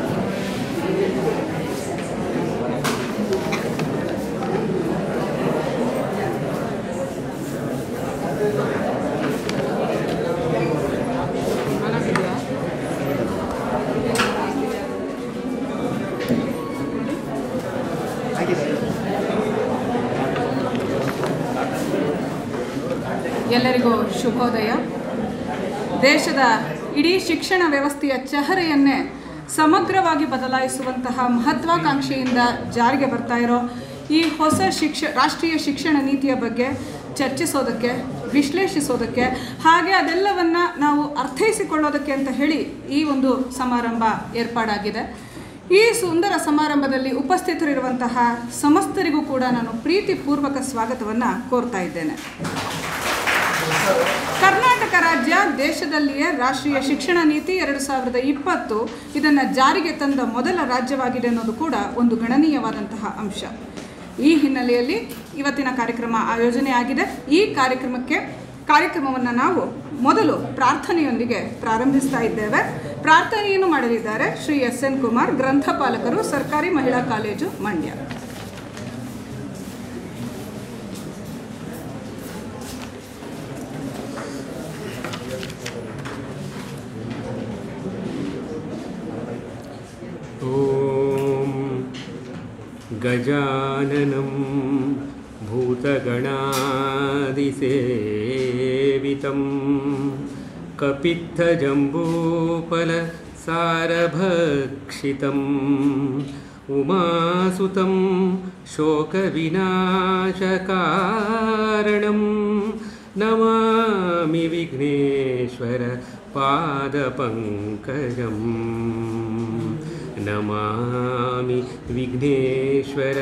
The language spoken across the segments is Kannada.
ಎಲ್ಲರಿಗೂ ಶುಭೋದಯ ದೇಶದ ಇಡೀ ಶಿಕ್ಷಣ ವ್ಯವಸ್ಥೆಯ ಚಹರೆಯನ್ನೇ ಸಮಗ್ರವಾಗಿ ಬದಲಾಯಿಸುವಂತಹ ಮಹತ್ವಾಕಾಂಕ್ಷೆಯಿಂದ ಜಾರಿಗೆ ಬರ್ತಾ ಇರೋ ಈ ಹೊಸ ಶಿಕ್ಷ ರಾಷ್ಟ್ರೀಯ ಶಿಕ್ಷಣ ನೀತಿಯ ಬಗ್ಗೆ ಚರ್ಚಿಸೋದಕ್ಕೆ ವಿಶ್ಲೇಷಿಸೋದಕ್ಕೆ ಹಾಗೆ ಅದೆಲ್ಲವನ್ನು ನಾವು ಅರ್ಥೈಸಿಕೊಳ್ಳೋದಕ್ಕೆ ಅಂತ ಹೇಳಿ ಈ ಒಂದು ಸಮಾರಂಭ ಏರ್ಪಾಡಾಗಿದೆ ಈ ಸುಂದರ ಸಮಾರಂಭದಲ್ಲಿ ಉಪಸ್ಥಿತರಿರುವಂತಹ ಸಮಸ್ತರಿಗೂ ಕೂಡ ನಾನು ಪ್ರೀತಿಪೂರ್ವಕ ಸ್ವಾಗತವನ್ನು ಕೋರ್ತಾ ಇದ್ದೇನೆ ಕರ್ನಾಟಕ ರಾಜ್ಯ ದೇಶದಲ್ಲಿಯೇ ರಾಷ್ಟ್ರೀಯ ಶಿಕ್ಷಣ ನೀತಿ ಎರಡು ಸಾವಿರದ ಇಪ್ಪತ್ತು ಇದನ್ನು ಜಾರಿಗೆ ತಂದ ಮೊದಲ ರಾಜ್ಯವಾಗಿದೆ ಅನ್ನೋದು ಕೂಡ ಒಂದು ಗಣನೀಯವಾದಂತಹ ಅಂಶ ಈ ಹಿನ್ನೆಲೆಯಲ್ಲಿ ಇವತ್ತಿನ ಕಾರ್ಯಕ್ರಮ ಆಯೋಜನೆ ಆಗಿದೆ ಈ ಕಾರ್ಯಕ್ರಮಕ್ಕೆ ಕಾರ್ಯಕ್ರಮವನ್ನು ನಾವು ಮೊದಲು ಪ್ರಾರ್ಥನೆಯೊಂದಿಗೆ ಪ್ರಾರಂಭಿಸ್ತಾ ಇದ್ದೇವೆ ಪ್ರಾರ್ಥನೆಯನ್ನು ಮಾಡಲಿದ್ದಾರೆ ಶ್ರೀ ಎಸ್ ಎನ್ ಕುಮಾರ್ ಗ್ರಂಥಪಾಲಕರು ಸರ್ಕಾರಿ ಮಹಿಳಾ ಕಾಲೇಜು ಮಂಡ್ಯ ॐ गजाननं भूतगणादिसेवितं कपित्थजम्बूफलसारभक्षितम् उमासुतं शोकविनाशकारणं नमामि विघ्नेश्वर पादपङ्कजम् नमामि विघ्नेश्वर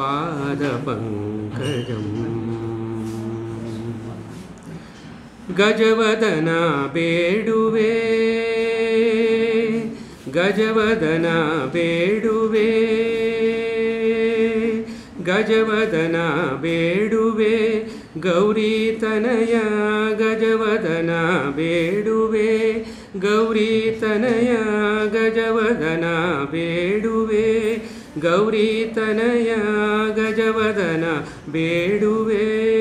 पादपङ्कजम् गजवदना बेडुवे गजवदना बेडुवे गजवदना बेडुवे गौरीतनया गजवदना बेडुवे गौरीतनया गजवदना बेडुवे गौरीतनया गजवदना बेडुवे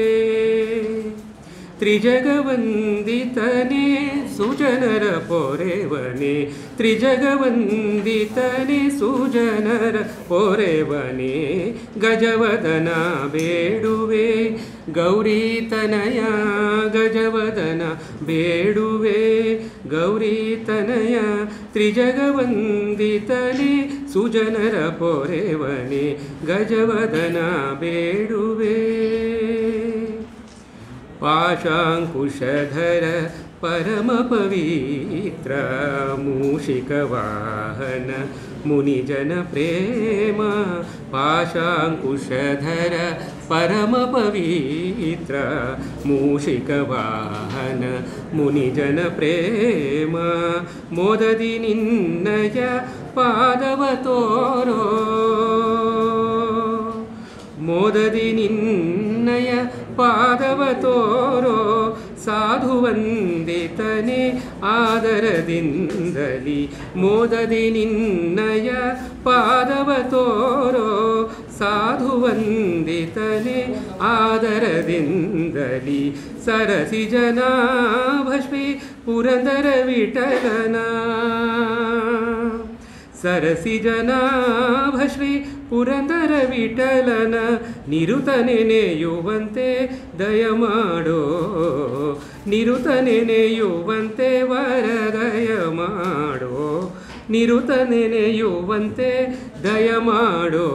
त्रिजगवन्दितने सुजनर पोरेवने त्रिजगवन्दितने सुजनर पोरेवने गजवदना बेडुवे गौरीतनया गजवदना बेडुवे गौरीतनया त्रिजगवन्दितने सुजनर पोरेवने गजवदना बेडुवे पाशाङ्कुशधर परमपवित्र मूषिकवाहन मुनिजनप्रेम पाशाङ्कुशधर परमपवित्र मूषिकवाहन मुनिजनप्रेम मोददि निन्नय पादवतोरो ಮೋದದಿ ನಿನ್ನಯ ಪಾದವ ತೋರೋ ಸಾಧುವಂದಿತನೆ ಆದರದಿಂದಲಿ ಮೋದದಿ ನಿನ್ನಯ ಪಾದವ ತೋರೋ ಸಾಧುವಂದಿತನೆ ಆದರದಿಂದಲಿ ಸರಸಿ ಜನಾಭಶ್ಮಿ ಪುರಂದರ ವಿಠಲನ ಸರಸಿ ಜನಾಭಶ್ರೀ ಪುರಂದರ ವಿಠಲನ ನಿರುತ ನೆನೆಯುವಂತೆ ದಯಮಾಡೋ ನಿರುತ ನೆನೆಯುವಂತೆ ವರದಯ ಮಾಡೋ ನಿರುತ ನೆನೆಯುವಂತೆ ದಯಮಾಡೋ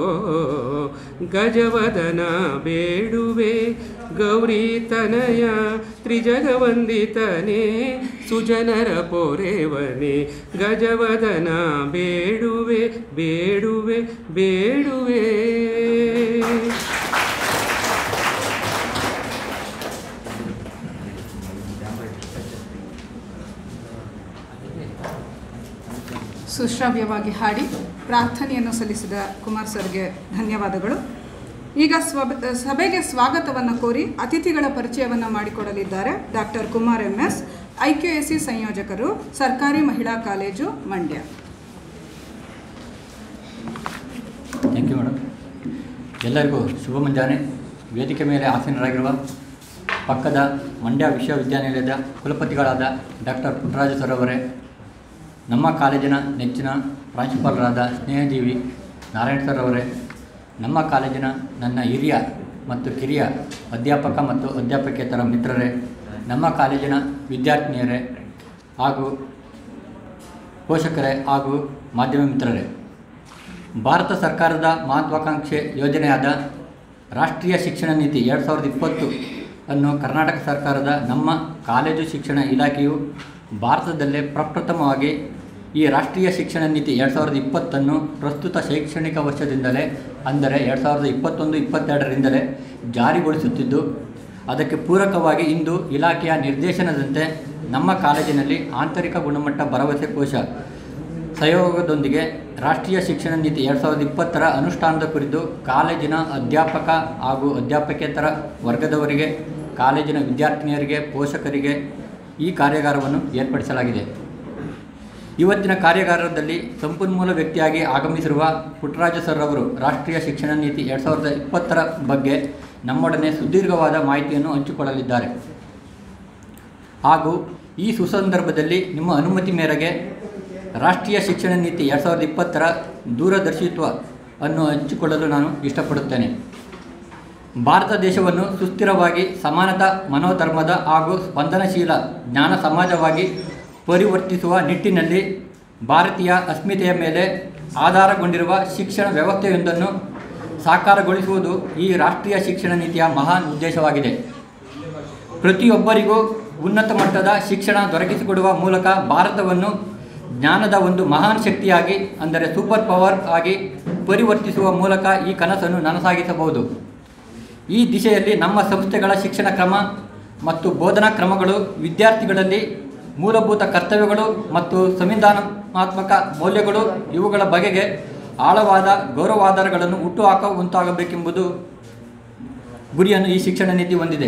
ಗಜವದನ ಬೇಡುವೆ ಗೌರಿ ತನಯ ತ್ರಿಜಗವಂದಿತನೇ ಸುಜನರ ಪೊರೆವನೆ ಗಜವದನ ಬೇಡುವೆ ಬೇಡುವೆ ಬೇಡುವೆ ಸುಶ್ರಾವ್ಯವಾಗಿ ಹಾಡಿ ಪ್ರಾರ್ಥನೆಯನ್ನು ಸಲ್ಲಿಸಿದ ಕುಮಾರ್ ಸರ್ಗೆ ಧನ್ಯವಾದಗಳು ಈಗ ಸ್ವ ಸಭೆಗೆ ಸ್ವಾಗತವನ್ನು ಕೋರಿ ಅತಿಥಿಗಳ ಪರಿಚಯವನ್ನು ಮಾಡಿಕೊಡಲಿದ್ದಾರೆ doctor Kumar M S I K S C ಸಂಯೋಜಕರು ಸರ್ಕಾರಿ ಮಹಿಳಾ college Mandya thank you madam ಎಲ್ಲರಿಗೂ ಶುಭ ಮುಂಜಾನೆ ವೇದಿಕೆ ಮೇಲೆ ಆಸೀನರಾಗಿರುವ ಪಕ್ಕದ ಮಂಡ್ಯ ವಿಶ್ವವಿದ್ಯಾನಿಲಯದ ಕುಲಪತಿಗಳಾದ ಡಾಕ್ಟರ್ ಪುಟ್ಟರಾಜ ಸರ್ ಅವರೇ ನಮ್ಮ ಕಾಲೇಜಿನ ನೆಚ್ಚಿನ ಪ್ರಾಂಶುಪಾಲರಾದ ಸ್ನೇಹಜೀವಿ ನಾರಾಯಣ ಸರ್ ಅವರೇ ನಮ್ಮ ಕಾಲೇಜಿನ ನನ್ನ ಹಿರಿಯ ಮತ್ತು ಕಿರಿಯ ಅಧ್ಯಾಪಕ ಮತ್ತು ಅಧ್ಯಾಪಕೇತರ ಮಿತ್ರರೇ ನಮ್ಮ ಕಾಲೇಜಿನ ವಿದ್ಯಾರ್ಥಿನಿಯರೇ ಹಾಗೂ ಪೋಷಕರೇ ಹಾಗೂ ಮಾಧ್ಯಮ ಮಿತ್ರರೇ ಭಾರತ ಸರ್ಕಾರದ ಮಹತ್ವಾಕಾಂಕ್ಷೆ ಯೋಜನೆಯಾದ ರಾಷ್ಟ್ರೀಯ ಶಿಕ್ಷಣ ನೀತಿ ಎರಡು ಸಾವಿರದ ಇಪ್ಪತ್ತು ಅನ್ನು ಕರ್ನಾಟಕ ಸರ್ಕಾರದ ನಮ್ಮ ಕಾಲೇಜು ಶಿಕ್ಷಣ ಇಲಾಖೆಯು ಭಾರತದಲ್ಲೇ ಪ್ರಪ್ರಥಮವಾಗಿ ಈ ರಾಷ್ಟ್ರೀಯ ಶಿಕ್ಷಣ ನೀತಿ ಎರಡು ಸಾವಿರದ ಇಪ್ಪತ್ತನ್ನು ಪ್ರಸ್ತುತ ಶೈಕ್ಷಣಿಕ ವರ್ಷದಿಂದಲೇ ಅಂದರೆ ಎರಡು ಸಾವಿರದ ಇಪ್ಪತ್ತೊಂದು ಇಪ್ಪತ್ತೆರಡರಿಂದಲೇ ಜಾರಿಗೊಳಿಸುತ್ತಿದ್ದು ಅದಕ್ಕೆ ಪೂರಕವಾಗಿ ಇಂದು ಇಲಾಖೆಯ ನಿರ್ದೇಶನದಂತೆ ನಮ್ಮ ಕಾಲೇಜಿನಲ್ಲಿ ಆಂತರಿಕ ಗುಣಮಟ್ಟ ಭರವಸೆ ಕೋಶ ಸಹಯೋಗದೊಂದಿಗೆ ರಾಷ್ಟ್ರೀಯ ಶಿಕ್ಷಣ ನೀತಿ ಎರಡು ಸಾವಿರದ ಇಪ್ಪತ್ತರ ಅನುಷ್ಠಾನದ ಕುರಿತು ಕಾಲೇಜಿನ ಅಧ್ಯಾಪಕ ಹಾಗೂ ಅಧ್ಯಾಪಕೇತರ ವರ್ಗದವರಿಗೆ ಕಾಲೇಜಿನ ವಿದ್ಯಾರ್ಥಿನಿಯರಿಗೆ ಪೋಷಕರಿಗೆ ಈ ಕಾರ್ಯಾಗಾರವನ್ನು ಏರ್ಪಡಿಸಲಾಗಿದೆ ಇವತ್ತಿನ ಕಾರ್ಯಾಗಾರದಲ್ಲಿ ಸಂಪನ್ಮೂಲ ವ್ಯಕ್ತಿಯಾಗಿ ಆಗಮಿಸಿರುವ ಪುಟ್ಟರಾಜ ಸರ್ ಅವರು ರಾಷ್ಟ್ರೀಯ ಶಿಕ್ಷಣ ನೀತಿ ಎರಡು ಸಾವಿರದ ಇಪ್ಪತ್ತರ ಬಗ್ಗೆ ನಮ್ಮೊಡನೆ ಸುದೀರ್ಘವಾದ ಮಾಹಿತಿಯನ್ನು ಹಂಚಿಕೊಳ್ಳಲಿದ್ದಾರೆ ಹಾಗೂ ಈ ಸುಸಂದರ್ಭದಲ್ಲಿ ನಿಮ್ಮ ಅನುಮತಿ ಮೇರೆಗೆ ರಾಷ್ಟ್ರೀಯ ಶಿಕ್ಷಣ ನೀತಿ ಎರಡು ಸಾವಿರದ ಇಪ್ಪತ್ತರ ದೂರದರ್ಶಿತ್ವ ಅನ್ನು ಹಂಚಿಕೊಳ್ಳಲು ನಾನು ಇಷ್ಟಪಡುತ್ತೇನೆ ಭಾರತ ದೇಶವನ್ನು ಸುಸ್ಥಿರವಾಗಿ ಸಮಾನತಾ ಮನೋಧರ್ಮದ ಹಾಗೂ ಸ್ಪಂದನಶೀಲ ಜ್ಞಾನ ಸಮಾಜವಾಗಿ ಪರಿವರ್ತಿಸುವ ನಿಟ್ಟಿನಲ್ಲಿ ಭಾರತೀಯ ಅಸ್ಮಿತೆಯ ಮೇಲೆ ಆಧಾರಗೊಂಡಿರುವ ಶಿಕ್ಷಣ ವ್ಯವಸ್ಥೆಯೊಂದನ್ನು ಸಾಕಾರಗೊಳಿಸುವುದು ಈ ರಾಷ್ಟ್ರೀಯ ಶಿಕ್ಷಣ ನೀತಿಯ ಮಹಾನ್ ಉದ್ದೇಶವಾಗಿದೆ ಪ್ರತಿಯೊಬ್ಬರಿಗೂ ಉನ್ನತ ಮಟ್ಟದ ಶಿಕ್ಷಣ ದೊರಕಿಸಿಕೊಡುವ ಮೂಲಕ ಭಾರತವನ್ನು ಜ್ಞಾನದ ಒಂದು ಮಹಾನ್ ಶಕ್ತಿಯಾಗಿ ಅಂದರೆ ಸೂಪರ್ ಪವರ್ ಆಗಿ ಪರಿವರ್ತಿಸುವ ಮೂಲಕ ಈ ಕನಸನ್ನು ನನಸಾಗಿಸಬಹುದು ಈ ದಿಶೆಯಲ್ಲಿ ನಮ್ಮ ಸಂಸ್ಥೆಗಳ ಶಿಕ್ಷಣ ಕ್ರಮ ಮತ್ತು ಬೋಧನಾ ಕ್ರಮಗಳು ವಿದ್ಯಾರ್ಥಿಗಳಲ್ಲಿ ಮೂಲಭೂತ ಕರ್ತವ್ಯಗಳು ಮತ್ತು ಸಂವಿಧಾನಾತ್ಮಕ ಮೌಲ್ಯಗಳು ಇವುಗಳ ಬಗೆಗೆ ಆಳವಾದ ಗೌರವಾಧಾರಗಳನ್ನು ಹುಟ್ಟುಹಾಕುವಂತಾಗಬೇಕೆಂಬುದು ಗುರಿಯನ್ನು ಈ ಶಿಕ್ಷಣ ನೀತಿ ಹೊಂದಿದೆ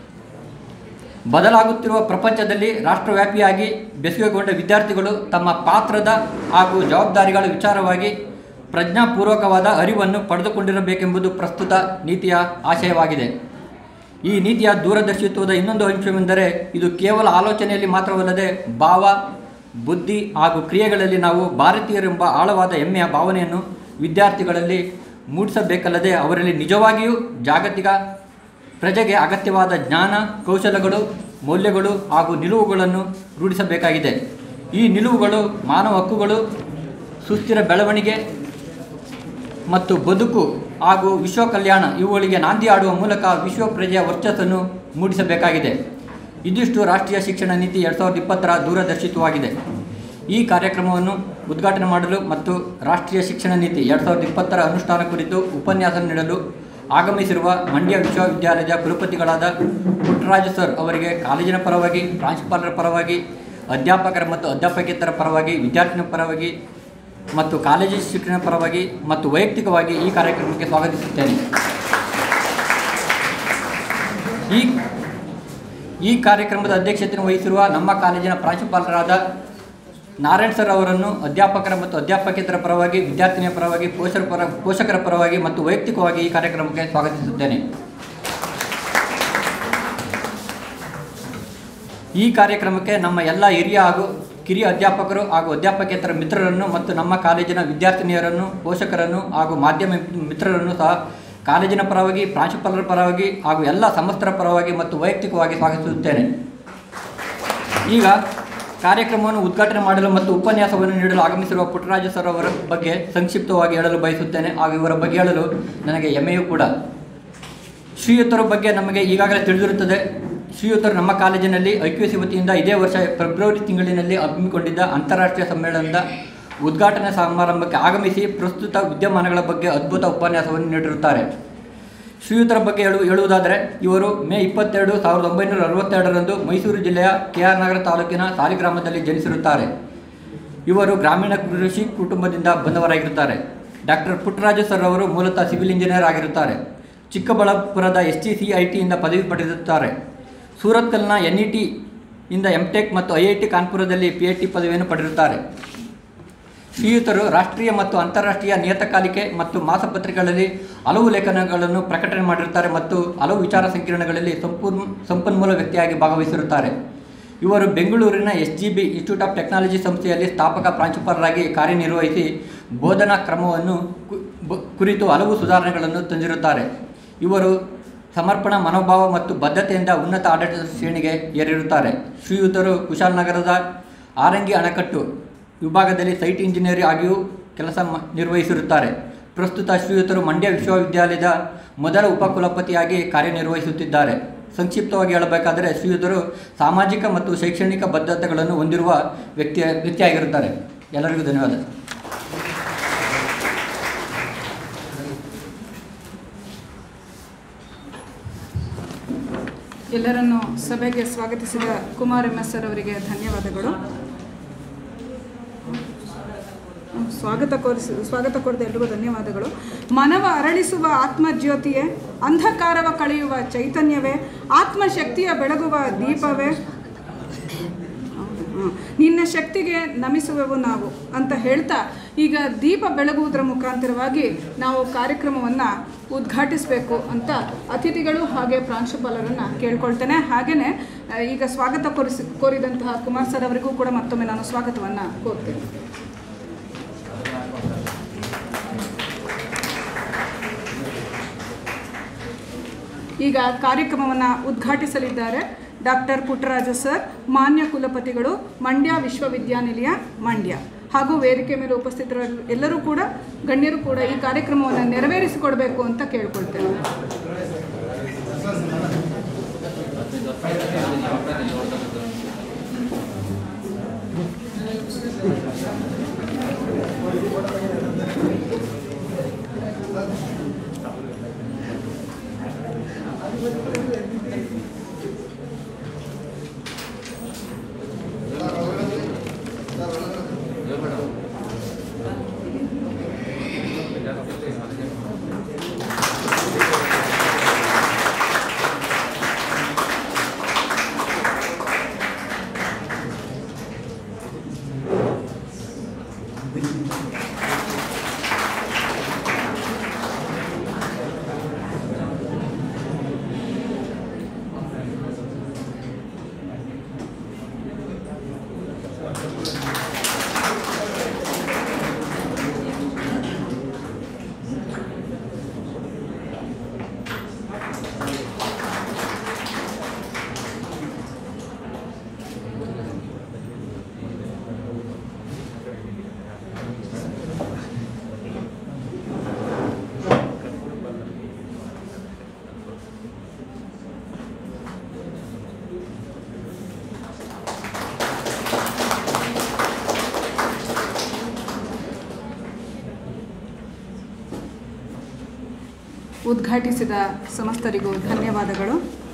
ಬದಲಾಗುತ್ತಿರುವ ಪ್ರಪಂಚದಲ್ಲಿ ರಾಷ್ಟ್ರವ್ಯಾಪಿಯಾಗಿ ಬೆಸುಗೆಗೊಂಡ ವಿದ್ಯಾರ್ಥಿಗಳು ತಮ್ಮ ಪಾತ್ರದ ಹಾಗೂ ಜವಾಬ್ದಾರಿಗಳ ವಿಚಾರವಾಗಿ ಪ್ರಜ್ಞಾಪೂರ್ವಕವಾದ ಅರಿವನ್ನು ಪಡೆದುಕೊಂಡಿರಬೇಕೆಂಬುದು ಪ್ರಸ್ತುತ ನೀತಿಯ ಆಶಯವಾಗಿದೆ ಈ ನೀತಿಯ ದೂರದರ್ಶಿತ್ವದ ಇನ್ನೊಂದು ಅಂಶವೆಂದರೆ ಇದು ಕೇವಲ ಆಲೋಚನೆಯಲ್ಲಿ ಮಾತ್ರವಲ್ಲದೆ ಭಾವ ಬುದ್ಧಿ ಹಾಗೂ ಕ್ರಿಯೆಗಳಲ್ಲಿ ನಾವು ಭಾರತೀಯರೆಂಬ ಆಳವಾದ ಹೆಮ್ಮೆಯ ಭಾವನೆಯನ್ನು ವಿದ್ಯಾರ್ಥಿಗಳಲ್ಲಿ ಮೂಡಿಸಬೇಕಲ್ಲದೆ ಅವರಲ್ಲಿ ನಿಜವಾಗಿಯೂ ಜಾಗತಿಕ ಪ್ರಜೆಗೆ ಅಗತ್ಯವಾದ ಜ್ಞಾನ ಕೌಶಲಗಳು ಮೌಲ್ಯಗಳು ಹಾಗೂ ನಿಲುವುಗಳನ್ನು ರೂಢಿಸಬೇಕಾಗಿದೆ ಈ ನಿಲುವುಗಳು ಮಾನವ ಹಕ್ಕುಗಳು ಸುಸ್ಥಿರ ಬೆಳವಣಿಗೆ ಮತ್ತು ಬದುಕು ಹಾಗೂ ವಿಶ್ವ ಕಲ್ಯಾಣ ಇವುಗಳಿಗೆ ನಾಂದಿ ಆಡುವ ಮೂಲಕ ವಿಶ್ವ ಪ್ರಜೆಯ ವರ್ಚಸ್ಸನ್ನು ಮೂಡಿಸಬೇಕಾಗಿದೆ ಇದಿಷ್ಟು ರಾಷ್ಟ್ರೀಯ ಶಿಕ್ಷಣ ನೀತಿ ಎರಡು ಸಾವಿರದ ಇಪ್ಪತ್ತರ ದೂರದರ್ಶಿತ್ವವಾಗಿದೆ ಈ ಕಾರ್ಯಕ್ರಮವನ್ನು ಉದ್ಘಾಟನೆ ಮಾಡಲು ಮತ್ತು ರಾಷ್ಟ್ರೀಯ ಶಿಕ್ಷಣ ನೀತಿ ಎರಡು ಸಾವಿರದ ಇಪ್ಪತ್ತರ ಅನುಷ್ಠಾನ ಕುರಿತು ಉಪನ್ಯಾಸ ನೀಡಲು ಆಗಮಿಸಿರುವ ಮಂಡ್ಯ ವಿಶ್ವವಿದ್ಯಾಲಯದ ಕುಲಪತಿಗಳಾದ ಪುಟ್ಟರಾಜು ಸರ್ ಅವರಿಗೆ ಕಾಲೇಜಿನ ಪರವಾಗಿ ಪ್ರಾಂಶುಪಾಲರ ಪರವಾಗಿ ಅಧ್ಯಾಪಕರ ಮತ್ತು ಅಧ್ಯಾಪಕೇತರ ಪರವಾಗಿ ವಿದ್ಯಾರ್ಥಿನ ಪರವಾಗಿ ಮತ್ತು ಕಾಲೇಜು ಶಿಕ್ಷಣ ಪರವಾಗಿ ಮತ್ತು ವೈಯಕ್ತಿಕವಾಗಿ ಈ ಕಾರ್ಯಕ್ರಮಕ್ಕೆ ಸ್ವಾಗತಿಸುತ್ತೇನೆ ಈ ಈ ಕಾರ್ಯಕ್ರಮದ ಅಧ್ಯಕ್ಷತೆಯನ್ನು ವಹಿಸಿರುವ ನಮ್ಮ ಕಾಲೇಜಿನ ಪ್ರಾಂಶುಪಾಲರಾದ ನಾರಾಯಣ್ ಸರ್ ಅವರನ್ನು ಅಧ್ಯಾಪಕರ ಮತ್ತು ಅಧ್ಯಾಪಕೇತರ ಪರವಾಗಿ ವಿದ್ಯಾರ್ಥಿನಿಯ ಪರವಾಗಿ ಪೋಷಕರ ಪರ ಪೋಷಕರ ಪರವಾಗಿ ಮತ್ತು ವೈಯಕ್ತಿಕವಾಗಿ ಈ ಕಾರ್ಯಕ್ರಮಕ್ಕೆ ಸ್ವಾಗತಿಸುತ್ತೇನೆ ಈ ಕಾರ್ಯಕ್ರಮಕ್ಕೆ ನಮ್ಮ ಎಲ್ಲ ಹಿರಿಯ ಹಾಗೂ ಕಿರಿಯ ಅಧ್ಯಾಪಕರು ಹಾಗೂ ಅಧ್ಯಾಪಕೇತರ ಮಿತ್ರರನ್ನು ಮತ್ತು ನಮ್ಮ ಕಾಲೇಜಿನ ವಿದ್ಯಾರ್ಥಿನಿಯರನ್ನು ಪೋಷಕರನ್ನು ಹಾಗೂ ಮಾಧ್ಯಮ ಮಿತ್ರರನ್ನು ಸಹ ಕಾಲೇಜಿನ ಪರವಾಗಿ ಪ್ರಾಂಶುಪಾಲರ ಪರವಾಗಿ ಹಾಗೂ ಎಲ್ಲ ಸಮಸ್ತರ ಪರವಾಗಿ ಮತ್ತು ವೈಯಕ್ತಿಕವಾಗಿ ಸ್ವಾಗತಿಸುತ್ತೇನೆ ಈಗ ಕಾರ್ಯಕ್ರಮವನ್ನು ಉದ್ಘಾಟನೆ ಮಾಡಲು ಮತ್ತು ಉಪನ್ಯಾಸವನ್ನು ನೀಡಲು ಆಗಮಿಸಿರುವ ಪುಟ್ಟರಾಜು ಸರ್ ಅವರ ಬಗ್ಗೆ ಸಂಕ್ಷಿಪ್ತವಾಗಿ ಹೇಳಲು ಬಯಸುತ್ತೇನೆ ಹಾಗೂ ಇವರ ಬಗ್ಗೆ ಹೇಳಲು ನನಗೆ ಹೆಮ್ಮೆಯೂ ಕೂಡ ಶ್ರೀಯುತರ ಬಗ್ಗೆ ನಮಗೆ ಈಗಾಗಲೇ ತಿಳಿದಿರುತ್ತದೆ ಶ್ರೀಯುತರು ನಮ್ಮ ಕಾಲೇಜಿನಲ್ಲಿ ಐಕ್ಯಸಿ ವತಿಯಿಂದ ಇದೇ ವರ್ಷ ಫೆಬ್ರವರಿ ತಿಂಗಳಿನಲ್ಲಿ ಹಮ್ಮಿಕೊಂಡಿದ್ದ ಅಂತಾರಾಷ್ಟ್ರೀಯ ಸಮ್ಮೇಳನದ ಉದ್ಘಾಟನಾ ಸಮಾರಂಭಕ್ಕೆ ಆಗಮಿಸಿ ಪ್ರಸ್ತುತ ವಿದ್ಯಮಾನಗಳ ಬಗ್ಗೆ ಅದ್ಭುತ ಉಪನ್ಯಾಸವನ್ನು ನೀಡಿರುತ್ತಾರೆ ಶ್ರೀಯುತರ ಬಗ್ಗೆ ಹೇಳು ಹೇಳುವುದಾದರೆ ಇವರು ಮೇ ಇಪ್ಪತ್ತೆರಡು ಸಾವಿರದ ಒಂಬೈನೂರ ಅರವತ್ತೆರಡರಂದು ಮೈಸೂರು ಜಿಲ್ಲೆಯ ಕೆ ಆರ್ ನಗರ ತಾಲೂಕಿನ ಸಾಲಿಗ್ರಾಮದಲ್ಲಿ ಜನಿಸಿರುತ್ತಾರೆ ಇವರು ಗ್ರಾಮೀಣ ಕೃಷಿ ಕುಟುಂಬದಿಂದ ಬಂದವರಾಗಿರುತ್ತಾರೆ ಡಾಕ್ಟರ್ ಪುಟ್ಟರಾಜು ಸರ್ ಅವರು ಮೂಲತಃ ಸಿವಿಲ್ ಇಂಜಿನಿಯರ್ ಆಗಿರುತ್ತಾರೆ ಚಿಕ್ಕಬಳ್ಳಾಪುರದ ಎಸ್ ಟಿ ಸಿ ಐ ಟಿಯಿಂದ ಪದವಿ ಪಡೆದಿರುತ್ತಾರೆ ಸೂರತ್ಕಲ್ನ ಎನ್ ಇ ಟಿ ಇಂದ ಎಂ ಟೆಕ್ ಮತ್ತು ಐ ಐ ಟಿ ಕಾನ್ಪುರದಲ್ಲಿ ಪಿ ಎಚ್ ಡಿ ಪದವಿಯನ್ನು ಪಡೆದಿರುತ್ತಾರೆ ಶ್ರೀಯುತರು ರಾಷ್ಟ್ರೀಯ ಮತ್ತು ಅಂತಾರಾಷ್ಟ್ರೀಯ ನಿಯತಕಾಲಿಕೆ ಮತ್ತು ಮಾಸಪತ್ರಿಕೆಗಳಲ್ಲಿ ಹಲವು ಲೇಖನಗಳನ್ನು ಪ್ರಕಟಣೆ ಮಾಡಿರುತ್ತಾರೆ ಮತ್ತು ಹಲವು ವಿಚಾರ ಸಂಕಿರಣಗಳಲ್ಲಿ ಸಂಪೂರ್ಣ ಸಂಪನ್ಮೂಲ ವ್ಯಕ್ತಿಯಾಗಿ ಭಾಗವಹಿಸಿರುತ್ತಾರೆ ಇವರು ಬೆಂಗಳೂರಿನ S G B institute of technology ಸಂಸ್ಥೆಯಲ್ಲಿ ಸ್ಥಾಪಕ ಪ್ರಾಂಶುಪಾಲರಾಗಿ ಕಾರ್ಯನಿರ್ವಹಿಸಿ ಬೋಧನಾ ಕ್ರಮವನ್ನು ಕು- ಬ- ಕುರಿತು ಹಲವು ಸುಧಾರಣೆಗಳನ್ನು ತಂದಿರುತ್ತಾರೆ ಇವರು ಸಮರ್ಪಣಾ ಮನೋಭಾವ ಮತ್ತು ಬದ್ಧತೆಯಿಂದ ಉನ್ನತ ಆಡಳಿತ ಶ್ರೇಣಿಗೆ ಏರಿರುತ್ತಾರೆ ಶ್ರೀಯುತರು ಕುಶಾಲನಗರದ ಆರಂಗಿ ಅಣೆಕಟ್ಟು ವಿಭಾಗದಲ್ಲಿ ಸೈಟ್ ಇಂಜಿನಿಯರ್ ಆಗಿಯೂ ಕೆಲಸ ಮ- ನಿರ್ವಹಿಸಿರುತ್ತಾರೆ ಪ್ರಸ್ತುತ ಶ್ರೀಯುತರು ಮಂಡ್ಯ ವಿಶ್ವವಿದ್ಯಾಲಯದ ಮೊದಲ ಉಪಕುಲಪತಿಯಾಗಿ ಕಾರ್ಯನಿರ್ವಹಿಸುತ್ತಿದ್ದಾರೆ ಸಂಕ್ಷಿಪ್ತವಾಗಿ ಹೇಳಬೇಕಾದರೆ ಶ್ರೀಯುತರು ಸಾಮಾಜಿಕ ಮತ್ತು ಶೈಕ್ಷಣಿಕ ಬದ್ಧತೆಗಳನ್ನು ಹೊಂದಿರುವ ವ್ಯಕ್ತಿಯ ವ್ಯಕ್ತಿಯಾಗಿರುತ್ತಾರೆ ಎಲ್ಲರಿಗೂ ಧನ್ಯವಾದ ಎಲ್ಲರನ್ನು ಸಭೆಗೆ ಸ್ವಾಗತಿಸಿದ ಕುಮಾರ್ ಎಂ ಎಸ್ ಸರ್ ಅವರಿಗೆ ಧನ್ಯವಾದಗಳು ಸ್ವಾಗತ ಕೋರಿಸಿ ಸ್ವಾಗತ ಕೋರಿದ ಎಲ್ರಿಗೂ ಧನ್ಯವಾದಗಳು ಮನವ ಅರಳಿಸುವ ಆತ್ಮಜ್ಯೋತಿಯೇ ಅಂಧಕಾರವ ಕಳೆಯುವ ಚೈತನ್ಯವೇ ಆತ್ಮಶಕ್ತಿಯ ಬೆಳಗುವ ದೀಪವೇ ಹ್ಮ್. ನಿನ್ನ ಶಕ್ತಿಗೆ ನಮಿಸುವೆವು ನಾವು ಅಂತ ಹೇಳ್ತಾ ಈಗ ದೀಪ ಬೆಳಗುವುದರ ಮುಖಾಂತರವಾಗಿ ನಾವು ಕಾರ್ಯಕ್ರಮವನ್ನು ಉದ್ಘಾಟಿಸಬೇಕು ಅಂತ ಅತಿಥಿಗಳು ಹಾಗೆ ಪ್ರಾಂಶುಪಾಲರನ್ನು ಕೇಳ್ಕೊಳ್ತೇನೆ ಹಾಗೆಯೇ ಆ, ಈಗ ಸ್ವಾಗತ ಕೋರಿಸಿ ಕೋರಿದಂತಹ ಕುಮಾರ್ ಸರ್ ಅವರಿಗೂ ಕೂಡ ಮತ್ತೊಮ್ಮೆ ನಾನು ಸ್ವಾಗತವನ್ನು ಕೋರ್ತೇನೆ ಈಗ ಕಾರ್ಯಕ್ರಮವನ್ನು ಉದ್ಘಾಟಿಸಲಿದ್ದಾರೆ ಡಾಕ್ಟರ್ ಪುಟ್ಟರಾಜ ಸರ್ ಮಾನ್ಯ ಕುಲಪತಿಗಳು ಮಂಡ್ಯ ವಿಶ್ವವಿದ್ಯಾನಿಲಯ ಮಂಡ್ಯ ಹಾಗೂ ವೇದಿಕೆ ಮೇಲೆ ಉಪಸ್ಥಿತರ ಎಲ್ಲರೂ ಕೂಡ ಗಣ್ಯರು ಕೂಡ ಈ ಕಾರ್ಯಕ್ರಮವನ್ನು ನೆರವೇರಿಸಿಕೊಡಬೇಕು ಅಂತ ಕೇಳ್ಕೊಳ್ತೇವೆ ಉದ್ಘಾಟಿಸಿದ ಸಮಸ್ತರಿಗೂ ಧನ್ಯವಾದಗಳು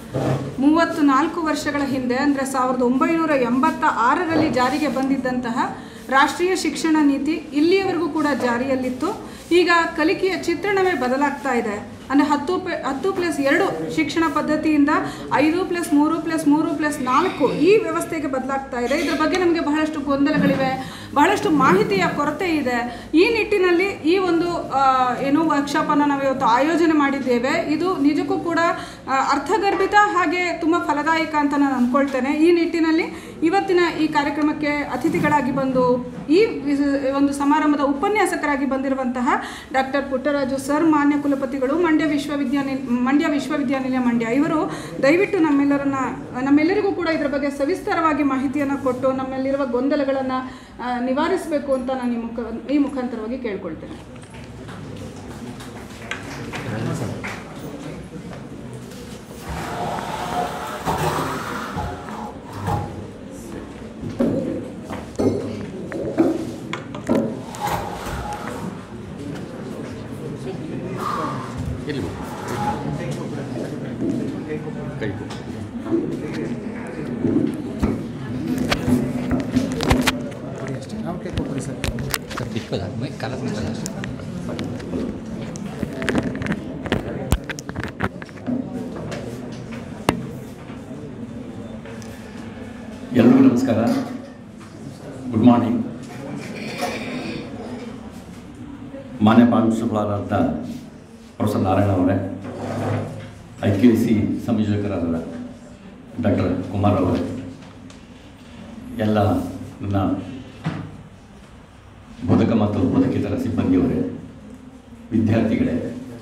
ಮೂವತ್ತು ನಾಲ್ಕು ವರ್ಷಗಳ ಹಿಂದೆ ಅಂದರೆ ಸಾವಿರದ ಒಂಬೈನೂರ ಎಂಬತ್ತ ಆರರಲ್ಲಿ ಜಾರಿಗೆ ಬಂದಿದ್ದಂತಹ ರಾಷ್ಟ್ರೀಯ ಶಿಕ್ಷಣ ನೀತಿ ಇಲ್ಲಿಯವರೆಗೂ ಕೂಡ ಜಾರಿಯಲ್ಲಿತ್ತು ಈಗ ಕಲಿಕೆಯ ಚಿತ್ರಣವೇ ಬದಲಾಗ್ತಾ ಇದೆ ಅಂದರೆ ಹತ್ತು ಪೆ ಹತ್ತು ಪ್ಲಸ್ ಎರಡು ಶಿಕ್ಷಣ ಪದ್ಧತಿಯಿಂದ ಐದು ಪ್ಲಸ್ ಮೂರು ಪ್ಲಸ್ ಮೂರು ಪ್ಲಸ್ ನಾಲ್ಕು ಈ ವ್ಯವಸ್ಥೆಗೆ ಬದಲಾಗ್ತಾ ಇದೆ ಇದರ ಬಗ್ಗೆ ನಮಗೆ ಬಹಳಷ್ಟು ಗೊಂದಲಗಳಿವೆ ಬಹಳಷ್ಟು ಮಾಹಿತಿಯ ಕೊರತೆ ಇದೆ ಈ ನಿಟ್ಟಿನಲ್ಲಿ ಈ ಒಂದು ಆ, ಏನು ವರ್ಕ್ಶಾಪನ್ನು ನಾವು ಇವತ್ತು ಆಯೋಜನೆ ಮಾಡಿದ್ದೇವೆ ಇದು ನಿಜಕ್ಕೂ ಕೂಡ ಆ, ಅರ್ಥಗರ್ಭಿತ ಹಾಗೆ ತುಂಬ ಫಲದಾಯಕ ಅಂತ ನಾನು ಅಂದ್ಕೊಳ್ತೇನೆ ಈ ನಿಟ್ಟಿನಲ್ಲಿ ಇವತ್ತಿನ ಈ ಕಾರ್ಯಕ್ರಮಕ್ಕೆ ಅತಿಥಿಗಳಾಗಿ ಬಂದು ಈ ವಿಸ- ಒಂದು ಸಮಾರಂಭದ ಉಪನ್ಯಾಸಕರಾಗಿ ಬಂದಿರುವಂತಹ ಡಾಕ್ಟರ್ ಪುಟ್ಟರಾಜು ಸರ್ ಮಾನ್ಯ ಕುಲಪತಿಗಳು ಮಂಡ್ಯ ವಿಶ್ವವಿದ್ಯಾನಿಲ ಮಂಡ್ಯ ವಿಶ್ವವಿದ್ಯಾನಿಲಯ ಮಂಡ್ಯ ಇವರು ದಯವಿಟ್ಟು ನಮ್ಮೆಲ್ಲರನ್ನ ನಮ್ಮೆಲ್ಲರಿಗೂ ಕೂಡ ಇದರ ಬಗ್ಗೆ ಸವಿಸ್ತಾರವಾಗಿ ಮಾಹಿತಿಯನ್ನು ಕೊಟ್ಟು ನಮ್ಮಲ್ಲಿರುವ ಗೊಂದಲಗಳನ್ನು ನಿವಾರಿಸಬೇಕು ಅಂತ ನಾನು ಈ ಮುಖ ಈ ಮುಖಾಂತರವಾಗಿ ಕೇಳ್ಕೊಳ್ತೇನೆ ಎಲ್ಲಿ ಕೈ ನಾವು ಕೇಕ್ ಕೊಡಿ ಸರ್ ಸರ್ ಬಿಕ್ಕದ ಮೈ ಕಾಲ ಬಿಕ್ಕದ ಎಲ್ರಿಗೂ ನಮಸ್ಕಾರ ಗುಡ್ ಮಾರ್ನಿಂಗ್ ಮಾನ್ಯ ಪ್ರಾಂಶುಪಾಲರಾದ ಪ್ರೊಫೆಸರ್ ನಾರಾಯಣ ಅವರೇ ಐ ಕೆ ಸಿ ಸಂಯೋಜಕರಾದ ಡಾಕ್ಟರ್ ಕುಮಾರ್ ಅವರೇ ಎಲ್ಲ ನನ್ನ ಬೋಧಕ ಮತ್ತು ಬೋಧಕೇತರ ಸಿಬ್ಬಂದಿಯವರೇ ವಿದ್ಯಾರ್ಥಿಗಳೇ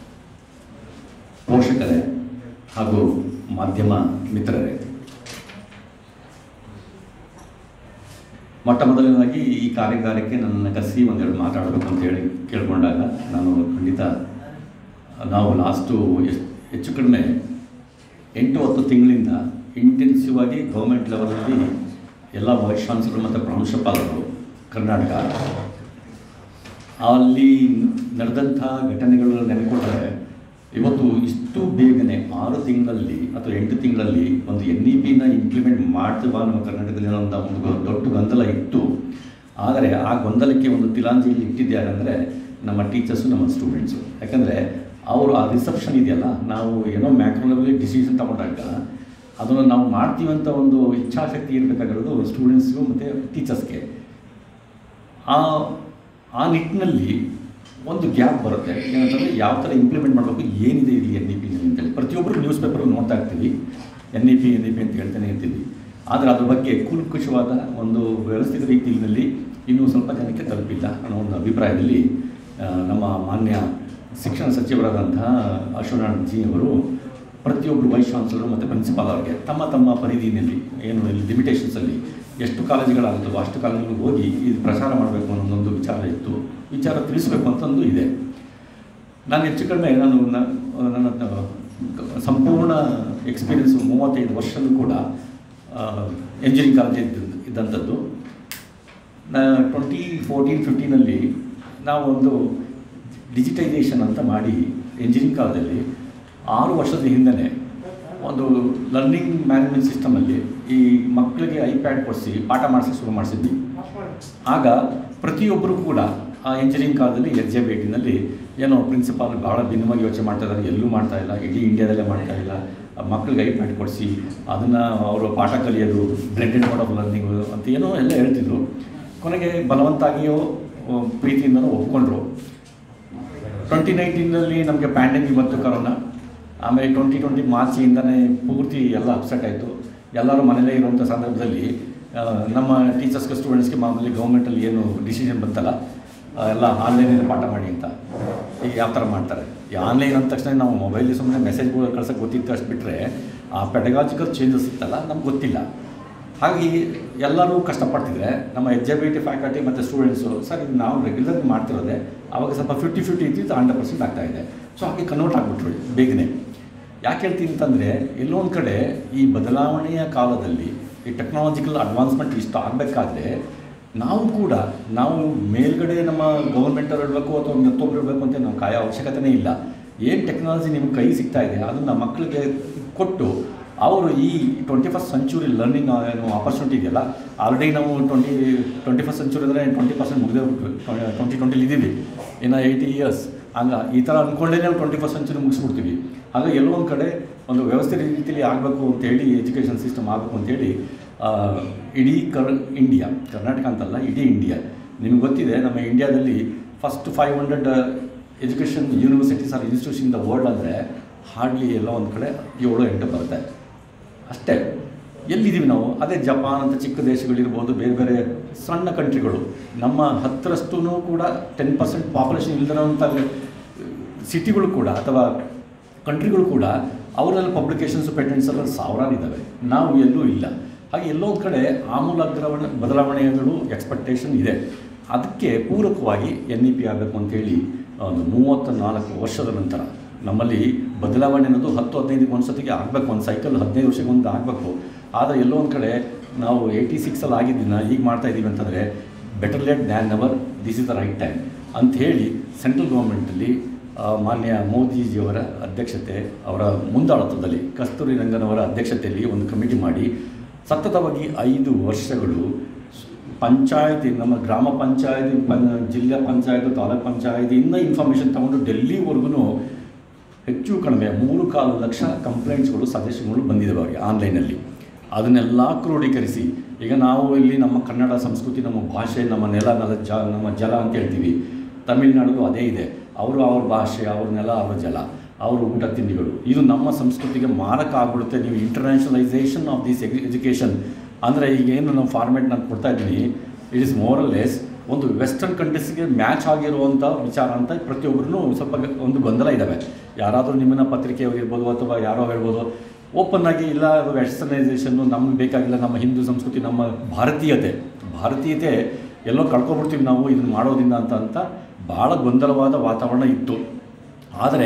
ಪೋಷಕರೇ ಹಾಗೂ ಮಾಧ್ಯಮ ಮಿತ್ರರೇ ಮೊಟ್ಟ ಮೊದಲನೇದಾಗಿ ಈ ಕಾರ್ಯಗಾರಕ್ಕೆ ನನ್ನನ್ನು ಕರೆಸಿ ಒಂದೆರಡು ಮಾತಾಡಬೇಕು ಅಂತ ಹೇಳಿ ಕೇಳ್ಕೊಂಡಾಗ ನಾನು ಖಂಡಿತ ನಾವು ಲಾಸ್ಟು ಎಸ್ ಹೆಚ್ಚು ಕಡಿಮೆ ಎಂಟು ಹತ್ತು ತಿಂಗಳಿಂದ ಇಂಟೆನ್ಸಿವ್ ಆಗಿ ಗೌರ್ಮೆಂಟ್ ಲೆವೆಲಲ್ಲಿ ಎಲ್ಲ ವೈಸ್ ಚಾನ್ಸಲರ್ ಮತ್ತು ಪ್ರಾಂಶುಪಾಲರು ಕರ್ನಾಟಕ ಅಲ್ಲಿ ನಡೆದಂಥ ಘಟನೆಗಳು ನೆನೆಕೊಂಡ್ರೆ ಇವತ್ತು ಇಷ್ಟು ಬೇಗನೆ ಆರು ತಿಂಗಳಲ್ಲಿ ಅಥವಾ ಎಂಟು ತಿಂಗಳಲ್ಲಿ ಒಂದು ಎನ್ ಇ ಪಿನ ಇಂಪ್ಲಿಮೆಂಟ್ ಮಾಡ್ತೀವ ನಮ್ಮ ಕರ್ನಾಟಕದಲ್ಲಿ ಅನ್ನೋ ಒಂದು ಒಂದು ಗೊ- ದೊಡ್ಡ ಗೊಂದಲ ಇತ್ತು ಆದರೆ ಆ ಗೊಂದಲಕ್ಕೆ ಒಂದು ತಿಲಾಂಜಲಿ ಇಟ್ಟಿದ್ದಾರೆ ಅಂದರೆ ನಮ್ಮ ಟೀಚರ್ಸು ನಮ್ಮ ಸ್ಟೂಡೆಂಟ್ಸು ಯಾಕಂದರೆ ಅವರು ಆ ರಿಸೆಪ್ಷನ್ ಇದೆಯಲ್ಲ ನಾವು ಏನೋ ಮ್ಯಾಕ್ರೋನಲ್ಲಿ ಡಿಸಿಷನ್ ತಗೊಂಡಾಗ ಅದನ್ನು ನಾವು ಮಾಡ್ತೀವಿ ಅಂತ ಒಂದು ಇಚ್ಛಾಶಕ್ತಿ ಇರಬೇಕಾಗಿರೋದು ಸ್ಟೂಡೆಂಟ್ಸ್ಗೂ ಮತ್ತು ಟೀಚರ್ಸ್ಗೆ ಆ ಆ ನಿಟ್ಟಿನಲ್ಲಿ ಒಂದು ಗ್ಯಾಪ್ ಬರುತ್ತೆ ಏನಂತಂದರೆ ಯಾವ ಥರ ಇಂಪ್ಲಿಮೆಂಟ್ ಮಾಡಬೇಕು ಏನಿದೆ ಇಲ್ಲಿ ಎನ್ ಇ ಪಿ ಅಂತೇಳಿ ಪ್ರತಿಯೊಬ್ಬರು ನ್ಯೂಸ್ ಪೇಪರ್ ನೋಡ್ತಾ ಇರ್ತೀವಿ N E P N E P ಅಂತ ಹೇಳ್ತಾನೆ ಇರ್ತೀವಿ ಆದರೆ ಅದ್ರ ಬಗ್ಗೆ ಕೂಲಂಕುಷವಾದ ಒಂದು ವ್ಯವಸ್ಥಿತ ರೀತಿಯಲ್ಲಿ ಇನ್ನೂ ಸ್ವಲ್ಪ ಜನಕ್ಕೆ ತಲುಪಿಲ್ಲ ಅನ್ನೋ ಒಂದು ಅಭಿಪ್ರಾಯದಲ್ಲಿ ಆ, ನಮ್ಮ ಮಾನ್ಯ ಶಿಕ್ಷಣ ಸಚಿವರಾದಂತಹ ಅಶ್ವನಾಥ್ ಜಿ ಅವರು ಪ್ರತಿಯೊಬ್ಬರು ವೈಸ್ ಚಾನ್ಸಲರ್ ಮತ್ತು ಪ್ರಿನ್ಸಿಪಾಲ್ ಅವರಿಗೆ ತಮ್ಮ ತಮ್ಮ ಪರಿಧಿಯಲ್ಲಿ ಏನು ಇಲ್ಲಿ ಲಿಮಿಟೇಷನ್ಸಲ್ಲಿ ಎಷ್ಟು ಕಾಲೇಜುಗಳಾಗುತ್ತೋ ಅಷ್ಟು ಕಾಲೇಜುಗಳಿಗೆ ಹೋಗಿ ಇದು ಪ್ರಚಾರ ಮಾಡಬೇಕು ಅನ್ನೋದೊಂದು ವಿಚಾರ ಇತ್ತು ವಿಚಾರ ತಿಳಿಸಬೇಕು ಅಂತ ಒಂದು ಇದೆ ನಾನು ಹೆಚ್ಚು ಕಡಿಮೆ ನಾನು ನ- ನನ್ನ ತ- ಸಂಪೂರ್ಣ ಎಕ್ಸ್ಪೀರಿಯನ್ಸು ಮೂವತ್ತೈದು ವರ್ಷದೂ ಕೂಡ ಎಂಜಿನಿಯರಿಂಗ್ ಕಾಲೇಜ್ ಇದ್ದ ಇದ್ದಂಥದ್ದು ಟ್ವೆಂಟಿ ಫೋರ್ಟೀನ್ ಫಿಫ್ಟೀನಲ್ಲಿ ನಾವು ಒಂದು ಡಿಜಿಟೈಸೇಷನ್ ಅಂತ ಮಾಡಿ ಎಂಜಿನಿಯರಿಂಗ್ ಕಾಲೇಜಲ್ಲಿ ಆರು ವರ್ಷದ ಹಿಂದೆ ಒಂದು ಲರ್ನಿಂಗ್ ಮ್ಯಾನೇಜ್ಮೆಂಟ್ ಸಿಸ್ಟಮಲ್ಲಿ ಈ ಮಕ್ಕಳಿಗೆ ಐಪ್ಯಾಡ್ ಕೊಡಿಸಿ ಪಾಠ ಮಾಡಿಸಿ ಶುರು ಮಾಡಿಸಿದ್ವಿ ಆಗ ಪ್ರತಿಯೊಬ್ಬರು ಕೂಡ ಆ ಇಂಜಿನಿಯರಿಂಗ್ ಕಾಲದಲ್ಲಿ ಎಸ್ ಜೆ ಭೇಟಿನಲ್ಲಿ ಏನೋ ಪ್ರಿನ್ಸಿಪಾಲ್ ಭಾಳ ಭಿನ್ನವಾಗಿ ಯೋಚನೆ ಮಾಡ್ತಾ ಇದ್ದಾರೆ ಎಲ್ಲೂ ಮಾಡ್ತಾ ಇಲ್ಲ ಇಡೀ ಇಂಡಿಯಾದಲ್ಲೇ ಮಾಡ್ತಾ ಇಲ್ಲ ಆ ಮಕ್ಕಳಿಗೆ ಐಪ್ಯಾಡ್ ಕೊಡಿಸಿ ಅದನ್ನು ಅವರು ಪಾಠ ಕಲಿಯೋದು ಬ್ಲೆಂಡೆಡ್ ಮೋಡ್ ಆಫ್ ಲರ್ನಿಂಗು ಅಂತ ಏನೋ ಎಲ್ಲ ಹೇಳ್ತಿದ್ರು ಕೊನೆಗೆ ಬಲವಂತಾಗಿಯೋ ಆ, ಪ್ರೀತಿಯಿಂದನೂ ಒಪ್ಕೊಂಡ್ರು ಟ್ವೆಂಟಿ ನೈನ್ಟೀನಲ್ಲಿ ನಮಗೆ ಪ್ಯಾಂಡಮಿಕ್ ಬಂತು ಕರೋನಾ ಆಮೇಲೆ ಟ್ವೆಂಟಿ ಟ್ವೆಂಟಿ ಮಾರ್ಚಿಂದನೇ ಪೂರ್ತಿ ಎಲ್ಲ ಅಪ್ಸೆಟ್ ಆಯಿತು ಎಲ್ಲರೂ ಮನೇಲೇ ಇರುವಂಥ ಸಂದರ್ಭದಲ್ಲಿ ಆ, ನಮ್ಮ ಟೀಚರ್ಸ್ಗೆ ಸ್ಟೂಡೆಂಟ್ಸ್ಗೆ ಮಾಮೂಲಿ ಗೌರ್ಮೆಂಟಲ್ಲಿ ಏನು ಡಿಸಿಷನ್ ಬಂತಲ್ಲ ಆ, ಎಲ್ಲ ಆನ್ಲೈನಲ್ಲಿ ಪಾಠ ಮಾಡಿ ಅಂತ ಈಗ ಯಾವ ಥರ ಮಾಡ್ತಾರೆ ಈ ಆನ್ಲೈನ್ ಅಂದ ತಕ್ಷಣ ನಾವು ಮೊಬೈಲ್ ಸುಮ್ಮನೆ ಮೆಸೇಜ್ಗಳು ಕಳ್ಸೋಕೆ ಗೊತ್ತಿತ್ತು ಅಷ್ಟು ಬಿಟ್ಟರೆ ಆ ಪೆಡಗಾಜಿಕಲ್ ಚೇಂಜಸ್ ಇತ್ತಲ್ಲ ನಮ್ಗೆ ಗೊತ್ತಿಲ್ಲ ಹಾಗಾಗಿ ಎಲ್ಲರೂ ಕಷ್ಟಪಡ್ತಿದ್ರೆ ನಮ್ಮ H A B T faculty ಮತ್ತು ಸ್ಟೂಡೆಂಟ್ಸು ಸರ್ ಇದು ನಾವು ರೆಗ್ಯುಲರ್ ಮಾಡ್ತಿರೋದೆ ಆವಾಗ ಸ್ವಲ್ಪ ಫಿಫ್ಟಿ ಫಿಫ್ಟಿ ಇದ್ದಿದ್ದು ಹಂಡ್ರೆಡ್ ಪರ್ಸೆಂಟ್ ಆಗ್ತಾ ಇದೆ ಸೊ ಹಾಗೆ ಕನ್ವರ್ಟ್ ಆಗಿಬಿಟ್ರು ಬೇಗನೆ ಯಾಕೆ ಹೇಳ್ತೀನಿ ಅಂತಂದರೆ ಎಲ್ಲೋ ಒಂದು ಕಡೆ ಈ ಬದಲಾವಣೆಯ ಕಾಲದಲ್ಲಿ ಈ ಟೆಕ್ನಾಲಜಿಕಲ್ ಅಡ್ವಾನ್ಸ್ಮೆಂಟ್ ಇಷ್ಟು ಆಗಬೇಕಾದ್ರೆ ನಾವು ಕೂಡ ನಾವು ಮೇಲ್ಗಡೆ ನಮ್ಮ ಗೌರ್ಮೆಂಟವ್ರು ಇರಬೇಕು ಅಥವಾ ಮತ್ತೊಬ್ರು ಇರಬೇಕು ಅಂತ ನಾವು ಕಾಯೋ ಅವಶ್ಯಕತೆನೇ ಇಲ್ಲ ಏನು ಟೆಕ್ನಾಲಜಿ ನಿಮ್ಗೆ ಕೈ ಸಿಗ್ತಾ ಇದೆ ಅದನ್ನು ಮಕ್ಕಳಿಗೆ ಕೊಟ್ಟು ಅವರು ಈ ಟ್ವೆಂಟಿ ಫಸ್ಟ್ ಸೆಂಚುರಿ ಲರ್ನಿಂಗ್ ಏನು ಆಪರ್ಚುನಿಟಿ ಇದೆಯಲ್ಲ ಆಲ್ರೆಡಿ ನಾವು ಟ್ವೆಂಟಿ ಟ್ವೆಂಟಿ ಫಸ್ಟ್ ಸೆಂಚುರಿ ಅಂದರೆ ಟ್ವೆಂಟಿ ಪರ್ಸೆಂಟ್ ಮುಗಿದೇ ಟ್ವೆಂಟಿ ಟ್ವೆಂಟಿಲಿ ಇದ್ದೀವಿ ಇನ್ನು ಏಯ್ಟಿ ಇಯರ್ಸ್ ಹಂಗೆ ಈ ಥರ ಅಂದ್ಕೊಂಡೇ ನಾವು ಟ್ವೆಂಟಿ ಫಸ್ಟ್ ಸೆಂಚುರಿ ಮುಗಿಸ್ಬಿಡ್ತೀವಿ ಹಾಗೆ ಎಲ್ಲೋ ಒಂದು ಕಡೆ ಒಂದು ವ್ಯವಸ್ಥಿತ ರೀತಿಯಲ್ಲಿ ಆಗಬೇಕು ಅಂತೇಳಿ ಎಜುಕೇಷನ್ ಸಿಸ್ಟಮ್ ಆಗಬೇಕು ಅಂತೇಳಿ ಆ, ಇಡೀ ಕರ್ ಇಂಡಿಯಾ ಕರ್ನಾಟಕ ಅಂತಲ್ಲ ಇಡೀ ಇಂಡಿಯಾ ನಿಮ್ಗೆ ಗೊತ್ತಿದೆ ನಮ್ಮ ಇಂಡಿಯಾದಲ್ಲಿ first five hundred education universities or institution in the world ಅಂದರೆ ಹಾರ್ಡ್ಲಿ ಎಲ್ಲೋ ಒಂದು ಕಡೆ ಏಳು ಎಂಟು ಬರುತ್ತೆ ಅಷ್ಟೇ ಎಲ್ಲಿದ್ದೀವಿ ನಾವು ಅದೇ ಜಪಾನ್ ಅಂತ ಚಿಕ್ಕ ದೇಶಗಳಿರ್ಬೋದು ಬೇರೆ ಬೇರೆ ಸಣ್ಣ ಕಂಟ್ರಿಗಳು ನಮ್ಮ ಹತ್ತರಷ್ಟೂ ಕೂಡ ಟೆನ್ ಪರ್ಸೆಂಟ್ ಪಾಪ್ಯುಲೇಷನ್ ಇಲ್ದಿರೋಂಥ ಸಿಟಿಗಳು ಕೂಡ ಅಥವಾ ಕಂಟ್ರಿಗಳು ಕೂಡ ಅವರಲ್ಲಿ ಪಬ್ಲಿಕೇಶನ್ಸ್ ಪೇಟೆಂಟ್ಸ್ ಎಲ್ಲ ಸಾವಿರಾರು ಇದ್ದಾವೆ ನಾವು ಎಲ್ಲೂ ಇಲ್ಲ ಹಾಗೆ ಎಲ್ಲೋ ಒಂದು ಕಡೆ ಆಮೂಲಾಗ್ರವಣ ಬದಲಾವಣೆಗಳು ಎಕ್ಸ್ಪೆಕ್ಟೇಷನ್ ಇದೆ ಅದಕ್ಕೆ ಪೂರಕವಾಗಿ ಎನ್ ಇ ಪಿ ಆಗಬೇಕು ಅಂತೇಳಿ ಒಂದು ಮೂವತ್ತ ನಾಲ್ಕು ವರ್ಷದ ನಂತರ ನಮ್ಮಲ್ಲಿ ಬದಲಾವಣೆ ಅನ್ನೋದು ಹತ್ತು ಹದಿನೈದು ಒಂದು ಸತಿಗೆ ಆಗಬೇಕು ಒಂದು ಸೈಕಲ್ ಹದಿನೈದು ವರ್ಷಕ್ಕೆ ಒಂದು ಆಗಬೇಕು ಆದರೆ ಎಲ್ಲೋ ಒಂದು ಕಡೆ ನಾವು ಏಯ್ಟಿ ಸಿಕ್ಸಲ್ಲಿ ಆಗಿದ್ದನ್ನ ಈಗ ಮಾಡ್ತಾ ಇದ್ದೀವಿ ಅಂತಂದರೆ better late than never this is the right time ಅಂತ ಹೇಳಿ ಸೆಂಟ್ರಲ್ ಗೌರ್ಮೆಂಟಲ್ಲಿ ಆ, ಮಾನ್ಯ ಮೋದಿಜಿಯವರ ಅಧ್ಯಕ್ಷತೆ ಅವರ ಮುಂದಾಳತ್ವದಲ್ಲಿ ಕಸ್ತೂರಿ ರಂಗನವರ ಅಧ್ಯಕ್ಷತೆಯಲ್ಲಿ ಒಂದು ಕಮಿಟಿ ಮಾಡಿ ಸತತವಾಗಿ ಐದು ವರ್ಷಗಳು ಪಂಚಾಯತಿ ನಮ್ಮ ಗ್ರಾಮ ಪಂಚಾಯತಿ ಪಂ ಜಿಲ್ಲಾ ಪಂಚಾಯತ್ ತಾಲೂಕ್ ಪಂಚಾಯತಿಯಿಂದ ಇನ್ಫಾರ್ಮೇಷನ್ ತಗೊಂಡು ಡೆಲ್ಲಿವರೆಗೂ ಹೆಚ್ಚು ಕಡಿಮೆ ಮೂರು ಕಾಲು ಲಕ್ಷ ಕಂಪ್ಲೇಂಟ್ಸ್ಗಳು ಸಜೆಷನ್ಗಳು ಬಂದಿದ್ದಾವೆ ಅವರಿಗೆ ಆನ್ಲೈನಲ್ಲಿ ಅದನ್ನೆಲ್ಲ ಕ್ರೋಢೀಕರಿಸಿ ಈಗ ನಾವು ಇಲ್ಲಿ ನಮ್ಮ ಕನ್ನಡ ಸಂಸ್ಕೃತಿ ನಮ್ಮ ಭಾಷೆ ನಮ್ಮ ನೆಲ ನೆಲ ಜ ನಮ್ಮ ಜಲ ಅಂತ ಹೇಳ್ತೀವಿ ತಮಿಳುನಾಡು ಅದೇ ಇದೆ ಅವರು ಅವ್ರ ಭಾಷೆ ಅವ್ರ ನೆಲ ಅವ್ರ ಜಲ ಅವ್ರ ಊಟ ತಿಂಡಿಗಳು ಇದು ನಮ್ಮ ಸಂಸ್ಕೃತಿಗೆ ಮಾರಕ ಆಗ್ಬಿಡುತ್ತೆ ನೀವು ಇಂಟರ್ನ್ಯಾಷನಲೈಸೇಷನ್ ಆಫ್ ದಿಸ್ ಎಜುಕೇಷನ್ ಅಂದರೆ ಈಗ ಏನು ನಾವು ಫಾರ್ಮೆಟ್ ನಾನು ಕೊಡ್ತಾ ಇದ್ದೀನಿ ಇಟ್ ಇಸ್ ಮೋರ್ ಲೆಸ್ ಒಂದು ವೆಸ್ಟರ್ನ್ ಕಂಟ್ರೀಸ್ಗೆ ಮ್ಯಾಚ್ ಆಗಿರುವಂಥ ವಿಚಾರ ಅಂತ ಪ್ರತಿಯೊಬ್ಬರೂ ಸ್ವಲ್ಪ ಗ- ಒಂದು ಗೊಂದಲ ಇದ್ದಾವೆ ಯಾರಾದರೂ ನಿಮ್ಮನ್ನ ಪತ್ರಿಕೆ ಇರ್ಬೋದು ಅಥವಾ ಯಾರೋ ಹೇಳ್ಬೋದು ಓಪನ್ ಆಗಿ ಇಲ್ಲ ಅದು ವೆಸ್ಟರ್ನೈಸೇಷನ್ನು ನಮ್ಗೆ ಬೇಕಾಗಿಲ್ಲ ನಮ್ಮ ಹಿಂದೂ ಸಂಸ್ಕೃತಿ ನಮ್ಮ ಭಾರತೀಯತೆ ಭಾರತೀಯತೆ ಎಲ್ಲೋ ಕಳ್ಕೊಬಿಡ್ತೀವಿ ನಾವು ಇದನ್ನು ಮಾಡೋದ್ರಿಂದ ಅಂತ ಅಂತ ಭಾಳ ಗೊಂದಲವಾದ ವಾತಾವರಣ ಇತ್ತು ಆದರೆ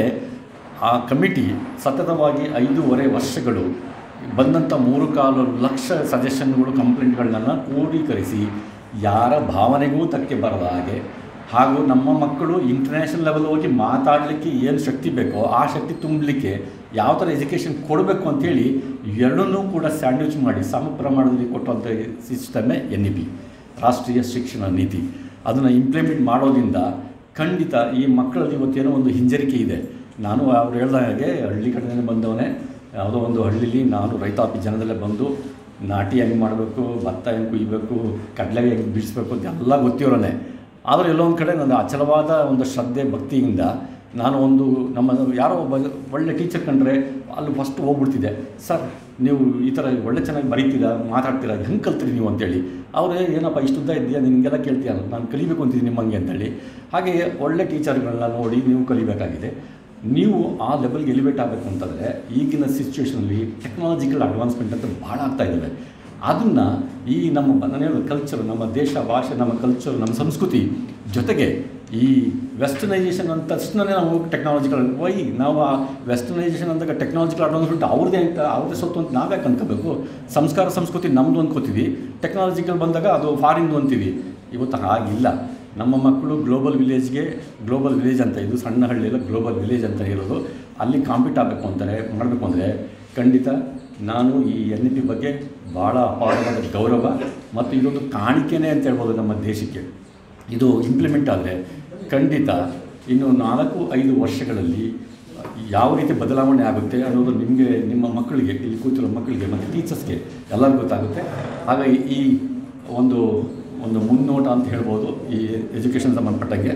ಆ ಕಮಿಟಿ ಸತತವಾಗಿ ಐದೂವರೆ ವರ್ಷಗಳು ಬಂದಂಥ ಮೂರು ಕಾಲು ಲಕ್ಷ ಸಜೆಷನ್ಗಳು ಕಂಪ್ಲೇಂಟ್ಗಳನ್ನ ಕ್ರೋಢೀಕರಿಸಿ ಯಾರ ಭಾವನೆಗೂ ತಕ್ಕೆ ಬರದ ಹಾಗೆ ಹಾಗೂ ನಮ್ಮ ಮಕ್ಕಳು ಇಂಟರ್ನ್ಯಾಷನಲ್ ಲೆವೆಲ್ ಹೋಗಿ ಮಾತಾಡಲಿಕ್ಕೆ ಏನು ಶಕ್ತಿ ಬೇಕೋ ಆ ಶಕ್ತಿ ತುಂಬಲಿಕ್ಕೆ ಯಾವ ಥರ ಎಜುಕೇಷನ್ ಕೊಡಬೇಕು ಅಂತೇಳಿ ಎರಡನ್ನೂ ಕೂಡ ಸ್ಯಾಂಡ್ವಿಚ್ ಮಾಡಿ ಸಮ ಪ್ರಮಾಣದಲ್ಲಿ ಕೊಟ್ಟಂಥ ಸಿಸ್ಟಮೇ ಎನ್ ಇ ಪಿ ರಾಷ್ಟ್ರೀಯ ಶಿಕ್ಷಣ ನೀತಿ ಅದನ್ನು ಇಂಪ್ಲಿಮೆಂಟ್ ಮಾಡೋದ್ರಿಂದ ಖಂಡಿತ ಈ ಮಕ್ಕಳಲ್ಲಿ ಇವತ್ತೇನೋ ಒಂದು ಹಿಂಜರಿಕೆ ಇದೆ ನಾನು ಅವ್ರು ಹೇಳ್ದ ಹಾಗೆ ಹಳ್ಳಿ ಕಡೆನೇ ಬಂದವನೇ ಯಾವುದೋ ಒಂದು ಹಳ್ಳಿಲಿ ನಾನು ರೈತಾಪಿ ಜನದಲ್ಲೇ ಬಂದು ನಾಟಿ ಹೆಂಗೆ ಮಾಡಬೇಕು ಭತ್ತ ಹೆಂಗೆ ಕುಯ್ಬೇಕು ಕಡಲೆ ಹೆಂಗೆ ಬಿಡಿಸ್ಬೇಕು ಅಂತ ಎಲ್ಲ ಗೊತ್ತಿರೋನೆ ಆದರೆ ಎಲ್ಲೋ ಒಂದು ಕಡೆ ನನ್ನ ಅಚಲವಾದ ಒಂದು ಶ್ರದ್ಧೆ ಭಕ್ತಿಯಿಂದ ನಾನು ಒಂದು ನಮ್ಮ ಯಾರೋ ಒಬ್ಬ ಒಳ್ಳೆ ಟೀಚರ್ ಕಂಡ್ರೆ ಅಲ್ಲಿ ಫಸ್ಟ್ ಹೋಗ್ಬಿಡ್ತಿದ್ದೆ ಸರ್ ನೀವು ಈ ಥರ ಒಳ್ಳೆ ಚೆನ್ನಾಗಿ ಬರೀತೀರಾ ಮಾತಾಡ್ತೀರಾ ಹೆಂಗೆ ಕಲ್ತ್ರಿ ನೀವು ಅಂತೇಳಿ ಅವರೇ ಏನಪ್ಪ ಇಷ್ಟುದ್ದ ಇದೆಯಾ ನಿನಗೆಲ್ಲ ಕೇಳ್ತೀಯ ನಾನು ಕಲಿಬೇಕು ಅಂತಿದ್ದೀನಿ ನಿಮ್ಮಂಗೆ ಅಂತೇಳಿ ಹಾಗೆ ಒಳ್ಳೆ ಟೀಚರ್ಗಳನ್ನ ನೋಡಿ ನೀವು ಕಲಿಬೇಕಾಗಿದೆ ನೀವು ಆ ಲೆವೆಲ್ಗೆ ಎಲಿವೇಟ್ ಆಗಬೇಕು ಅಂತಂದರೆ ಈಗಿನ ಸಿಚುವೇಷನಲ್ಲಿ ಟೆಕ್ನಾಲಜಿಕಲ್ ಅಡ್ವಾನ್ಸ್ಮೆಂಟ್ ಅಂತ ಭಾಳ ಆಗ್ತಾ ಇದ್ದಾವೆ ಅದನ್ನು ಈ ನಮ್ಮ ನಾನು ಹೇಳೋದು ಕಲ್ಚರ್ ನಮ್ಮ ದೇಶ ಭಾಷೆ ನಮ್ಮ ಕಲ್ಚರ್ ನಮ್ಮ ಸಂಸ್ಕೃತಿ ಜೊತೆಗೆ ಈ ವೆಸ್ಟರ್ನೈಸೇಷನ್ ಅಂತ ತಕ್ಷಣವೇ ನಾವು ಟೆಕ್ನಾಲಜಿಕಲ್ ವೈ ನಾವು ಆ ವೆಸ್ಟರ್ನೈಸೇಷನ್ ಅಂದಾಗ ಟೆಕ್ನಾಲಜಿಕಲ್ ಅಡ್ವಾನ್ಸ್ಮೆಂಟ್ ಅವ್ರದ್ದೇ ಅಂತ ಅವ್ರದ್ದೇ ಸೊತ್ತು ಅಂತ ನಾವ್ಯಾಕೆ ಅನ್ಕೋಬೇಕು ಸಂಸ್ಕಾರ ಸಂಸ್ಕೃತಿ ನಮ್ಮದು ಅನ್ಕೋತೀವಿ ಟೆಕ್ನಾಲಜಿಕಲ್ ಬಂದಾಗ ಅದು ಫಾರಿನ್ದು ಅಂತೀವಿ ಇವತ್ತು ಹಾಗಿಲ್ಲ ನಮ್ಮ ಮಕ್ಕಳು ಗ್ಲೋಬಲ್ ವಿಲೇಜ್ಗೆ ಗ್ಲೋಬಲ್ ವಿಲೇಜ್ ಅಂತ ಇದು ಸಣ್ಣ ಹಳ್ಳಿಯಲ್ಲ ಗ್ಲೋಬಲ್ ವಿಲೇಜ್ ಅಂತ ಇರೋದು ಅಲ್ಲಿ ಕಾಂಪೀಟ್ ಆಗಬೇಕು ಅಂತಾರೆ ಮಾಡಬೇಕು ಅಂದರೆ ಖಂಡಿತ ನಾನು ಈ ಎನ್ ಇ ಪಿ ಬಗ್ಗೆ ಭಾಳ ಅಪಾರವಾದ ಗೌರವ ಮತ್ತು ಇದೊಂದು ಕಾಣಿಕೆನೇ ಅಂತ ಹೇಳ್ಬೋದು ನಮ್ಮ ದೇಶಕ್ಕೆ ಇದು ಇಂಪ್ಲಿಮೆಂಟ್ ಆದರೆ ಖಂಡಿತ ಇನ್ನು ನಾಲ್ಕು ಐದು ವರ್ಷಗಳಲ್ಲಿ ಯಾವ ರೀತಿ ಬದಲಾವಣೆ ಆಗುತ್ತೆ ಅನ್ನೋದು ನಿಮಗೆ ನಿಮ್ಮ ಮಕ್ಕಳಿಗೆ ಇಲ್ಲಿ ಕೂತಿರೋ ಮಕ್ಕಳಿಗೆ ಮತ್ತು ಟೀಚರ್ಸ್ಗೆ ಎಲ್ಲರಿಗೂ ಗೊತ್ತಾಗುತ್ತೆ ಹಾಗಾಗಿ ಈ ಒಂದು ಒಂದು ಮುನ್ನೋಟ ಅಂತ ಹೇಳ್ಬೋದು ಈ ಎಜುಕೇಷನ್ ಸಂಬಂಧಪಟ್ಟಂಗೆ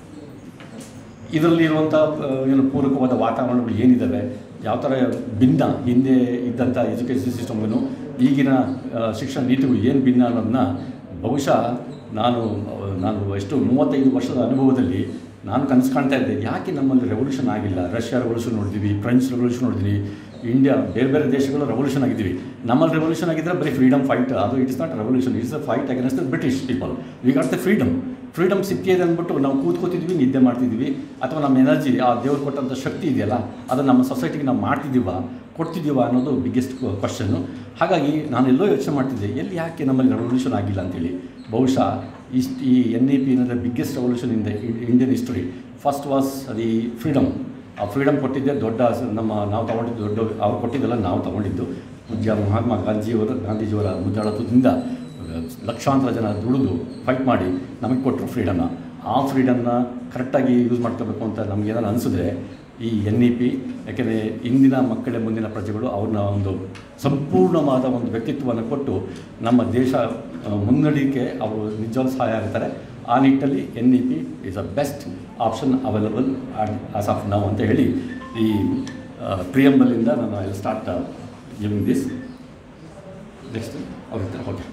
ಇದರಲ್ಲಿ ಇರುವಂಥ ಏನು ಪೂರಕವಾದ ವಾತಾವರಣಗಳು ಏನಿದ್ದಾವೆ ಯಾವ ಥರ ಭಿನ್ನ ಹಿಂದೆ ಇದ್ದಂಥ ಎಜುಕೇಷನ್ ಸಿಸ್ಟಮ್ಗೂ ಈಗಿನ ಆ, ಶಿಕ್ಷಣ ನೀತಿಗಳು ಏನು ಭಿನ್ನ ಅನ್ನೋದನ್ನ ಬಹುಶಃ ನಾನು ನಾನು ಎಷ್ಟು ಮೂವತ್ತೈದು ವರ್ಷದ ಅನುಭವದಲ್ಲಿ ನಾನು ಕನಸು ಕಾಣ್ತಾ ಇದ್ದೆ ಯಾಕೆ ನಮ್ಮಲ್ಲಿ ರೆವಲ್ಯೂಷನ್ ಆಗಿಲ್ಲ ರಷ್ಯಾ ರೆವಲ್ಯೂಷನ್ ನೋಡಿದ್ವಿ ಫ್ರೆಂಚ್ ರೆವಲ್ಯೂಷನ್ ನೋಡಿದ್ವಿ ಇಂಡಿಯಾ ಬೇರೆ ಬೇರೆ ದೇಶಗಳು ರೆವಲ್ಯೂಷನ್ ಆಗಿದ್ದೀವಿ ನಮ್ಮಲ್ಲಿ ರೆವಲ್ಯೂಷನ್ ಆಗಿದ್ದರೆ ಬರೀ ಫ್ರೀಡಮ್ ಫೈಟ್ ಅದು it's not revolution it's a fight against the British people we got the freedom freedom ಸಿಕ್ಕಿದೆ ಅಂದ್ಬಿಟ್ಟು ನಾವು ಕೂತ್ಕೋತಿದ್ವಿ ನಿದ್ದೆ ಮಾಡ್ತಿದ್ವಿ ಅಥವಾ ನಮ್ಮ ಎನರ್ಜಿ ಆ ದೇವ್ರು ಕೊಟ್ಟಂಥ ಶಕ್ತಿ ಇದೆಯಲ್ಲ ಅದನ್ನು ನಮ್ಮ ಸೊಸೈಟಿಗೆ ನಾವು ಮಾಡ್ತಿದ್ದೀವ ಕೊಡ್ತಿದ್ದೀವ ಅನ್ನೋದು ಬಿಗ್ಗೆಸ್ಟ್ ಕ್ವಶನ್ನು ಹಾಗಾಗಿ ನಾನೆಲ್ಲೋ ಯೋಚನೆ ಮಾಡ್ತಿದ್ದೆ ಎಲ್ಲಿ ಯಾಕೆ ನಮ್ಮಲ್ಲಿ ರೆವಲ್ಯೂಷನ್ ಆಗಿಲ್ಲ ಅಂತೇಳಿ ಬಹುಶಃ ಇಷ್ಟು ಈ ಎನ್ ಇ ಪಿ ಅನ್ನೋದು biggest revolution in the Indian history first was the freedom ಆ ಫ್ರೀಡಮ್ ಕೊಟ್ಟಿದ್ದೆ ದೊಡ್ಡ ಸ- ನಮ್ಮ ನಾವು ತಗೊಂಡಿದ್ದು ದೊಡ್ಡ ಅವ್ರು ಕೊಟ್ಟಿದ್ದೆಲ್ಲ ನಾವು ತಗೊಂಡಿದ್ದು ಪೂಜ್ಯ ಮಹಾತ್ಮ ಗಾಂಧಿಯವರ ಗಾಂಧೀಜಿಯವರ ಮುದ್ದಾಳತ್ವದಿಂದ ಲಕ್ಷಾಂತರ ಜನ ದುಡಿದು ಫೈಟ್ ಮಾಡಿ ನಮಗೆ ಕೊಟ್ಟರು ಫ್ರೀಡಮ್ನ ಆ ಫ್ರೀಡಮ್ನ ಕರೆಕ್ಟಾಗಿ ಯೂಸ್ ಮಾಡ್ಕೋಬೇಕು ಅಂತ ನಮಗೇನಾದ್ರು ಅನಿಸಿದ್ರೆ ಈ ಎನ್ ಇ ಪಿ ಯಾಕೆಂದರೆ ಇಂದಿನ ಮಕ್ಕಳ ಮುಂದಿನ ಪ್ರಜೆಗಳು ಅವ್ರನ್ನ ಒಂದು ಸಂಪೂರ್ಣವಾದ ಒಂದು ವ್ಯಕ್ತಿತ್ವವನ್ನು ಕೊಟ್ಟು ನಮ್ಮ ದೇಶ ಆ, ಮುನ್ನಡೆಯಕ್ಕೆ ಅವರು ನಿಜವಾದ ಸಹಾಯ ಆಗ್ತಾರೆ ಆ ನಿಟ್ಟಲ್ಲಿ N E P is a best option available as of now ಅಂತ ಹೇಳಿ ಈ ಪ್ರಿಯಂಬಲಿಂದ ನಾನು I start giving this next okay okay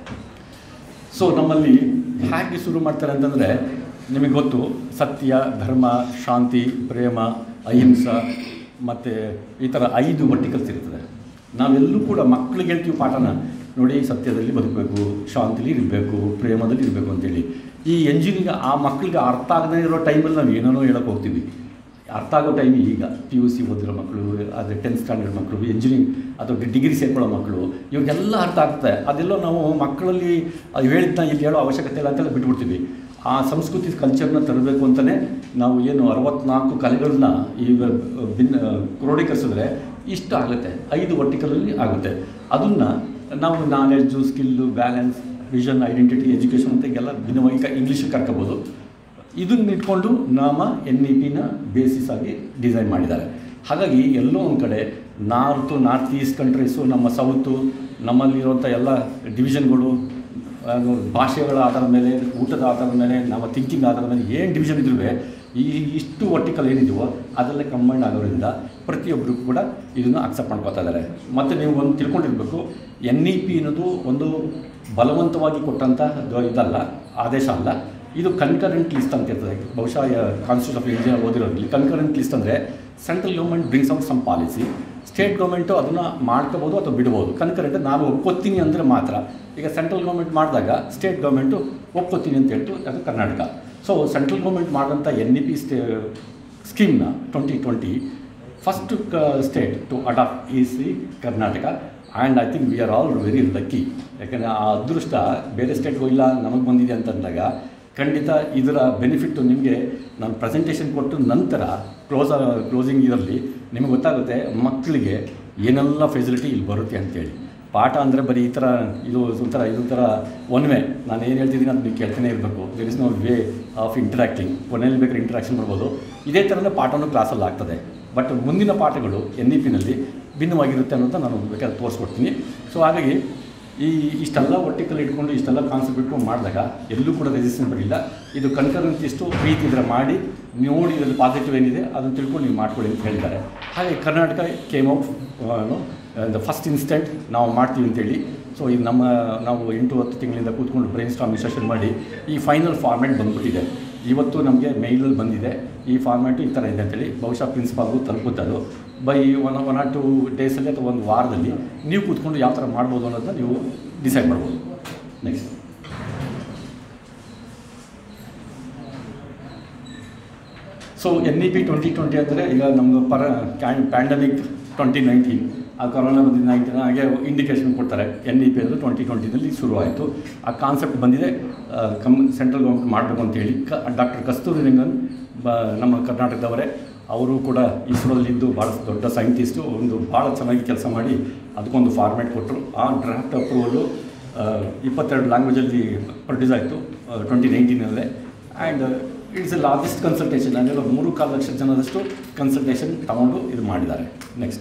so ನಮ್ಮಲ್ಲಿ ಹೇಗೆ ಶುರು ಮಾಡ್ತಾರೆ ಅಂತಂದರೆ ನಿಮಗೆ ಗೊತ್ತು ಸತ್ಯ ಧರ್ಮ ಶಾಂತಿ ಪ್ರೇಮ ಅಹಿಂಸೆ ಮತ್ತು ಈ ಥರ ಐದು ವರ್ಟಿಕಲ್ಸ್ ಇರ್ತದೆ ನಾವೆಲ್ಲೂ ಕೂಡ ಮಕ್ಕಳಿಗೆ ಹೇಳ್ತೀವಿ ಪಾಠನ ನೋಡಿ ಸತ್ಯದಲ್ಲಿ ಬದುಕಬೇಕು ಶಾಂತಿಲಿ ಇರಬೇಕು ಪ್ರೇಮದಲ್ಲಿ ಇರಬೇಕು ಅಂತೇಳಿ ಈ ಎಂಜಿನಿಗೆ ಆ ಮಕ್ಕಳಿಗೆ ಅರ್ಥ ಆಗದೇ ಇರೋ ಟೈಮಲ್ಲಿ ನಾವು ಏನೇನೋ ಹೇಳೋಕೆ ಹೋಗ್ತೀವಿ ಅರ್ಥ ಆಗೋ ಟೈಮ್ ಈಗ ಪಿ ಯು ಸಿ ಓದಿರೋ ಮಕ್ಕಳು ಅದೇ ಟೆಂತ್ ಸ್ಟ್ಯಾಂಡರ್ಡ್ ಮಕ್ಕಳು ಇಂಜಿನಿಯರಿಂಗ್ ಅಥವಾ ಡಿಗ್ರಿ ಸೇರ್ಕೊಳ್ಳೋ ಮಕ್ಕಳು ಇವಾಗೆಲ್ಲ ಅರ್ಥ ಆಗ್ತದೆ ಅದೆಲ್ಲೋ ನಾವು ಮಕ್ಕಳಲ್ಲಿ ಅದು ಹೇಳಿದ್ನ ಇಲ್ಲಿ ಹೇಳೋ ಅವಶ್ಯಕತೆ ಇಲ್ಲ ಅಂತೆಲ್ಲ ಬಿಟ್ಬಿಡ್ತೀವಿ ಆ ಸಂಸ್ಕೃತಿ ಕಲ್ಚರ್ನ ತರಬೇಕು ಅಂತಲೇ ನಾವು ಏನು ಅರವತ್ನಾಲ್ಕು ಕಲೆಗಳನ್ನ ಈಗ ಭಿನ್ನ ಕ್ರೋಢೀಕರಿಸಿದ್ರೆ ಇಷ್ಟು ಆಗುತ್ತೆ ಐದು ವರ್ಟಿಕಲಲ್ಲಿ ಆಗುತ್ತೆ ಅದನ್ನು ನಾವು knowledge skill balance vision identity education ಅಂತ ಎಲ್ಲ ಭಿನ್ನವಾಗಿ ಇಂಗ್ಲೀಷಿಗೆ ಕರ್ಕೋಬೋದು ಇದನ್ನ ಇಟ್ಕೊಂಡು ನಾಮ ಎನ್ ಇ ಪಿನ ಬೇಸಿಸ್ ಆಗಿ ಡಿಸೈನ್ ಮಾಡಿದ್ದಾರೆ ಹಾಗಾಗಿ ಎಲ್ಲೋ ಒಂದು ಕಡೆ ನಾರ್ತು ನಾರ್ತ್ ಈಸ್ಟ್ ಕಂಟ್ರೀಸು ನಮ್ಮ ಸೌತು ನಮ್ಮಲ್ಲಿರುವಂಥ ಎಲ್ಲ ಡಿವಿಷನ್ಗಳು ಅದು ಭಾಷೆಗಳ ಆಧಾರದ ಮೇಲೆ ಊಟದ ಆಧಾರದ ಮೇಲೆ ನಮ್ಮ ಥಿಂಕಿಂಗ್ ಆಧಾರದ ಮೇಲೆ ಏನು ಡಿವಿಷನ್ ಇದ್ರೂ ಈ ಇಷ್ಟು ವರ್ಟಿಕಲ್ ಏನಿದೆಯೋ ಅದರಲ್ಲೇ ಕಂಬೈಂಡ್ ಆಗೋದ್ರಿಂದ ಪ್ರತಿಯೊಬ್ಬರು ಕೂಡ ಇದನ್ನು ಅಕ್ಸೆಪ್ಟ್ ಮಾಡ್ಕೊತಾ ಇದ್ದಾರೆ ಮತ್ತು ನೀವು ಒಂದು ತಿಳ್ಕೊಂಡಿರ್ಬೇಕು ಎನ್ ಇ ಪಿ ಅನ್ನೋದು ಒಂದು ಬಲವಂತವಾಗಿ ಕೊಟ್ಟಂಥ ಇದಲ್ಲ ಆದೇಶ ಅಲ್ಲ ಇದು ಕನ್ಕರೆಂಟ್ ಲಿಸ್ಟ್ ಅಂತ ಇರ್ತದೆ ಬಹುಶಃ ಕಾನ್ಸ್ಟಿಟ್ಯೂಷನ್ ಆಫ್ ಇಂಡಿಯಾ ಓದಿರೋದ್ರಲ್ಲಿ ಕನ್ಕರೆಂಟ್ ಲಿಸ್ಟ್ ಅಂದರೆ central government brings out some policy state government ಅದನ್ನು ಮಾಡ್ಕೋಬೋದು ಅಥವಾ ಬಿಡ್ಬೋದು ಕನ್ಕರೆಂಟ್ ನಾನು ಒಪ್ಕೋತೀನಿ ಅಂದರೆ ಮಾತ್ರ ಈಗ ಸೆಂಟ್ರಲ್ ಗೌರ್ಮೆಂಟ್ ಮಾಡಿದಾಗ ಸ್ಟೇಟ್ ಗೌರ್ಮೆಂಟು ಒಪ್ಕೋತೀನಿ ಅಂತ ಹೇಳ್ತು ಅದು ಕರ್ನಾಟಕ ಸೊ ಸೆಂಟ್ರಲ್ ಗೌರ್ಮೆಂಟ್ ಮಾಡಿದಂಥ ಎನ್ ಇ ಪಿ ಸ್ಟೇ ಸ್ಕೀಮ್ನ twenty twenty first state to adopt is the Karnataka and I think we are all very lucky ಯಾಕಂದರೆ ಆ ಅದೃಷ್ಟ ಬೇರೆ ಸ್ಟೇಟ್ಗೂ ಇಲ್ಲ ನಮಗೆ ಬಂದಿದೆ ಅಂತಂದಾಗ ಖಂಡಿತ ಇದರ ಬೆನಿಫಿಟ್ಟು ನಿಮಗೆ ನಾನು ಪ್ರೆಸೆಂಟೇಷನ್ ಕೊಟ್ಟು ನಂತರ ಕ್ಲೋಸ್ ಕ್ಲೋಸಿಂಗ್ ಇದರಲ್ಲಿ ನಿಮಗೆ ಗೊತ್ತಾಗುತ್ತೆ ಮಕ್ಕಳಿಗೆ ಏನೆಲ್ಲ ಫೆಸಿಲಿಟಿ ಇಲ್ಲಿ ಬರುತ್ತೆ ಅಂತೇಳಿ ಪಾಠ ಅಂದರೆ ಬರೀ ಈ ಥರ ಇದು ಒಂಥರ ಇದೊಂಥರ ಒನ್ ವೇ ನಾನು ಏನು ಹೇಳ್ತಿದ್ದೀನಿ ಅಂತ ನೀವು ಕೇಳ್ತಾನೆ ಇರಬೇಕು there is no way of interacting ಕೊನೆಯಲ್ಲಿ ಬೇಕಾದ್ರೆ ಇಂಟ್ರಾಕ್ಷನ್ ಮಾಡ್ಬೋದು ಇದೇ ಥರನೇ ಪಾಠನೂ ಕ್ಲಾಸಲ್ಲಿ ಆಗ್ತದೆ ಬಟ್ ಮುಂದಿನ ಪಾಠಗಳು ಎನ್ ಇ ಪಿನಲ್ಲಿ ಭಿನ್ನವಾಗಿರುತ್ತೆ ಅನ್ನೋದು ನಾನು ಬೇಕಾದ್ರೆ ತೋರಿಸ್ಕೊಡ್ತೀನಿ ಸೊ ಹಾಗಾಗಿ ಈ ಇಷ್ಟೆಲ್ಲ ಒಟ್ಟಿಕಲ್ಲಿ ಇಟ್ಕೊಂಡು ಇಷ್ಟೆಲ್ಲ ಕಾನ್ಸೆಪ್ಟ್ ಇಟ್ಕೊಂಡು ಮಾಡಿದಾಗ ಎಲ್ಲೂ ಕೂಡ ರೆಸಿಸ್ಟೆನ್ಸ್ ಬರಲಿಲ್ಲ ಇದು ಕನ್ಕರೆನ್ಸ್ ಇಷ್ಟು ಪ್ರೀತಿ ಇದ್ರೆ ಮಾಡಿ ನೋಡಿ ಇದರಲ್ಲಿ ಪಾಸಿಟಿವ್ ಏನಿದೆ ಅದನ್ನು ತಿಳ್ಕೊಂಡು ನೀವು ಮಾಡ್ಕೊಳ್ಳಿ ಅಂತ ಹೇಳಿದ್ದಾರೆ ಹಾಗೆ Karnataka came out the first instant ನಾವು ಮಾಡ್ತೀವಿ ಅಂತೇಳಿ ಸೊ ಇದು ನಮ್ಮ ನಾವು ಎಂಟು ಹತ್ತು ತಿಂಗಳಿಂದ ಕೂತ್ಕೊಂಡು ಬ್ರೈನ್ ಸ್ಟಾಮಿಂಗ್ ಸೆಷನ್ ಮಾಡಿ ಈ ಫೈನಲ್ ಫಾರ್ಮ್ಯಾಟ್ ಬಂದ್ಬಿಟ್ಟಿದೆ ಇವತ್ತು ನಮಗೆ ಮೇಲಲ್ಲಿ ಬಂದಿದೆ ಈ ಫಾರ್ಮ್ಯಾಟು ಈ ಥರ ಇದೆ ಅಂತೇಳಿ ಬಹುಶಃ ಪ್ರಿನ್ಸಿಪಾಲ್ಗೂ ತಲುಪುತ್ತೆ ಅದು by one one or two ಡೇಸಲ್ಲಿ ಅಥವಾ ಒಂದು ವಾರದಲ್ಲಿ ನೀವು ಕೂತ್ಕೊಂಡು ಯಾವ ಥರ ಮಾಡ್ಬೋದು ಅನ್ನೋದನ್ನ ನೀವು ಡಿಸೈಡ್ ಮಾಡ್ಬೋದು next so N E P twenty twenty ಅಂದರೆ ಈಗ ನಮ್ಮದು ಪರ ಕ್ಯಾನ್ ಪ್ಯಾಂಡಮಿಕ್ ಟ್ವೆಂಟಿ ನೈನ್ಟೀನ್ ಆ ಕೊರೋನಾ ಬಂದಿದ್ದು ನೈನ್ಟೀನ್ ಹಾಗೆ ಇಂಡಿಕೇಶನ್ ಕೊಡ್ತಾರೆ ಎನ್ ಇ ಪಿ ಅಂದರೆ ಟ್ವೆಂಟಿ ಟ್ವೆಂಟಿನಲ್ಲಿ ಶುರುವಾಯಿತು ಆ ಕಾನ್ಸೆಪ್ಟ್ ಬಂದಿದೆ ಆ, ಕಮ್ ಸೆಂಟ್ರಲ್ ಗೌರ್ಮೆಂಟ್ ಮಾಡಬೇಕು ಅಂತೇಳಿ ಕ ಡಾಕ್ಟರ್ ಕಸ್ತೂರಿ ರಂಗನ್ ಬ ನಮ್ಮ ಕರ್ನಾಟಕದವರೇ ಅವರು ಕೂಡ ಇಸ್ರೋದಲ್ಲಿದ್ದು ಭಾಳ ದೊಡ್ಡ ಸೈಂಟಿಸ್ಟು ಒಂದು ಭಾಳ ಚೆನ್ನಾಗಿ ಕೆಲಸ ಮಾಡಿ ಅದಕ್ಕೊಂದು ಫಾರ್ಮ್ಯಾಟ್ ಕೊಟ್ಟರು ಆ ಡ್ರಾಫ್ಟ್ ಅಪ್ರೂವಲು ಇಪ್ಪತ್ತೆರಡು ಲ್ಯಾಂಗ್ವೇಜಲ್ಲಿ ಪ್ರೊಡ್ಯೂಸ್ ಆಯಿತು ಟ್ವೆಂಟಿ ನೈನ್ಟೀನಲ್ಲೇ and it's a largest consultation ಅಂದರೆ ಮೂರು ಕಾಲು ಲಕ್ಷ ಜನದಷ್ಟು ಕನ್ಸಲ್ಟೇಷನ್ ತಗೊಂಡು ಇದು ಮಾಡಿದ್ದಾರೆ ನೆಕ್ಸ್ಟ್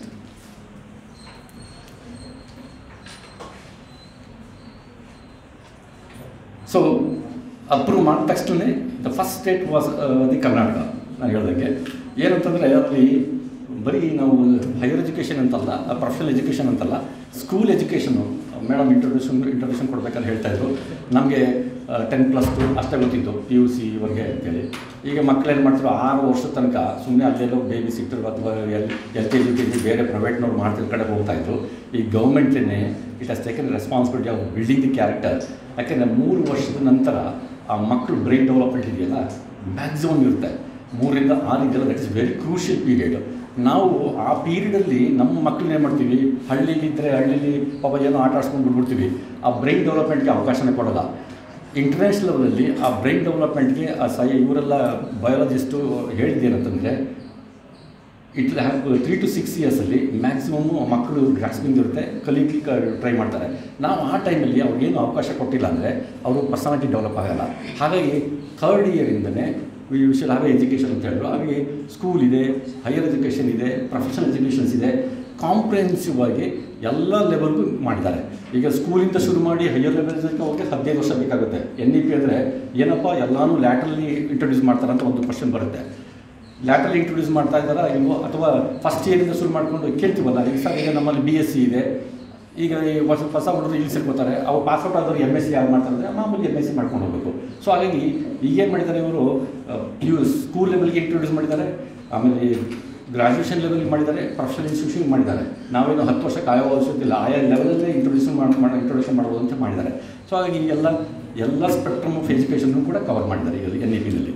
ಸೊ ಅಪ್ರೂವ್ ಮಾಡಿದ ತಕ್ಷಣವೇ the first state was the Karnataka ನಾನು ಹೇಳ್ದಂಗೆ ಏನಂತಂದರೆ ಅದರಲ್ಲಿ ಬರೀ ನಾವು ಹೈಯರ್ ಎಜುಕೇಷನ್ ಅಂತಲ್ಲ ಪ್ರೊಫೆಷನಲ್ ಎಜುಕೇಷನ್ ಅಂತಲ್ಲ school education madam introduction introduction ಕೊಡ್ಬೇಕಾದ್ರೆ ಹೇಳ್ತಾಯಿದ್ರು ನಮಗೆ ಟೆನ್ ಪ್ಲಸ್ ಟು ಅಷ್ಟೇ ಗೊತ್ತಿತ್ತು ಪಿ ಯು ಸಿ ಇವರೆಗೆ ಅಂತೇಳಿ ಈಗ ಮಕ್ಳು ಏನು ಮಾಡ್ತಾರೆ ಆರು ವರ್ಷದ ತನಕ ಸುಮ್ಮನೆ ಅಲ್ಲೆಲ್ಲೋ ಬೇಬಿ ಸಿಕ್ತರು ಅಥವಾ L L K G K G ಬೇರೆ ಪ್ರೈವೇಟ್ನವ್ರು ಮಾಡ್ತಿದ್ದ ಕಡೆ ಹೋಗ್ತಾಯಿದ್ರು ಈ ಗೌರ್ಮೆಂಟೇ it has taken responsibility of building the character ಯಾಕೆಂದರೆ ಮೂರು ವರ್ಷದ ನಂತರ ಆ ಮಕ್ಕಳು ಬ್ರೈನ್ ಡೆವಲಪ್ಮೆಂಟ್ ಇದೆಯಲ್ಲ ಮ್ಯಾಕ್ಸಿಮಮ್ ಇರುತ್ತೆ ಮೂರರಿಂದ ಆರು ಇದೆಲ್ಲ that is very crucial period ನಾವು ಆ ಪೀರಿಯಡಲ್ಲಿ ನಮ್ಮ ಮಕ್ಕಳನ್ನ ಏನು ಮಾಡ್ತೀವಿ ಹಳ್ಳಿಲಿದ್ದರೆ ಹಳ್ಳಿಲಿ ಪಾಪ ಏನೋ ಆಟ ಆಡ್ಸ್ಕೊಂಡು ಬಿಟ್ಬಿಡ್ತೀವಿ ಆ ಬ್ರೈನ್ ಡೆವಲಪ್ಮೆಂಟ್ಗೆ ಅವಕಾಶನೇ ಕೊಡೋಲ್ಲ ಇಂಟರ್ನ್ಯಾಷನಲ್ ಲೆವೆಲಲ್ಲಿ ಆ ಬ್ರೈನ್ ಡೆವಲಪ್ಮೆಂಟ್ಗೆ ಆ ಸೈ ಇವರೆಲ್ಲ ಬಯಾಲಜಿಸ್ಟು ಹೇಳಿದ್ದೇನಂತಂದರೆ it have three to six ಇಯರ್ಸಲ್ಲಿ ಮ್ಯಾಕ್ಸಿಮಮ್ಮು ಮಕ್ಕಳು ಗ್ರಾಸ್ಪಿಂಗ್ ಇರುತ್ತೆ ಕಲಿಲಿಕ್ಕೆ ಟ್ರೈ ಮಾಡ್ತಾರೆ ನಾವು ಆ ಟೈಮಲ್ಲಿ ಅವ್ರಿಗೇನು ಅವಕಾಶ ಕೊಟ್ಟಿಲ್ಲ ಅಂದರೆ ಅವರು ಪರ್ಸನಾಲಿಟಿ ಡೆವಲಪ್ ಆಗಲ್ಲ ಹಾಗಾಗಿ ಥರ್ಡ್ ಇಯರಿಂದನೇ ವಿ ಶುಡ್ ಹ್ಯಾವ್ ಎಜುಕೇಷನ್ ಅಂತ ಹೇಳಿದ್ರು ಹಾಗೆ ಸ್ಕೂಲ್ ಇದೆ ಹೈಯರ್ ಎಜುಕೇಷನ್ ಇದೆ ಪ್ರೊಫೆಷನಲ್ ಎಜುಕೇಷನ್ಸ್ ಇದೆ ಕಾಂಪ್ರಿಹೆನ್ಸಿವ್ ಆಗಿ ಎಲ್ಲ ಲೆವೆಲ್ಗೂ ಮಾಡಿದ್ದಾರೆ ಈಗ ಸ್ಕೂಲಿಂದ ಶುರು ಮಾಡಿ ಹೈಯರ್ ಲೆವೆಲ್ಸ್ಗೆ ಅವ್ರಿಗೆ ಹದಿನೈದು ವರ್ಷ ಬೇಕಾಗುತ್ತೆ ಎನ್ ಇ ಪಿ ಅಂದರೆ ಏನಪ್ಪ ಎಲ್ಲನೂ ಲ್ಯಾಟ್ರಲ್ಲಿ ಇಂಟ್ರೊಡ್ಯೂಸ್ ಮಾಡ್ತಾರೆ ಅಂತ ಒಂದು ಕ್ವಶನ್ ಬರುತ್ತೆ ಲ್ಯಾಟ್ರಲ್ಲಿ ಇಂಟ್ರೊಡ್ಯೂಸ್ ಮಾಡ್ತಾ ಇದ್ದಾರಾ ಇಲ್ವೋ ಅಥವಾ ಫಸ್ಟ್ ಇಯರಿಂದ ಶುರು ಮಾಡಿಕೊಂಡು ಕೇಳ್ತೀವಲ್ಲ ಈಗ ಸರ್ ಈಗ ನಮ್ಮಲ್ಲಿ ಬಿ ಎಸ್ ಸಿ ಇದೆ ಈಗ ಈ ಹೊಸ ಹೊಸ ಹುಡುಗರು ಇಲ್ಲಿ ಸೇರ್ಕೋತಾರೆ ಅವ್ರು ಪಾಸ್ಔಟ್ ಆದವ್ರು ಎಮ್ ಎಸ್ ಸಿ ಯಾರು ಮಾಡ್ತಾರೆ ಅಂದರೆ ಮಾಮೂಲಿ ಎಮ್ ಎಸ್ ಸಿ ಮಾಡ್ಕೊಂಡು ಹೋಗಬೇಕು ಸೊ ಹಾಗಾಗಿ ಈಗೇನು ಮಾಡಿದ್ದಾರೆ ಇವರು ಯು ಸ್ಕೂಲ್ ಲೆವೆಲ್ಗೆ ಇಂಟ್ರೊಡ್ಯೂಸ್ ಮಾಡಿದ್ದಾರೆ ಆಮೇಲೆ ಗ್ರಾಜುಯೇಷನ್ ಲೆವೆಲ್ಗೆ ಮಾಡಿದ್ದಾರೆ ಪ್ರೊಫೆಷನಲ್ ಇನ್ಸ್ಟಿಟ್ಯೂಷನ್ ಮಾಡಿದ್ದಾರೆ ನಾವೇನು ಹತ್ತು ವರ್ಷ ಕಾಯೋ ಅವಶ್ಯಕತೆ ಇಲ್ಲ ಆಯಾ ಲೆವೆಲಲ್ಲೇ ಇಂಟ್ರೊಡ್ಯೂಷನ್ ಮಾಡಿ ಇಂಟ್ರೊಡ್ಯೂಷನ್ ಮಾಡ್ಬೋದು ಅಂತ ಮಾಡಿದ್ದಾರೆ ಸೊ ಹಾಗಾಗಿ ಎಲ್ಲ ಎಲ್ಲ ಸ್ಪೆಕ್ಟ್ರಮ್ ಆಫ್ ಎಜುಕೇಷನ್ನು ಕೂಡ ಕವರ್ ಮಾಡಿದ್ದಾರೆ ಈಗ ಎನ್ ಇ ಪಿನಲ್ಲಿ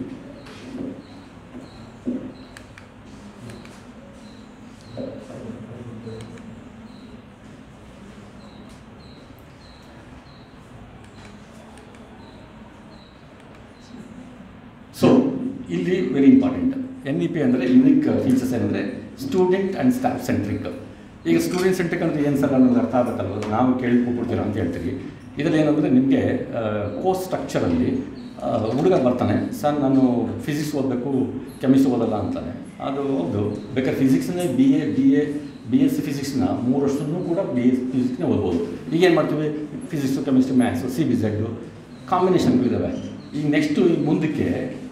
ಸೊ ಇಲ್ಲಿ very important N E P ಅಂದರೆ ಯುನಿಕ್ ಫೀಚರ್ಸ್ ಏನಂದರೆ ಸ್ಟೂಡೆಂಟ್ ಆ್ಯಂಡ್ ಸ್ಟಾಫ್ ಸೆಂಟ್ರಿಕ್ ಈಗ ಸ್ಟೂಡೆಂಟ್ ಸೆಂಟ್ರಿಕ್ ಅಂದರೆ ಏನು ಸರ್ ಅನ್ನೋದು ಅರ್ಥ ಆಗುತ್ತಲ್ವ ನಾವು ಕೇಳ್ಕೊಬಿಡ್ತೀರ ಅಂತ ಹೇಳ್ತೀವಿ ಇದರಲ್ಲಿ ಏನಂದರೆ ನಿಮಗೆ ಕೋರ್ಸ್ ಸ್ಟ್ರಕ್ಚರಲ್ಲಿ ಹುಡುಗ ಬರ್ತಾನೆ ಸರ್ ನಾನು ಫಿಸಿಕ್ಸ್ ಓದಬೇಕು ಕೆಮಿಸ್ಟ್ರಿ ಓದಲ್ಲ ಅಂತಾನೆ ಅದು ಹೌದು ಬೇಕಾದ್ರೆ ಫಿಸಿಕ್ಸನ್ನೇ B A B A B S C ಫಿಸಿಕ್ಸ್ನ ಮೂರು ವರ್ಷನೂ ಕೂಡ ಬಿ ಎಸ್ ಫಿಸಿಕ್ಸ್ನೇ ಓದ್ಬೋದು ಈಗ ಏನು ಮಾಡ್ತೀವಿ physics chemistry maths C B Z ಕಾಂಬಿನೇಷನ್ಗಳಿದ್ದಾವೆ ಈಗ ನೆಕ್ಸ್ಟು ಈಗ ಮುಂದಕ್ಕೆ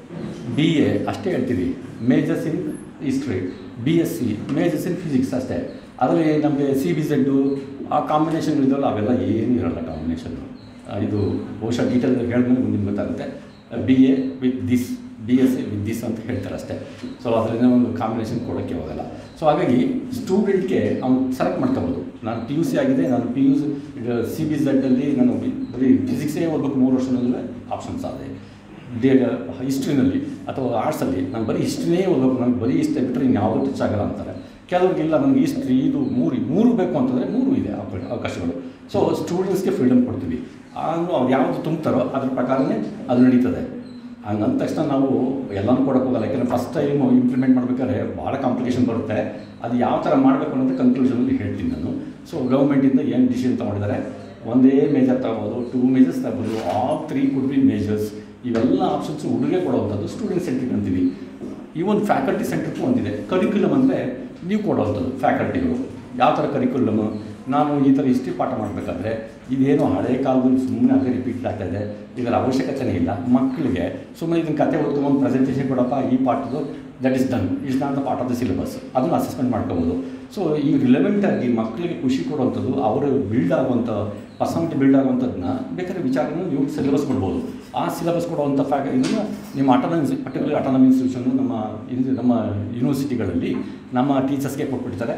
ಬಿ ಎ ಅಷ್ಟೇ ಹೇಳ್ತೀವಿ majors in history B S C majors in physics ಅಷ್ಟೇ ಅದರಲ್ಲಿ ನಮಗೆ ಸಿ ಬಿ ಝೆಡ್ಡು ಆ ಕಾಂಬಿನೇಷನ್ಗಳಿದಾವಲ್ಲ ಅವೆಲ್ಲ ಏನು ಇರಲ್ಲ ಕಾಂಬಿನೇಷನ್ನು ಇದು ಬಹುಶಃ ಡೀಟೇಲ್ ಹೇಳಿದ್ಮೇಲೆ ಮುಂದಿನ ಗೊತ್ತಾಗುತ್ತೆ B A with this B S C with this ಅಂತ ಹೇಳ್ತಾರೆ ಅಷ್ಟೇ ಸೊ ಅದರಿಂದ ಒಂದು ಕಾಂಬಿನೇಷನ್ ಕೊಡೋಕ್ಕೆ ಹೋಗಲ್ಲ ಸೊ ಹಾಗಾಗಿ ಸ್ಟೂಡೆಂಟ್ಗೆ ಅವ್ನು ಸೆಲೆಕ್ಟ್ ಮಾಡ್ಕೋಬೋದು ನಾನು ಪಿ ಯು ಸಿ ಆಗಿದೆ ನಾನು ಪಿ ಯು ಸಿ ಬಿ ಝೆಡ್ಡಲ್ಲಿ ನಾನು ಬರೀ ಫಿಸಿಕ್ಸೇ ಓದಬೇಕು ಮೂರು ವರ್ಷದಲ್ಲೇ ಆಪ್ಷನ್ಸ್ ಆದೆ ದೇ ಹಿಸ್ಟ್ರಿನಲ್ಲಿ ಅಥವಾ ಆರ್ಟ್ಸಲ್ಲಿ ನಾನು ಬರೀ ಹಿಸ್ಟ್ರಿನೇ ಓದಬೇಕು ನನಗೆ ಬರೀ ಹಿಸ್ಟ್ರಿ ಬಿಟ್ಟರೆ ಇನ್ಯಾವುದೂ ಟಚ್ ಆಗಲ್ಲ ಅಂತಾರೆ ಕೆಲವ್ರಿಗೆ ಇಲ್ಲ ನನಗೆ ಹಿಸ್ಟ್ರಿ ಇದು ಮೂರು ಮೂರು ಬೇಕು ಅಂತಂದರೆ ಮೂರು ಇದೆ ಅವಕ- ಅವಕಾಶಗಳು ಸೊ ಸ್ಟೂಡೆಂಟ್ಸ್ಗೆ ಫ್ರೀಡಮ್ ಕೊಡ್ತೀವಿ ಆಗ ಅವ್ರು ಯಾವುದು ತುಂಬ್ತಾರೋ ಅದ್ರ ಪ್ರಕಾರನೇ ಅದು ನಡೀತದೆ ಹಂಗೆ ಅಂದ ತಕ್ಷಣ ನಾವು ಎಲ್ಲನೂ ಕೊಡೋಕೆ ಹೋಗಲ್ಲ ಯಾಕಂದರೆ ಫಸ್ಟ್ ಟೈಮ್ ಇಂಪ್ಲಿಮೆಂಟ್ ಮಾಡಬೇಕಾದ್ರೆ ಭಾಳ ಕಾಂಪ್ಲಿಕೇಶನ್ ಬರುತ್ತೆ ಅದು ಯಾವ ಥರ ಮಾಡಬೇಕು ಅನ್ನೋದು ಕನ್ಕ್ಲೂಷನಲ್ಲಿ ಹೇಳ್ತೀನಿ ನಾನು ಸೊ ಗೌರ್ಮೆಂಟಿಂದ ಏನು ಡಿಸಿಷನ್ ತೊಗೊಂಡಿದ್ದಾರೆ ಒಂದೇ ಮೇಜರ್ ತಗೋಬೋದು ಟೂ ಮೇಜರ್ಸ್ ತಗೋಬೋದು all three could be majors ಇವೆಲ್ಲ ಆಪ್ಷನ್ಸ್ ಹುಡುಗೆ ಕೊಡುವಂಥದ್ದು ಸ್ಟೂಡೆಂಟ್ ಸೆಂಟ್ರಿಗೆ ಅಂತೀವಿ ಈವನ್ ಫ್ಯಾಕಲ್ಟಿ ಸೆಂಟ್ರಿಗೂ ಒಂದಿದೆ ಕರಿಕ್ಯುಲಮ್ ಅಂದರೆ ನೀವು ಕೊಡುವಂಥದ್ದು ಫ್ಯಾಕಲ್ಟಿಗಳು ಯಾವ ಥರ ಕರಿಕ್ಯುಲಮ್ ನಾನು ಈ ಥರ ಹಿಸ್ಟ್ರಿ ಪಾಠ ಮಾಡಬೇಕಾದ್ರೆ ಇದೇನು ಹಳೆ ಕಾಲದಲ್ಲಿ ಸುಮ್ಮನೆ ಅದೇ ರಿಪೀಟ್ ಆಗ್ತಾ ಇದೆ ಇದರ ಅವಶ್ಯಕತೆನೇ ಇಲ್ಲ ಮಕ್ಕಳಿಗೆ ಸುಮ್ಮನೆ ಇದನ್ನು ಕತೆ ಓದ್ಕೊಂಡು ಪ್ರೆಸೆಂಟೇಷನ್ ಕೊಡಪ್ಪ ಈ ಪಾಠದ್ದು that is done is not the part of the syllabus ಅದನ್ನು ಅಸೆಸ್ಮೆಂಟ್ ಮಾಡ್ಕೋಬೋದು ಸೊ ಈ ರಿಲೆವೆಂಟ್ ಆಗಿ ಮಕ್ಕಳಿಗೆ ಖುಷಿ ಕೊಡುವಂಥದ್ದು ಅವರು ಬಿಲ್ಡ್ ಆಗುವಂಥ ಪರ್ಸನಾಲಿಟಿ ಬಿಲ್ಡ್ ಆಗುವಂಥದ್ದನ್ನ ಬೇಕಾದ್ರೆ ವಿಚಾರನ ನೀವು ಸಿಲೆಬಸ್ ಕೊಡ್ಬೋದು ಆ ಸಿಲೆಬಸ್ ಕೊಡುವಂಥ ಫ್ಯಾಕ ಇದನ್ನು ನಿಮ್ಮ ಅಟಾನಮಿ ಪರ್ಟಿಕ್ಯುಲರ್ ಅಟಾನಮಿ ಇನ್ಸ್ಟಿಟ್ಯೂಷನ್ ನಮ್ಮ ಇದು ನಮ್ಮ ಯೂನಿವರ್ಸಿಟಿಗಳಲ್ಲಿ ನಮ್ಮ ಟೀಚರ್ಸ್ಗೆ ಕೊಟ್ಬಿಟ್ಟಿರ್ತಾರೆ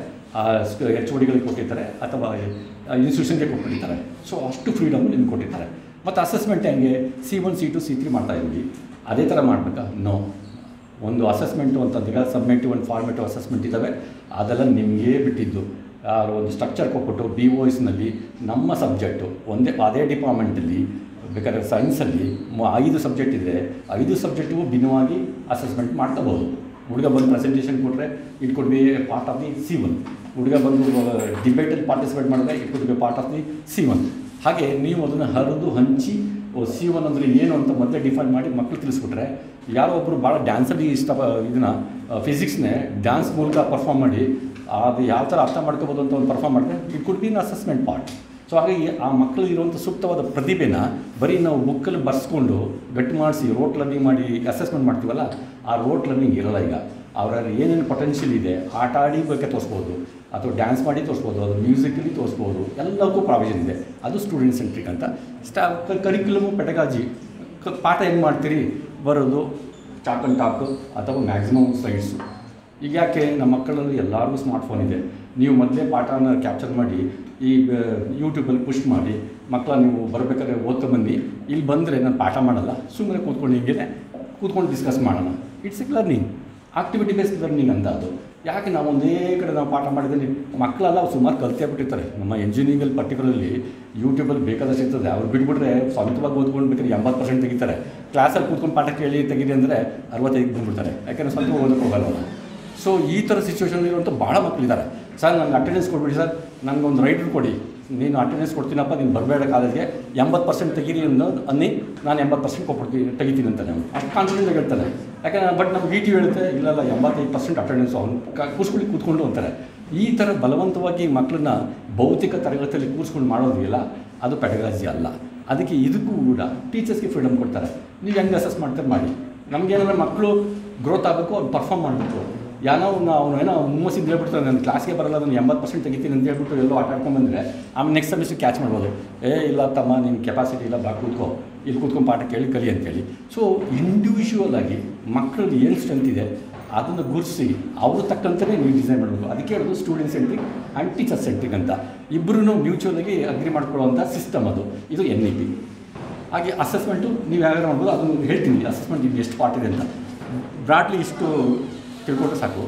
ಎಚ್ ಡಿಗಳಿಗೆ ಕೊಟ್ಟಿರ್ತಾರೆ ಅಥವಾ ಇನ್ಸ್ಟಿಟ್ಯೂಷನ್ಗೆ ಕೊಟ್ಬಿಟ್ಟಿರ್ತಾರೆ ಸೊ ಅಷ್ಟು ಫ್ರೀಡಮ್ ನಿಮ್ಗೆ ಕೊಟ್ಟಿರ್ತಾರೆ ಮತ್ತು ಅಸೆಸ್ಮೆಂಟ್ ಹೆಂಗೆ C one C two C three ಮಾಡ್ತಾ ಇದ್ವಿ ಅದೇ ಥರ ಮಾಡಬೇಕಾ ನೋ ಒಂದು ಅಸೆಸ್ಮೆಂಟು ಅಂತಂದಾಗ ಸಬ್ಮೆಂಟಿವ್ ಒಂದು ಫಾರ್ಮೇಟಿವ್ ಅಸೆಸ್ಮೆಂಟ್ ಇದ್ದಾವೆ ಅದೆಲ್ಲ ನಿಮಗೇ ಬಿಟ್ಟಿದ್ದು ಆ ಒಂದು ಸ್ಟ್ರಕ್ಚರ್ ಕೊಟ್ಬಿಟ್ಟು ಬಿ ಓ ಎಸ್ನಲ್ಲಿ ನಮ್ಮ ಸಬ್ಜೆಕ್ಟು ಒಂದೇ ಅದೇ ಡಿಪಾರ್ಟ್ಮೆಂಟಲ್ಲಿ ಬೇಕಾದ್ರೆ ಸೈನ್ಸಲ್ಲಿ ಮ- ಐದು ಸಬ್ಜೆಕ್ಟ್ ಇದೆ ಐದು ಸಬ್ಜೆಕ್ಟಿಗೂ ಭಿನ್ನವಾಗಿ ಅಸೆಸ್ಮೆಂಟ್ ಮಾಡ್ಕೋಬೋದು ಹುಡುಗ ಬಂದು ಪ್ರೆಸೆಂಟೇಷನ್ ಕೊಟ್ಟರೆ it could be part of the C one ಹುಡುಗ ಬಂದು ಡಿಬೇಟಲ್ಲಿ ಪಾರ್ಟಿಸಿಪೇಟ್ ಮಾಡಿದ್ರೆ it could be part of the C one ಹಾಗೆ ನೀವು ಅದನ್ನು ಹರಿದು ಹಂಚಿ ಓ ಸಿ ಒನ್ ಅಂದರೆ ಏನು ಅಂತ ಮೊದಲೇ ಡಿಫೈನ್ ಮಾಡಿ ಮಕ್ಕಳು ತಿಳಿಸ್ಬಿಟ್ರೆ ಯಾರೋ ಒಬ್ಬರು ಭಾಳ ಡ್ಯಾನ್ಸಲ್ಲಿ ಇಷ್ಟ ಇದನ್ನು ಫಿಸಿಕ್ಸ್ನೇ ಡ್ಯಾನ್ಸ್ ಮೂಲಕ ಪರ್ಫಾರ್ಮ್ ಮಾಡಿ ಅದು ಯಾವ ಥರ ಅರ್ಥ ಮಾಡ್ಕೋಬೋದು ಅಂತ ಒಂದು ಪರ್ಫಾರ್ಮ್ ಮಾಡಿದ್ರೆ it could be in assessment part so ಹಾಗಾಗಿ ಆ ಮಕ್ಕಳು ಇರುವಂಥ ಸೂಕ್ತವಾದ ಪ್ರತಿಭೆನ ಬರೀ ನಾವು ಬುಕ್ಕಲ್ಲಿ ಬರ್ಸ್ಕೊಂಡು ಗಟ್ಟಿ ಮಾಡಿಸಿ ರೋಟ್ ಲರ್ನಿಂಗ್ ಮಾಡಿ ಅಸೆಸ್ಮೆಂಟ್ ಮಾಡ್ತೀವಲ್ಲ ಆ ರೋಟ್ ಲರ್ನಿಂಗ್ ಇರಲ್ಲ ಈಗ ಅವರ ಏನೇನು ಪೊಟೆನ್ಷಿಯಲ್ ಇದೆ ಆಟ ಆಡಿ ಬಗ್ಗೆ ತೋರಿಸ್ಬೋದು ಅಥವಾ ಡ್ಯಾನ್ಸ್ ಮಾಡಿ ತೋರಿಸ್ಬೋದು ಅದು ಮ್ಯೂಸಿಕಲಿ ತೋರಿಸ್ಬೋದು ಎಲ್ಲಕ್ಕೂ ಪ್ರಾವಿಷನ್ ಇದೆ ಅದು ಸ್ಟೂಡೆಂಟ್ ಸೆಂಟ್ರಿಕ್ ಅಂತ ಸ್ಟಾ ಕರಿಕ್ಯುಲಮು ಪೆಟಗಾಜಿ ಕ ಪಾಠ ಹೆಂಗೆ ಮಾಡ್ತೀರಿ ಬರೋದು ಚಾಕ್ ಆ್ಯಂಡ್ ಟಾಕು ಅಥವಾ ಮ್ಯಾಕ್ಸಿಮಮ್ ಸ್ಲೈಡ್ಸು ಈಗ ಯಾಕೆ ನಮ್ಮ ಮಕ್ಕಳಲ್ಲಿ ಎಲ್ಲರಿಗೂ ಸ್ಮಾರ್ಟ್ಫೋನ್ ಇದೆ ನೀವು ಮೊದಲೇ ಪಾಠನ ಕ್ಯಾಪ್ಚರ್ ಮಾಡಿ ಈ ಯೂಟ್ಯೂಬಲ್ಲಿ ಪುಷ್ ಮಾಡಿ ಮಕ್ಕಳ ನೀವು ಬರಬೇಕಾದ್ರೆ ಓದ್ಕೊಂಬನ್ನಿ ಇಲ್ಲಿ ಬಂದರೆ ನಾನು ಪಾಠ ಮಾಡಲ್ಲ ಸುಮ್ಮನೆ ಕೂತ್ಕೊಂಡು ಹಿಂಗೆ ಕೂತ್ಕೊಂಡು ಡಿಸ್ಕಸ್ ಮಾಡೋಣ it's a learning activity based learning ಅಂತ ಅದು ಯಾಕೆ ನಾವು ಒಂದೇ ಕಡೆ ನಾವು ಪಾಠ ಮಾಡಿದಲ್ಲಿ ಮಕ್ಕಳೆಲ್ಲ ಸುಮಾರು ಕಲ್ತೇ ಬಿಟ್ಟಿರ್ತಾರೆ ನಮ್ಮ ಎಂಜಿನಿಯರಿಂಗಲ್ಲಿ ಪರ್ಟಿಕ್ಯುಲರ್ಲಿ ಯೂಟ್ಯೂಬಲ್ಲಿ ಬೇಕಾದಷ್ಟು ಇರ್ತದೆ ಅವ್ರು ಬಿಟ್ಬಿಟ್ರೆ ಸ್ವಂತವಾಗಿ ಓದ್ಕೊಂಡು ಬೇಕಾದ್ರೆ ಎಂಬತ್ತು ಪರ್ಸೆಂಟ್ ತೆಗಿತಾರೆ ಕ್ಲಾಸಲ್ಲಿ ಕೂತ್ಕೊಂಡು ಪಾಠ ಕೇಳಿ ತೆಗೀರಿ ಅಂದರೆ ಅರವತ್ತೈದು ಬಂದ್ಬಿಡ್ತಾರೆ ಯಾಕಂದರೆ ಸ್ವಂತ ಓದಕ್ಕೆ ಹೋಗಲ್ಲ ಅವ್ರು. ಸೊ ಈ ಥರ ಸಿಚುವೇಶನ್ ಇರುವಂಥ ಭಾಳ ಮಕ್ಕಳಿದ್ದಾರೆ ಸರ್ ನನಗೆ ಅಟೆಂಡೆನ್ಸ್ ಕೊಟ್ಬಿಡಿ ಸರ್ ನನಗೊಂದು ರೈಟರ್ ಕೊಡಿ ನೀನು ಅಟೆಂಡೆನ್ಸ್ ಕೊಡ್ತೀನಪ್ಪ ನೀನು ಬರಬೇಡ ಕಾಲೇಜ್ಗೆ ಎಂಬತ್ತು ಪರ್ಸೆಂಟ್ ತೆಗೀರಿ ಅನ್ನೋ ಅನ್ನಿ ನಾನು ಎಂಬತ್ತು ಪರ್ಸೆಂಟ್ ಕೊಟ್ಬಿಡ್ತೀನಿ ತೆಗಿತೀನಿ ಅಂತ ನಾನು ಅಷ್ಟು ಕಾನ್ಫಿಡೆಂಟಾಗಿ ಹೇಳ್ತಾನೆ ಯಾಕಂದ್ರೆ ಬಟ್ ನಮ್ಮ ವಿ ಟಿ ಹೇಳುತ್ತೆ ಇಲ್ಲಲ್ಲ ಎಂಬತ್ತೈದು ಪರ್ಸೆಂಟ್ ಅಟೆಂಡೆನ್ಸ್ ಅವ್ನು ಕೂಸ್ಕೊಳ್ಳಿ ಕೂತ್ಕೊಂಡು ಅಂತಾರೆ ಈ ಥರ ಬಲವಂತವಾಗಿ ಮಕ್ಕಳನ್ನ ಭೌತಿಕ ತರಗತಿಯಲ್ಲಿ ಕೂರಿಸ್ಕೊಂಡು ಮಾಡೋದಿಲ್ಲ ಅದು ಪೆಡಗಾಜಿ ಅಲ್ಲ ಅದಕ್ಕೆ ಇದಕ್ಕೂ ಕೂಡ ಟೀಚರ್ಸ್ಗೆ ಫ್ರೀಡಮ್ ಕೊಡ್ತಾರೆ ನೀವು ಹೆಂಗೆ ಅಸೆಸ್ ಮಾಡ್ತಾರೆ ಮಾಡಿ ನಮಗೇನಂದ್ರೆ ಮಕ್ಕಳು ಗ್ರೋತ್ ಆಗಬೇಕು ಅವ್ರು ಪರ್ಫಾರ್ಮ್ ಮಾಡಬೇಕು ಯಾನೋ ಅವನು ಏನೋ ಹುಮ್ಮಸ್ಸಿಂದ ಹೇಳ್ಬಿಡ್ತಾರೆ ನಾನು ಕ್ಲಾಸ್ಗೆ ಬರಲ್ಲ ನಾನು ಎಂಬತ್ತು ಪರ್ಸೆಂಟ್ ತೆಗಿತೀನಿ ಅಂತ ಹೇಳ್ಬಿಟ್ಟು ಎಲ್ಲೋ ಆಟ ಆಡ್ಕೊಂಬಂದರೆ ಆಮೇಲೆ ನೆಕ್ಸ್ಟ್ ಸೆಮಿಸ್ಟರ್ ಕ್ಯಾಚ್ ಮಾಡ್ಬೋದು ಏ ಇಲ್ಲ ತಮ್ಮ ನಿನ್ನ ಕೆಪಾಸಿಟಿ ಇಲ್ಲ ಬಾ ಕೂತ್ಕೋ ಇಲ್ಲಿ ಕೂತ್ಕೊಂಡು ಪಾಠ ಕೇಳಿ ಕಲಿ ಅಂತೇಳಿ ಸೊ ಇಂಡಿವಿಜುವಲ್ ಆಗಿ ಮಕ್ಕಳಲ್ಲಿ ಏನು ಸ್ಟ್ರೆಂತ್ ಇದೆ ಅದನ್ನು ಗುರುತಿಸಿ ಅವ್ರ ತಕ್ಕಂತೆಯೇ ನೀವು ಡಿಸೈನ್ ಮಾಡಬೇಕು ಅದಕ್ಕೆ ಹೇಳೋದು student centric and teacher centric ಅಂತ ಇಬ್ಬರೂ ಮ್ಯೂಚುವಲಾಗಿ ಅಗ್ರಿ ಮಾಡ್ಕೊಳ್ಳುವಂಥ ಸಿಸ್ಟಮ್ ಅದು ಇದು ಎನ್ ಇ ಪಿ ಹಾಗೆ ಅಸೆಸ್ಮೆಂಟು ನೀವು ಯಾವ್ಯಾರು ಮಾಡ್ಬೋದು ಅದನ್ನು ಹೇಳ್ತೀನಿ ಅಸೆಸ್ಮೆಂಟ್ ಇದು ಎಷ್ಟು ಪಾರ್ಟ್ ಇದೆ ಅಂತ ಬ್ರಾಡ್ಲಿ ಇಷ್ಟು ತಿಳ್ಕೊಂಡ್ರೆ ಸಾಕು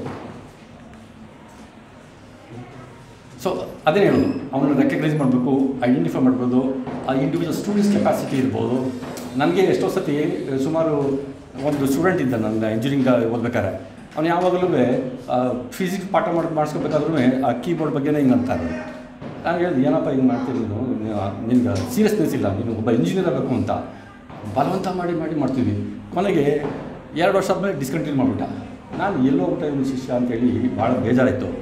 ಸೊ ಅದೇ ಹೇಳೋದು ಅವನ್ನ ರೆಕಗ್ನೈಸ್ ಮಾಡಬೇಕು ಐಡೆಂಟಿಫೈ ಮಾಡ್ಬೋದು ಆ ಇಂಡಿವಿಜುವಲ್ ಸ್ಟೂಡೆಂಟ್ಸ್ ಕೆಪಾಸಿಟಿ ಇರ್ಬೋದು ನನಗೆ ಎಷ್ಟೋ ಸತಿ ಸುಮಾರು ಒಂದು ಸ್ಟೂಡೆಂಟ್ ಇದ್ದ ನನ್ನ ಇಂಜಿನಿಯರಿಂಗ್ ಓದ್ಬೇಕಾದ್ರೆ ಅವ್ನು ಯಾವಾಗಲೂ ಫಿಸಿಕ್ಸ್ ಪಾಠ ಮಾಡಿ ಮಾಡಿಸ್ಕೋಬೇಕಾದ್ರೂ ಆ ಕೀಬೋರ್ಡ್ ಬಗ್ಗೆನೇ ಹಿಂಗೆ ಅಂತಾರೆ ನಾನು ಹೇಳಿದೆ ಏನಪ್ಪ ಹಿಂಗೆ ಮಾಡ್ತೀರಿ ನೀನು ನಿನ್ಗೆ ಸೀರಿಯಸ್ನೆಸ್ ಇಲ್ಲ ನೀನು ಒಬ್ಬ ಇಂಜಿನಿಯರ್ ಆಗಬೇಕು ಅಂತ ಬಲವಂತ ಮಾಡಿ ಮಾಡಿ ಮಾಡ್ತೀವಿ ಕೊನೆಗೆ ಎರಡು ವರ್ಷ ಆದಮೇಲೆ ಡಿಸ್ಕಂಟಿನ್ಯೂ ಮಾಡಿಬಿಟ್ಟ ನಾನು ಎಲ್ಲೋ ಹೋಗ್ಬಿಟ್ಟೆ ಇವ್ನು ಶಿಷ್ಯ ಅಂತೇಳಿ ಭಾಳ ಬೇಜಾರಾಯಿತು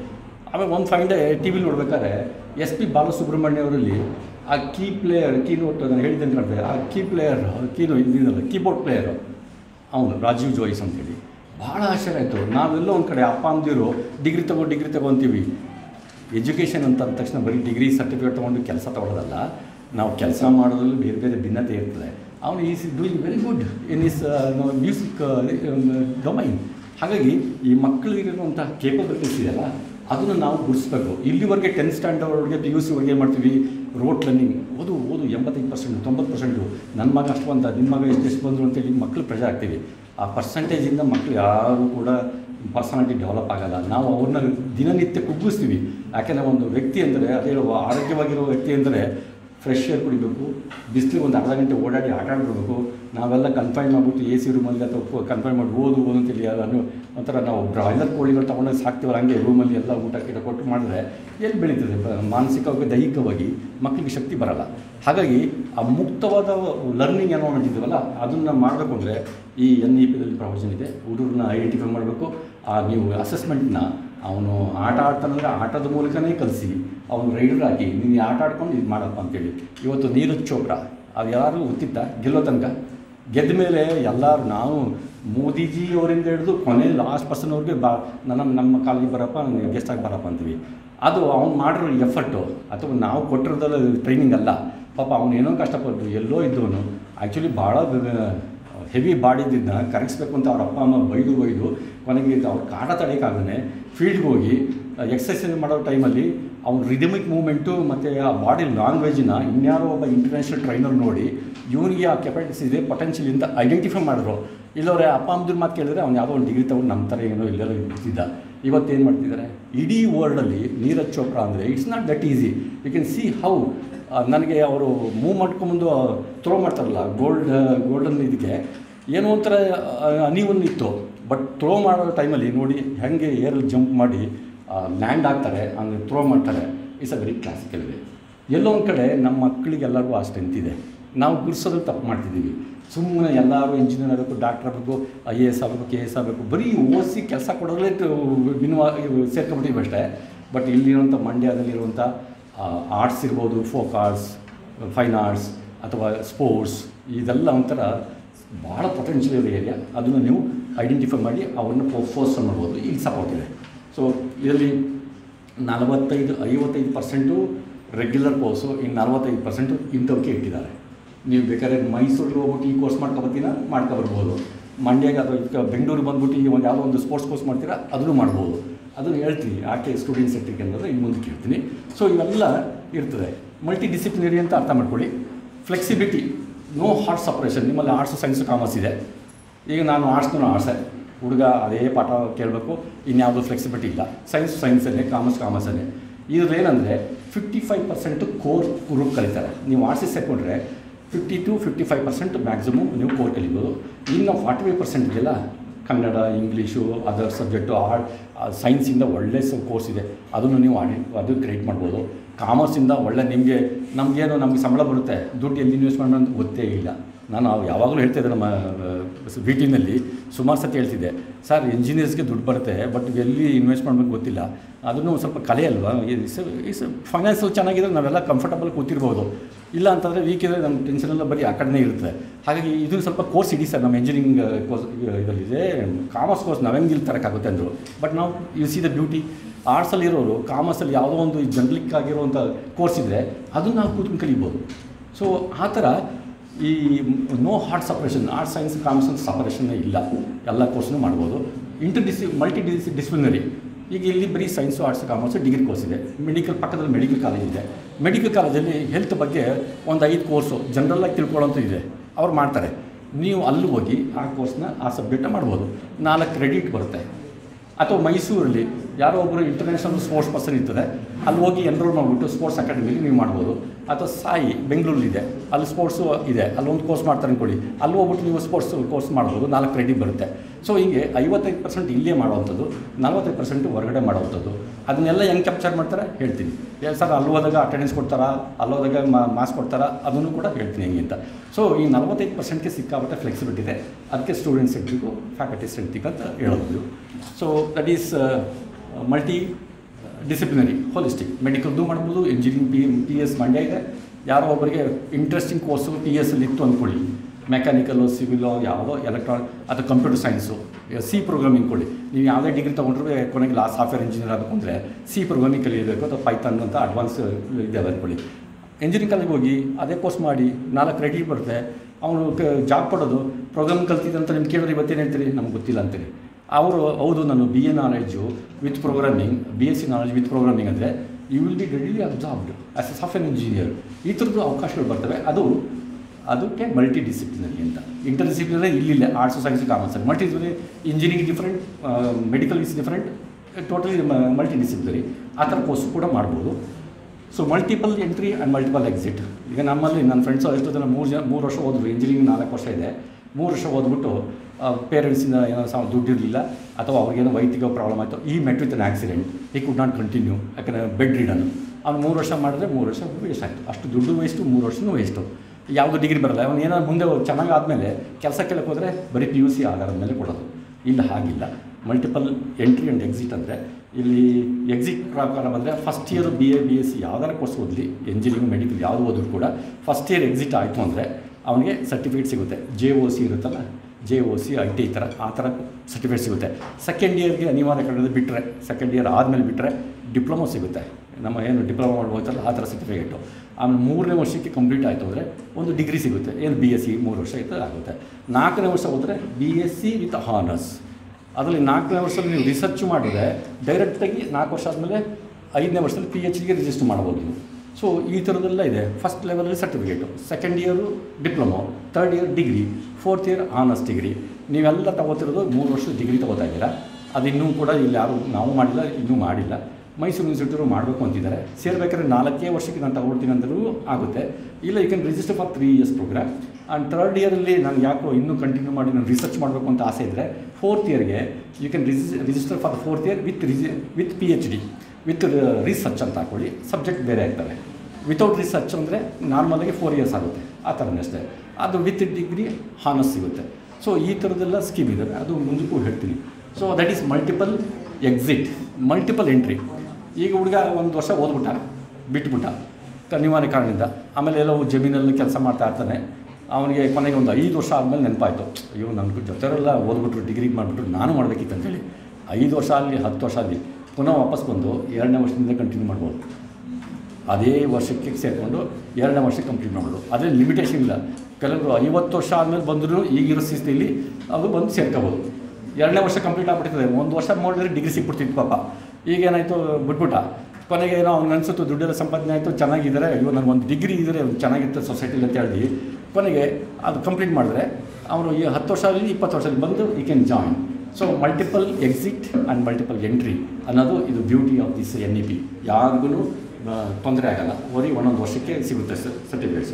ಆಮೇಲೆ ಒಂದು ಫೈನ್ ಡೇ ಟಿ ವಿಲಿ ನೋಡ್ಬೇಕಾದ್ರೆ ಎಸ್ ಪಿ ಬಾಲಸುಬ್ರಹ್ಮಣ್ಯ ಅವರಲ್ಲಿ ಆ ಕೀ ಪ್ಲೇಯರ್ ಕೀ ನೋಟ್ ನಾನು ಹೇಳಿದ್ದೇನೆ ಕಡಿದೆ ಆ ಕೀ ಪ್ಲೇಯರ್ ಕೀನು ಇದಿದಲ್ಲ ಕೀಬೋರ್ಡ್ ಪ್ಲೇಯರು ಅವನು ರಾಜೀವ್ ಜೋಯಿಸ್ ಅಂತೇಳಿ ಭಾಳ ಆಶ್ಚರ್ಯ ಆಯಿತು ನಾವೆಲ್ಲೋ ಒಂದು ಕಡೆ ಅಪ್ಪ ಅಮ್ಮದಿರು ಡಿಗ್ರಿ ತಗೋ ಡಿಗ್ರಿ ತಗೊತೀವಿ ಎಜುಕೇಷನ್ ಅಂತ ಅಂದ ತಕ್ಷಣ ಬರೀ ಡಿಗ್ರಿ ಸರ್ಟಿಫಿಕೇಟ್ ತೊಗೊಂಡು ಕೆಲಸ ತಗೊಳ್ಳೋದಲ್ಲ ನಾವು ಕೆಲಸ ಮಾಡೋದ್ರಲ್ಲಿ ಬೇರೆ ಬೇರೆ ಭಿನ್ನತೆ ಇರ್ತದೆ ಅವನು is doing very good in his music domain ಹಾಗಾಗಿ ಈ ಮಕ್ಕಳಿಗಿರುವಂಥ ಕೇಪಬಿಲಿಟೀಸ್ ಇದೆಯಲ್ಲ ಅದನ್ನು ನಾವು ಗುರುತಿಸ್ಬೇಕು ಇಲ್ಲಿವರೆಗೆ ಟೆಂತ್ ಸ್ಟ್ಯಾಂಡರ್ಡ್ವರೆಗೆ ಪಿ ಯು ಸಿವರೆಗೆ ಏನು ಮಾಡ್ತೀವಿ ರೋಡ್ ರನ್ನಿಂಗ್ ಓದು ಓದು ಎಂಬತ್ತೈದು ಪರ್ಸೆಂಟ್ ತೊಂಬತ್ತು ಪರ್ಸೆಂಟು ನನ್ನ ಮಗ ಅಷ್ಟು ಬಂದ ನಿಮ್ಮ ಮಗ ಎಷ್ಟು ಎಷ್ಟು ಬಂದರು ಅಂತೇಳಿ ಮಕ್ಕಳು ಪ್ರೆಷರ್ ಆಗ್ತೀವಿ ಆ ಪರ್ಸಂಟೇಜಿಂದ ಮಕ್ಕಳು ಯಾರು ಕೂಡ ಪರ್ಸನಾಲಿಟಿ ಡೆವಲಪ್ ಆಗಲ್ಲ ನಾವು ಅವ್ರನ್ನ ದಿನನಿತ್ಯ ಕುಗ್ಗಿಸ್ತೀವಿ ಯಾಕೆಂದರೆ ಒಂದು ವ್ಯಕ್ತಿ ಅಂದರೆ ಅದೇ ಆರೋಗ್ಯವಾಗಿರೋ ವ್ಯಕ್ತಿ ಅಂದರೆ ಫ್ರೆಶ್ ಏರ್ ಕುಡಿಬೇಕು ಬಿಸಿಲಿಗೆ ಒಂದು ಅರ್ಧ ಗಂಟೆ ಓಡಾಡಿ ಆಟ ಆಡ್ಬಿಡ್ಬೇಕು ನಾವೆಲ್ಲ ಕನ್ಫೈನ್ ಮಾಡಿಬಿಟ್ಟು ಎ ಸಿ ರೂಮಲ್ಲಿ ಅಥವಾ ಕನ್ಫೈನ್ ಮಾಡಿ ಓದು ಓದು ಅಂತೇಳಿ ಅದನ್ನು ಒಂಥರ ನಾವು ಬ್ರಾಯ್ಲರ್ ಕೋಳಿಗಳು ತೊಗೊಂಡೋಗಿ ಸಾಕ್ತೀವಲ್ಲ ಹಂಗೆ ರೂಮಲ್ಲಿ ಎಲ್ಲ ಊಟ ಕೀಟ ಕೊಟ್ಟು ಮಾಡಿದ್ರೆ ಎಲ್ಲಿ ಬೆಳೀತದೆ ಬ- ಮಾನಸಿಕವಾಗಿ ದೈಹಿಕವಾಗಿ ಮಕ್ಕಳಿಗೆ ಶಕ್ತಿ ಬರಲ್ಲ ಹಾಗಾಗಿ ಆ ಮುಕ್ತವಾದ ಲರ್ನಿಂಗ್ ಏನೋ ಮಾಡಿದ್ದೀವಲ್ಲ ಅದನ್ನು ಮಾಡಬೇಕು ಅಂದರೆ ಈ ಎನ್ ಇ ಪಿದಲ್ಲಿ ಪ್ರಾವಿಷನ್ ಇದೆ ಹುಡುಗರನ್ನ ಐಡೆಂಟಿಫೈ ಮಾಡಬೇಕು ಆ ನೀವು ಅಸೆಸ್ಮೆಂಟ್ನ ಅವನು ಆಟ ಆಡ್ತಾನಂದರೆ ಆಟದ ಮೂಲಕನೇ ಕಲಿಸಿ ಅವನು ರೈಡರ್ ಆಗಿ ನೀನು ಈ ಆಟ ಆಡ್ಕೊಂಡು ಇದು ಮಾಡಪ್ಪ ಅಂತೇಳಿ ಇವತ್ತು ನೀರಜ್ ಚೋಪ್ರಾ ಅದು ಯಾರು ಗೊತ್ತಿತ್ತ ಗೆಲ್ಲೋ ತನಕ ಗೆದ್ದ ಮೇಲೆ ಎಲ್ಲರೂ ನಾವು ಮೋದಿಜಿ ಅವರಿಂದ ಹಿಡಿದು ಕೊನೆ ಲಾಸ್ಟ್ ಪರ್ಸನ್ವರೆಗೆ ಬಾ ನಮ್ಮ ನಮ್ಮ ಕಾಲಿಗೆ ಬರಪ್ಪ ಗೆಸ್ಟ್ ಆಗಿ ಬರಪ್ಪ ಅಂತೀವಿ ಅದು ಅವ್ನು ಮಾಡಿರೋ ಎಫರ್ಟು ಅಥವಾ ನಾವು ಕೊಟ್ಟಿರೋದಲ್ಲ ಟ್ರೈನಿಂಗ್ ಅಲ್ಲ ಪಾಪ ಅವನು ಏನೋ ಕಷ್ಟಪಟ್ಟು ಎಲ್ಲೋ ಇದ್ದವನು ಆ್ಯಕ್ಚುಲಿ ಭಾಳ ಹೆವಿ ಬಾಡಿದ್ದನ್ನ ಕರಗಿಸ್ಬೇಕು ಅಂತ ಅವ್ರ ಅಪ್ಪ ಅಮ್ಮ ಬೈದು ಬೈದು ಕೊನೆಗೆ ಅವ್ರ ಕಾಟ ತಡೆಯೋಕ್ಕಾಗದೇ ಫೀಲ್ಡ್ಗೆ ಹೋಗಿ ಎಕ್ಸಸೈಸ್ ಮಾಡೋ ಟೈಮಲ್ಲಿ ಅವ್ನ ರಿದಮಿಕ್ ಮೂಮೆಂಟು ಮತ್ತು ಆ ಬಾಡಿ ಲ್ಯಾಂಗ್ವೇಜಿನ ಇನ್ಯಾರೋ ಒಬ್ಬ ಇಂಟರ್ನ್ಯಾಷನಲ್ ಟ್ರೈನರ್ ನೋಡಿ ಇವನಿಗೆ ಆ ಕೆಪಾಸಿಟೀಸ್ ಇದೆ ಪೊಟೆನ್ಷಿಯಲ್ ಅಂತ ಐಡೆಂಟಿಫೈ ಮಾಡಿದ್ರು ಇಲ್ಲವ್ರೆ ಅಪ್ಪ ಅಮ್ಮದ್ರ ಮಾತು ಕೇಳಿದ್ರೆ ಅವ್ನು ಯಾವುದೋ ಒಂದು ಡಿಗ್ರಿ ತೊಗೊಂಡು ನಮ್ಮ ಥರ ಏನೋ ಇಲ್ಲೆಲ್ಲ ಇರ್ತಿದ್ದ ಇವತ್ತೇನು ಮಾಡ್ತಿದ್ದಾರೆ ಇಡೀ ವರ್ಲ್ಡಲ್ಲಿ ನೀರಜ್ ಚೋಪ್ರಾ ಅಂದರೆ it's not that easy you can see how ನನಗೆ ಅವರು ಮೂವ್ ಮಾಡ್ಕೊಂಬಂದು ಥ್ರೋ ಮಾಡ್ತಾರಲ್ಲ ಗೋಲ್ಡ್ ಗೋಲ್ಡನ್ ಇದಕ್ಕೆ ಏನೋ ಒಂಥರ ಅನಿವನ್ ಇತ್ತು ಬಟ್ ಥ್ರೋ ಮಾಡೋ ಟೈಮಲ್ಲಿ ನೋಡಿ ಹೇಗೆ ಏರಲ್ಲಿ ಜಂಪ್ ಮಾಡಿ ಲ್ಯಾಂಡ್ ಆಗ್ತಾರೆ ಹಂಗೆ ಥ್ರೋ ಮಾಡ್ತಾರೆ it's a very classical way ಎಲ್ಲೋ ಒಂದು ಕಡೆ ನಮ್ಮ ಮಕ್ಕಳಿಗೆಲ್ಲರಿಗೂ ಆ ಸ್ಟ್ರೆಂತ್ ಇದೆ ನಾವು ಗುರ್ಸೋದ್ರಲ್ಲಿ ತಪ್ಪು ಮಾಡ್ತಿದ್ದೀವಿ ಸುಮ್ಮನೆ ಎಲ್ಲರೂ ಇಂಜಿನಿಯರ್ ಆಗಬೇಕು ಡಾಕ್ಟರ್ ಆಗಬೇಕು ಐ ಎ ಎಸ್ ಆಗಬೇಕು ಕೆ ಎಸ್ ಆಗಬೇಕು ಬರೀ ಓದಿಸಿ ಕೆಲಸ ಕೊಡೋದ್ರಲ್ಲೇ ವಿನ್ವಾ ಸೇರ್ಕೊಂಡ್ಬಿಟ್ಟಿವಿ ಅಷ್ಟೇ ಬಟ್ ಇಲ್ಲಿರುವಂಥ ಮಂಡ್ಯದಲ್ಲಿರುವಂಥ ಆರ್ಟ್ಸ್ ಇರ್ಬೋದು ಫೋಕ್ ಆರ್ಟ್ಸ್ ಫೈನ್ ಆರ್ಟ್ಸ್ ಅಥವಾ ಸ್ಪೋರ್ಟ್ಸ್ ಇದೆಲ್ಲ ಒಂಥರ ಭಾಳ ಪೊಟೆನ್ಷಿಯಲ್ ಇರೋ ಏರಿಯಾ ಅದನ್ನು ನೀವು ಐಡೆಂಟಿಫೈ ಮಾಡಿ ಅವ್ರನ್ನ ಫೋರ್ಸ್ ಮಾಡ್ಬೋದು ಇಲ್ಲಿ ಸಪೋರ್ಟ್ ಇದೆ ಸೊ ಇದರಲ್ಲಿ ನಲವತ್ತೈದು ಐವತ್ತೈದು ಪರ್ಸೆಂಟು ರೆಗ್ಯುಲರ್ ಕೋರ್ಸು ಇನ್ನು ನಲವತ್ತೈದು ಪರ್ಸೆಂಟು ಇಂಥವಕ್ಕೆ ಇಟ್ಟಿದ್ದಾರೆ ನೀವು ಬೇಕಾದ್ರೆ ಮೈಸೂರಿಗೆ ಹೋಗ್ಬಿಟ್ಟು ಈ ಕೋರ್ಸ್ ಮಾಡ್ಕೊಬತ್ತೀನ ಮಾಡ್ಕೊಬರ್ಬೋದು ಮಂಡ್ಯಗೆ ಅಥವಾ ಇದಕ್ಕೆ ಬೆಂಗಳೂರು ಬಂದ್ಬಿಟ್ಟು ಈ ಒಂದು ಯಾವುದೋ ಒಂದು ಸ್ಪೋರ್ಟ್ಸ್ ಕೋರ್ಸ್ ಮಾಡ್ತೀರಾ ಅದನ್ನು ಮಾಡ್ಬೋದು ಅದನ್ನು ಹೇಳ್ತೀನಿ ಯಾಕೆ ಸ್ಟೂಡೆಂಟ್ಸ್ ಸೆಟ್ಟಿಗೆ ಅನ್ನೋದು ಇನ್ನು ಮುಂದಕ್ಕೆ ಹೇಳ್ತೀನಿ ಸೊ ಇವೆಲ್ಲ ಇರ್ತದೆ ಮಲ್ಟಿ ಡಿಸಿಪ್ಲಿನರಿ ಅಂತ ಅರ್ಥ ಮಾಡ್ಕೊಳ್ಳಿ ಫ್ಲೆಕ್ಸಿಬಿಲಿಟಿ ನೋ ಹಾರ್ಟ್ ಸಪ್ರೇಷನ್ ನಿಮ್ಮಲ್ಲಿ ಆರ್ಟ್ಸು ಸೈನ್ಸು ಕಾಮರ್ಸ್ ಇದೆ ಈಗ ನಾನು ಆರ್ಟ್ಸ್ನೂ ಆರ್ಟ್ಸೇ ಹುಡುಗ ಅದೇ ಪಾಠ ಕೇಳಬೇಕು ಇನ್ಯಾವುದೂ ಫ್ಲೆಕ್ಸಿಬಿಲಿಟಿ ಇಲ್ಲ ಸೈನ್ಸ್ ಸೈನ್ಸನ್ನೇ ಕಾಮರ್ಸ್ ಕಾಮರ್ಸನ್ನೇ ಇದ್ರೇನೆಂದರೆ fifty five percent core group ಕಲಿತಾರೆ ನೀವು ಆರ್ಟ್ಸಿಗೆ ಸೇರಿಕೊಂಡ್ರೆ fifty to fifty five percent maximum ನೀವು ಕೋರ್ ಕಲಿಬೋದು ಇನ್ನು ಫಾರ್ಟಿ ಫೈವ್ ಪರ್ಸೆಂಟ್ ಇದೆಯಲ್ಲ Kannada English other subject art ಸೈನ್ಸಿಂದ ಒಳ್ಳೆ ಸ ಕೋರ್ಸ್ ಇದೆ ಅದನ್ನು ನೀವು ಆಡಿ ಅದು ಕ್ರಿಯೇಟ್ ಮಾಡ್ಬೋದು ಕಾಮರ್ಸಿಂದ ಒಳ್ಳೆ ನಿಮಗೆ ನಮಗೇನು ನಮಗೆ ಸಂಬಳ ಬರುತ್ತೆ ದುಡ್ಡು ಎಲ್ಲಿ ಇನ್ವೆಸ್ಟ್ ಮಾಡೋಣ ಅಂತ ಗೊತ್ತೇ ಇಲ್ಲ ನಾನು ಯಾವಾಗಲೂ ಹೇಳ್ತಿದ್ದೆ ನಮ್ಮ ವಿ ಟಿನಲ್ಲಿ ಸುಮಾರು ಸತಿ ಹೇಳ್ತಿದ್ದೆ ಸರ್ ಇಂಜಿನಿಯರ್ಸ್ಗೆ ದುಡ್ಡು ಬರುತ್ತೆ ಬಟ್ ಎಲ್ಲಿ ಇನ್ವೆಸ್ಟ್ ಮಾಡಬೇಕು ಗೊತ್ತಿಲ್ಲ ಅದನ್ನು ಒಂದು ಸ್ವಲ್ಪ ಕಲೆ ಅಲ್ವಾ ಇಸ್ ಫೈನಾನ್ಸ್ ಚೆನ್ನಾಗಿದ್ರೆ ನಾವೆಲ್ಲ ಕಂಫರ್ಟಬಲ್ ಕೂತಿರ್ಬೋದು ಇಲ್ಲ ಅಂತಂದರೆ ವೀಕ್ ಇದ್ದರೆ ನಮ್ಮ ಟೆನ್ಷನ್ ಎಲ್ಲ ಬರೀ ಆ ಕಡೆನೇ ಇರುತ್ತೆ ಹಾಗಾಗಿ ಇದು ಸ್ವಲ್ಪ ಕೋರ್ಸ್ ಇಡಿ ಸರ್ ನಮ್ಮ ಇಂಜಿನಿಯರಿಂಗ್ ಕೋರ್ಸ್ ಇದರಲ್ಲಿದೆ ಕಾಮರ್ಸ್ ಕೋರ್ಸ್ ನಾವು ಹೆಂಗೆ ಇಲ್ಲಿ ತರೋಕ್ಕಾಗುತ್ತೆ ಅಂದರು ಬಟ್ ನಾವು ಯು ಸಿ ದ ಬ್ಯೂಟಿ ಆರ್ಟ್ಸಲ್ಲಿ ಇರೋರು ಕಾಮರ್ಸಲ್ಲಿ ಯಾವುದೋ ಒಂದು ಜನ್ರಿಕ್ ಆಗಿರುವಂಥ ಕೋರ್ಸ್ ಇದ್ದರೆ ಅದನ್ನು ನಾವು ಕೂತ್ಕೊಂಡು ಕಲಿಬೋದು ಸೊ ಆ ಥರ ಈ no hard separation arts science commerce ಅಂತ ಸಪರೇಷನ್ನೇ ಇಲ್ಲ ಎಲ್ಲ ಕೋರ್ಸ್ನೂ ಮಾಡ್ಬೋದು ಇಂಟರ್ ಡಿಸಿ ಮಲ್ಟಿ ಡಿಸಿ ಡಿಸಿಪ್ಲಿನರಿ ಈಗ ಇಲ್ಲಿ ಬರೀ science arts commerce degree course ಇದೆ ಮೆಡಿಕಲ್ ಪಕ್ಕದಲ್ಲಿ ಮೆಡಿಕಲ್ ಕಾಲೇಜ್ ಇದೆ ಮೆಡಿಕಲ್ ಕಾಲೇಜಲ್ಲಿ ಹೆಲ್ತ್ ಬಗ್ಗೆ ಒಂದು ಐದು ಕೋರ್ಸು ಜನರಲ್ಲಾಗಿ ತಿಳ್ಕೊಳ್ಳೋಂಥ ಇದೆ ಅವ್ರು ಮಾಡ್ತಾರೆ ನೀವು ಅಲ್ಲಿ ಹೋಗಿ ಆ ಕೋರ್ಸ್ನ ಆ ಸಬ್ಜೆಕ್ಟ್ನ ಮಾಡ್ಬೋದು ನಾಲ್ಕು ಕ್ರೆಡಿಟ್ ಬರುತ್ತೆ ಅಥವಾ ಮೈಸೂರಲ್ಲಿ ಯಾರೋ ಒಬ್ಬರು ಇಂಟರ್ನ್ಯಾಷನಲ್ ಸ್ಪೋರ್ಟ್ಸ್ ಪರ್ಸನ್ ಇರ್ತದೆ ಅಲ್ಲಿ ಹೋಗಿ ಎನ್ರೋಲ್ ಮಾಡಿಬಿಟ್ಟು ಸ್ಪೋರ್ಟ್ಸ್ ಅಕಾಡೆಮಿಲಿ ನೀವು ಮಾಡ್ಬೋದು ಅಥವಾ ಸಾಯಿ ಬೆಂಗಳೂರಲ್ಲಿದೆ ಅಲ್ಲಿ ಸ್ಪೋರ್ಟ್ಸು ಇದೆ ಅಲ್ಲೊಂದು ಕೋರ್ಸ್ ಮಾಡ್ತಾರೆ ಅಂದ್ಕೊಳ್ಳಿ ಅಲ್ಲಿ ಹೋಗ್ಬಿಟ್ಟು ನೀವು ಸ್ಪೋರ್ಟ್ಸ್ ಕೋರ್ಸ್ ಮಾಡ್ಬೋದು ನಾಲ್ಕು ಕ್ರೆಡಿಟ್ ಬರುತ್ತೆ ಸೊ ಹೀಗೆ ಐವತ್ತೈದು ಪರ್ಸೆಂಟ್ ಇಲ್ಲೇ ಮಾಡುವಂಥದ್ದು ನಲ್ವತ್ತೈದು ಪರ್ಸೆಂಟು ಹೊರಗಡೆ ಮಾಡುವಂಥದ್ದು ಅದನ್ನೆಲ್ಲ ಹೆಂಗೆ ಕ್ಯಾಪ್ಚರ್ ಮಾಡ್ತಾರೆ ಹೇಳ್ತೀನಿ ಏ ಸರ್ ಅಲ್ಲಿ ಹೋದಾಗ ಅಟೆಂಡೆನ್ಸ್ ಕೊಡ್ತಾರಾ ಅಲ್ಲಿ ಹೋದಾಗ ಮಾರ್ಕ್ಸ್ ಕೊಡ್ತಾರಾ ಅದನ್ನು ಕೂಡ ಹೇಳ್ತೀನಿ ಹೆಂಗೆ ಅಂತ ಸೊ ಈ ನಲ್ವತ್ತೈದು ಪರ್ಸೆಂಟ್ಗೆ ಸಿಕ್ಕಾಪಟ್ಟೆ ಫ್ಲೆಕ್ಸಿಬಿಲಿಟಿ ಇದೆ ಅದಕ್ಕೆ ಸ್ಟೂಡೆಂಟ್ಸ್ ಸೆಂಟ್ರಿಗೂ ಫ್ಯಾಕಲ್ಟಿ ಸೆಂಟ್ರಿಗ್ ಅಂತ ಹೇಳೋದು so that is multi disciplinary holistic ಮೆಡಿಕಲ್ದು ಮಾಡ್ಬೋದು engineering P P S Mandya ಇದೆ ಯಾರೋ ಒಬ್ಬರಿಗೆ ಇಂಟ್ರೆಸ್ಟಿಂಗ್ ಕೋರ್ಸು ಪಿ ಎಸ್ ಅಲ್ಲಿ ಇತ್ತು ಅಂದ್ಕೊಳ್ಳಿ ಮೆಕ್ಯಾನಿಕಲ್ಲು ಸಿವಿಲು ಯಾವುದೋ ಎಲೆಕ್ಟ್ರಾನಿಕ್ ಅಥವಾ ಕಂಪ್ಯೂಟರ್ ಸೈನ್ಸು ಸಿ ಪ್ರೋಗ್ರಾಮಿಂಗ್ ಕೊಡಿ ನೀವು ಯಾವುದೇ ಡಿಗ್ರಿ ತೊಗೊಂಡ್ರೆ ಕೊನೆಗೆ ಲಾ ಸಾಫ್ಟ್ವೇರ್ ಇಂಜಿನಿಯರ್ ಆಗಬೇಕು ಅಂದರೆ ಸಿ ಪ್ರೋಗ್ರಾಮಿಂಗ್ ಕಲಿಯಬೇಕು ಅಥವಾ ಪೈಥಾನ್ ಅಂತ ಅಡ್ವಾನ್ಸ್ ಇದೆ ಅಂದ್ಕೊಳ್ಳಿ ಇಂಜಿನಿಯರಿಂಗ್ ಕಾಲೇಜ್ಗೆ ಹೋಗಿ ಅದೇ ಕೋರ್ಸ್ ಮಾಡಿ ನಾಲ್ಕು ಕ್ರೆಡಿಟ್ ಬರುತ್ತೆ ಅವನು ಕ ಜಾಬ್ ಕೊಡೋದು ಪ್ರೋಗ್ರಾಮ್ ಕಲ್ತಿದ್ದೆ ಅಂತ ನಿಮ್ಗೆ ಕೇಳಿದ್ರೆ ಇವತ್ತೇನು ಹೇಳ್ತೀರಿ ನಮ್ಗೆ ಗೊತ್ತಿಲ್ಲ ಅಂತೀರಿ ಅವರು ಹೌದು ನಾನು B A knowledge with programming B S C knowledge with programming ಅಂದರೆ you will be readily absorbed as a software engineer ಈ ಥರದ್ದು ಅವಕಾಶಗಳು ಬರ್ತವೆ ಅದು ಅದಕ್ಕೆ ಮಲ್ಟಿ ಡಿಸಿಪ್ಲಿನರಿ ಅಂತ ಇಂಟರ್ ಡಿಸಿಪ್ಲಿನರಿ ಇಲ್ಲಿಲ್ಲ arts science commerce multi engineering different medical is different totally multi disciplinary ಆ ಥರ ಕೋರ್ಸ್ ಕೂಡ ಮಾಡ್ಬೋದು so multiple entry and multiple exit ಈಗ ನಮ್ಮಲ್ಲಿ ನನ್ನ ಫ್ರೆಂಡ್ಸು ಎಷ್ಟು ಜನ ಮೂರು ಜನ ಮೂರು ವರ್ಷ ಓದಿದ್ರು ಇಂಜಿನಿಯರಿಂಗ್ ನಾಲ್ಕು ವರ್ಷ ಇದೆ ಮೂರು ವರ್ಷ ಓದ್ಬಿಟ್ಟು ಪೇರೆಂಟ್ಸಿಂದ ಏನೋ ಸಹ ದುಡ್ಡು ಇರಲಿಲ್ಲ ಅಥವಾ ಅವ್ರಿಗೇನೋ ವೈಯಕ್ತಿಕ ಪ್ರಾಬ್ಲಮ್ ಆಯಿತು ಈ met with an accident he could not continue ಯಾಕಂದರೆ ಬೆಡ್ ರೀಡನ್ನು ಅವ್ನು ಮೂರು ವರ್ಷ ಮಾಡಿದ್ರೆ ಮೂರು ವರ್ಷ ವೇಸ್ಟ್ ಆಯಿತು ಅಷ್ಟು ದುಡ್ಡು ವೇಸ್ಟು ಮೂರು ವರ್ಷನೂ ವೇಸ್ಟು ಯಾವುದು ಡಿಗ್ರಿ ಬರಲ್ಲ ಅವನು ಏನೋ ಮುಂದೆ ಚೆನ್ನಾಗಿ ಆದಮೇಲೆ ಕೆಲಸ ಕೇಳಕ್ಕೆ ಹೋದರೆ ಬರೀ ಪಿ ಯು ಸಿ ಆಧಾರದ ಮೇಲೆ ಕೊಡೋದು ಇಲ್ಲ ಹಾಗಿಲ್ಲ ಮಲ್ಟಿಪಲ್ ಎಂಟ್ರಿ ಆ್ಯಂಡ್ ಎಕ್ಸಿಟ್ ಅಂದರೆ ಇಲ್ಲಿ ಎಕ್ಸಿಟ್ ಪ್ರಕಾರ ಬಂದರೆ first year B A B S C ಯಾವ್ದಾರು ಕೋರ್ಸ್ ಓದಲಿ ಎಂಜಿನಿಯರಿಂಗ್ ಮೆಡಿಕಲ್ ಯಾವುದು ಓದಿದ್ರು ಕೂಡ ಫಸ್ಟ್ ಇಯರ್ ಎಕ್ಸಿಟ್ ಆಯಿತು ಅಂದರೆ ಅವನಿಗೆ ಸರ್ಟಿಫಿಕೇಟ್ ಸಿಗುತ್ತೆ ಜೆ ಒ ಸಿ ಇರುತ್ತಲ್ಲ J O C I T ಥರ ಆ ಥರ ಸರ್ಟಿಫಿಕೇಟ್ ಸಿಗುತ್ತೆ ಸೆಕೆಂಡ್ ಇಯರ್ಗೆ ಅನಿವಾರ್ಯ ಕನ್ನಡ ಬಿಟ್ಟರೆ ಸೆಕೆಂಡ್ ಇಯರ್ ಆದಮೇಲೆ ಬಿಟ್ಟರೆ ಡಿಪ್ಲೊಮೊ ಸಿಗುತ್ತೆ ನಮ್ಮ ಏನು ಡಿಪ್ಲೊಮಾ ಮಾಡ್ಬೋದಲ್ಲ ಆ ಥರ ಸರ್ಟಿಫಿಕೇಟು ಆಮೇಲೆ ಮೂರನೇ ವರ್ಷಕ್ಕೆ ಕಂಪ್ಲೀಟ್ ಆಯಿತು ಅಂದರೆ ಒಂದು ಡಿಗ್ರಿ ಸಿಗುತ್ತೆ ಏನು ಬಿ ಎಸ್ ಸಿ ಮೂರು ವರ್ಷ ಇತ್ತು ಆಗುತ್ತೆ ನಾಲ್ಕನೇ ವರ್ಷ ಹೋದರೆ B S C with honours ಅದರಲ್ಲಿ ನಾಲ್ಕನೇ ವರ್ಷದಲ್ಲಿ ನೀವು ರಿಸರ್ಚ್ ಮಾಡಿದ್ರೆ ಡೈರೆಕ್ಟಾಗಿ ನಾಲ್ಕು ವರ್ಷ ಆದಮೇಲೆ ಐದನೇ ವರ್ಷದಲ್ಲಿ ಪಿ ಎಚ್ ಡಿಗೆ ರಿಜಿಸ್ಟರ್ ಮಾಡ್ಬೋದು ನೀವು ಸೊ ಈ ಥರದ್ದೆಲ್ಲ ಇದೆ ಫಸ್ಟ್ ಲೆವೆಲಲ್ಲಿ certificate second year diploma third year degree fourth year honours degree ನೀವೆಲ್ಲ ತಗೋತಿರೋದು ಮೂರು ವರ್ಷದ ಡಿಗ್ರಿ ತಗೋತಾ ಇದ್ದೀರಾ ಅದು ಇನ್ನೂ ಕೂಡ ಇಲ್ಲಿ ಯಾರು ನಾವು ಮಾಡಿಲ್ಲ ಇನ್ನೂ ಮಾಡಿಲ್ಲ ಮೈಸೂರು ಯೂನಿವರ್ಸಿಟಿಯವರು ಮಾಡಬೇಕು ಅಂತಿದ್ದಾರೆ ಸೇರ್ಬೇಕಾದ್ರೆ ನಾಲ್ಕೇ ವರ್ಷಕ್ಕೆ ನಾನು ತಗೊಳ್ತೀನಿ ಅಂದರೂ ಆಗುತ್ತೆ ಇಲ್ಲ you can register for three years programme and third ಇಯರಲ್ಲಿ ನಾನು ಯಾಕೋ ಇನ್ನೂ ಕಂಟಿನ್ಯೂ ಮಾಡಿ ನಾನು ರಿಸರ್ಚ್ ಮಾಡಬೇಕು ಅಂತ ಆಸೆ ಇದ್ದರೆ ಫೋರ್ತ್ ಇಯರ್ಗೆ ಯು ಕ್ಯಾನ್ ರಿಜಿಸ್ register for fourth year with ರಿಜಿ with P H D with research ಅಂತ ಹಾಕೊಳ್ಳಿ ಸಬ್ಜೆಕ್ಟ್ ಬೇರೆ ಆಗ್ತವೆ ವಿತೌಟ್ ರಿಸರ್ಚ್ ಅಂದರೆ ನಾರ್ಮಲಾಗಿ ಫೋರ್ ಇಯರ್ಸ್ ಆಗುತ್ತೆ ಆ ಥರನೇ ಅಷ್ಟೇ ಅದು ವಿತ್ ಡಿಗ್ರಿ ಹಾನಸ್ ಸಿಗುತ್ತೆ ಸೊ ಈ ಥರದ್ದೆಲ್ಲ ಸ್ಕೀಮ್ ಇದ್ದಾವೆ ಅದು ಮುಂದಕ್ಕೂ ಹೇಳ್ತೀನಿ so that is multiple exit multiple entry ಈಗ ಹುಡುಗ ಒಂದು ವರ್ಷ ಓದ್ಬಿಟ್ಟ ಬಿಟ್ಬಿಟ್ಟ ಅನಿವಾರ್ಯ ಕಾರಣದಿಂದ ಆಮೇಲೆ ಎಲ್ಲೋ ಜಮೀನಲ್ಲಿ ಕೆಲಸ ಮಾಡ್ತಾ ಇರ್ತಾನೆ ಅವನಿಗೆ ಕೊನೆಗೆ ಒಂದು ಐದು ವರ್ಷ ಆದಮೇಲೆ ನೆನಪಾಯಿತು ಅಯ್ಯೋ ನನ್ನ ಜೊತೆಯವರೆಲ್ಲ ಓದ್ಬಿಟ್ರು ಡಿಗ್ರಿ ಮಾಡಿಬಿಟ್ರು ನಾನು ಮಾಡಬೇಕಿತ್ತು ಅಂತೇಳಿ ಐದು ವರ್ಷ ಆಗಲಿ ಹತ್ತು ವರ್ಷ ಆಗಲಿ ಪುನಃ ವಾಪಸ್ ಬಂದು ಎರಡನೇ ವರ್ಷದಿಂದ ಕಂಟಿನ್ಯೂ ಮಾಡ್ಬೋದು ಅದೇ ವರ್ಷಕ್ಕೆ ಸೇರಿಕೊಂಡು ಎರಡನೇ ವರ್ಷಕ್ಕೆ ಕಂಪ್ಲೀಟ್ ಮಾಡೋದು ಅದೇ ಲಿಮಿಟೇಷನ್ ಇಲ್ಲ ಕೆಲವರು ಐವತ್ತು ವರ್ಷ ಆದಮೇಲೆ ಬಂದರೂ ಈಗಿರೋ ಸ್ಥಿತಿಯಲ್ಲಿ ಅದು ಬಂದು ಸೇರ್ಕೋಬೋದು ಎರಡನೇ ವರ್ಷ ಕಂಪ್ಲೀಟ್ ಆಗ್ಬಿಟ್ಟಿರ್ತದೆ ಒಂದು ವರ್ಷ ಮಾಡಿದ್ರೆ ಡಿಗ್ರಿ ಸಿಕ್ಬಿಡ್ತಿತ್ತು ಪಾಪ ಈಗೇನಾಯಿತು ಬಿಟ್ಬಿಟ್ಟ ಕೊನೆಗೆ ಏನೋ ಅವ್ನಿಗೆ ಅನಿಸುತ್ತು ದುಡ್ಡೆಲ್ಲ ಸಂಪಾದನೆ ಆಯಿತು ಚೆನ್ನಾಗಿದ್ದಾರೆ ಅಯ್ಯೋ ನನಗೊಂದು ಡಿಗ್ರಿ ಇದ್ದರೆ ಚೆನ್ನಾಗಿತ್ತು ಸೊಸೈಟಿಲಿ ಅಂತ ಹೇಳಿ ಕೊನೆಗೆ ಅದು ಕಂಪ್ಲೀಟ್ ಮಾಡಿದ್ರೆ ಅವರು ಈ ಹತ್ತು ವರ್ಷ ಆಗಲಿ ಇಪ್ಪತ್ತು ವರ್ಷದಲ್ಲಿ ಬಂದು he can join so multiple exit and multiple entry ಅನ್ನೋದು ಇದು beauty of this N E P ಯಾರಿಗೂ ತೊಂದರೆ ಆಗಲ್ಲ ಬರೀ ಒಂದೊಂದು ವರ್ಷಕ್ಕೆ ಸಿಗುತ್ತೆ ಸರ್ಟಿಫಿಕೇಟ್ಸು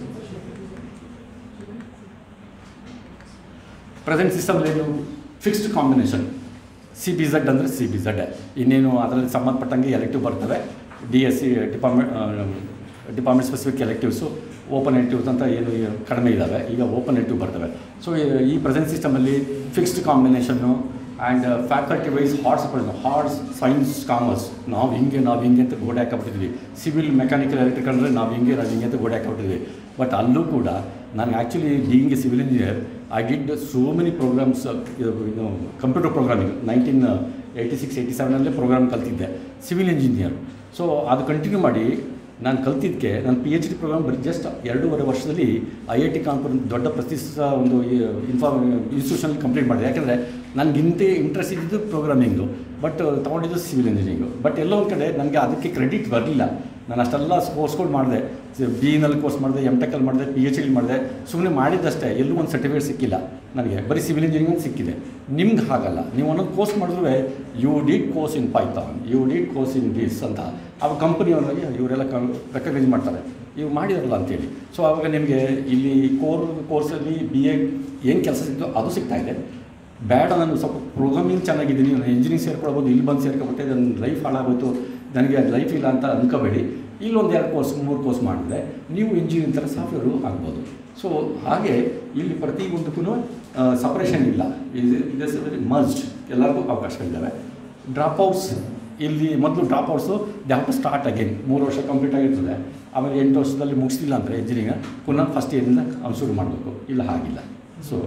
ಪ್ರೆಸೆಂಟ್ ಸಿಸ್ಟಮ್ಲಿ ಏನು fixed combination C B Z ಅಂದರೆ ಸಿ ಬಿ ಝಡ್ ಇನ್ನೇನು ಅದರಲ್ಲಿ ಸಂಬಂಧಪಟ್ಟಂಗೆ ಎಲೆಕ್ಟಿವ್ ಬರ್ತವೆ D S C department department specific electives open electives ಅಂತ ಏನು ಈ ಕಡಿಮೆ ಇದ್ದಾವೆ ಈಗ ಓಪನ್ ಎಲೆಕ್ಟಿವ್ ಬರ್ತವೆ ಸೊ ಈ ಪ್ರೆಸೆಂಟ್ ಸಿಸ್ಟಮಲ್ಲಿ ಫಿಕ್ಸ್ಡ್ ಕಾಂಬಿನೇಷನ್ನು and faculty wise arts arts science commerce ನಾವು ಹಿಂಗೆ ನಾವು ಹಿಂಗೆ ಅಂತ ಗೋಡೆ ಹಾಕಬಿಟ್ಟಿದ್ವಿ ಸಿವಿಲ್ ಮೆಕ್ಯಾನಿಕಲ್ ಎಲೆಕ್ಟ್ರಿಕಲ್ ಅಂದರೆ ನಾವು ಹಿಂಗೆ ನಾವು ಹಿಂಗೆ ಅಂತ ಗೋಡೆ ಹಾಕಬಿಟ್ಟಿದ್ವಿ ಬಟ್ ಅಲ್ಲೂ ಕೂಡ ನಾನು actually being a civil engineer I did so many programs ಇದು computer programming nineteen eighty six eighty ಸೆವೆನಲ್ಲೇ ಪ್ರೋಗ್ರಾಮ್ ಕಲ್ತಿದ್ದೆ ಸಿವಿಲ್ ಇಂಜಿನಿಯರ್ ಸೊ ಅದು ಕಂಟಿನ್ಯೂ ಮಾಡಿ ನಾನು ಕಲ್ತಿದ್ದಕ್ಕೆ ನಾನು ಪಿ ಎಚ್ ಡಿ ಪ್ರೋಗ್ರಾಮ್ ಬರೀ ಜಸ್ಟ್ ಎರಡೂವರೆ ವರ್ಷದಲ್ಲಿ ಐ ಐ ಟಿ ಕಾನ್ಪುರ್ ಅಂತ ದೊಡ್ಡ ಪ್ರತಿಷ್ಠಿತ ಒಂದು ಇನ್ಫಾರ್ಮ್ ಇನ್ಸ್ಟಿಟ್ಯೂಷನಲ್ಲಿ ಕಂಪ್ಲೀಟ್ ಮಾಡಿದೆ ಯಾಕಂದರೆ ನನಗಿಂತ ಇಂಟ್ರೆಸ್ಟ್ ಇದ್ದಿದ್ದು ಪ್ರೋಗ್ರಾಮಿಂಗು ಬಟ್ ತೊಗೊಂಡಿದ್ದು ಸಿವಿಲ್ ಇಂಜಿನಿಯರಿಂಗು ಬಟ್ ಎಲ್ಲೋ ಒಂದು ಕಡೆ ನನಗೆ ಅದಕ್ಕೆ ಕ್ರೆಡಿಟ್ ಬರಲಿಲ್ಲ ನಾನು ಅಷ್ಟೆಲ್ಲ ಕೋರ್ಸ್ಗಳು ಮಾಡಿದೆ ಬಿ ನಲ್ಲಿ ಕೋರ್ಸ್ ಮಾಡಿದೆ ಎಮ್ ಟೆಕಲ್ಲಿ ಮಾಡಿದೆ ಪಿ ಎಚ್ ಡಿ ಮಾಡಿದೆ ಸುಮ್ಮನೆ ಮಾಡಿದ್ದಷ್ಟೇ ಎಲ್ಲೂ ಒಂದು ಸರ್ಟಿಫಿಕೇಟ್ ಸಿಕ್ಕಿಲ್ಲ ನನಗೆ ಬರೀ ಸಿವಿಲ್ ಇಂಜಿನಿಯರಿಂಗ್ ಸಿಕ್ಕಿದೆ ನಿಮ್ಗೆ ಹಾಗಲ್ಲ ನೀವು ಒಂದೊಂದು ಕೋರ್ಸ್ ಮಾಡಿದ್ರೆ you did course in Python you did course in this ಅಂತ ಅವ ಕಂಪನಿಯವರಿಗೆ ಇವರೆಲ್ಲ ಕ ರೆಕಗ್ನೈಸ್ ಮಾಡ್ತಾರೆ ಇವು ಮಾಡಿದಾರಲ್ಲ ಅಂತೇಳಿ ಸೊ ಆವಾಗ ನಿಮಗೆ ಇಲ್ಲಿ ಕೋರ್ ಕೋರ್ಸಲ್ಲಿ ಬಿ ಎ ಏನು ಕೆಲಸ ಸಿಕ್ತೋ ಅದು ಸಿಗ್ತಾ ಇದೆ ಬೇಡ ನಾನು ಸ್ವಲ್ಪ ಪ್ರೋಗ್ರಾಮಿಂಗ್ ಚೆನ್ನಾಗಿದ್ದೀನಿ ನಾನು ಇಂಜಿನಿಯರಿಂಗ್ ಸೇರ್ಕೊಳ್ಬೋದು ಇಲ್ಲಿ ಬಂದು ಸೇರ್ಕೊಬಿಟ್ಟೆ ನನ್ನ ಲೈಫ್ ಹಾಳಾಗೋಯ್ತು ನನಗೆ ಲೈಫ್ ಇಲ್ಲ ಅಂತ ಅನ್ಕೋಬೇಡಿ ಇಲ್ಲೊಂದು ಎರಡು ಕೋರ್ಸ್ ಮೂರು ಕೋರ್ಸ್ ಮಾಡಿದ್ರೆ ನೀವು ಇಂಜಿನಿಯರಿಂಗ್ ಥರ ಸಾಫ್ಟ್ವೇರು ಆಗ್ಬೋದು ಸೊ ಹಾಗೆ ಇಲ್ಲಿ ಪ್ರತಿಯೊಂದಕ್ಕೂ ಸಪ್ರೇಷನ್ ಇಲ್ಲ ಮರ್ಜ್ಡ್ ಎಲ್ಲರಿಗೂ ಅವಕಾಶಗಳಿದ್ದಾವೆ ಡ್ರಾಪ್ ಔಟ್ಸ್ ಇಲ್ಲಿ ಮೊದಲು dropouts they have to start again ಮೂರು ವರ್ಷ ಕಂಪ್ಲೀಟ್ ಆಗಿರ್ತದೆ ಆಮೇಲೆ ಎಂಟು ವರ್ಷದಲ್ಲಿ ಮುಗಿಸ್ಲಿಲ್ಲ ಅಂದರೆ ಇಂಜಿನಿಯರಿಂಗ್ ಪುನಃ ಫಸ್ಟ್ ಇಯರಿಂದ ಅವ್ನು ಶುರು ಮಾಡಬೇಕು ಇಲ್ಲ ಹಾಗಿಲ್ಲ ಸೊ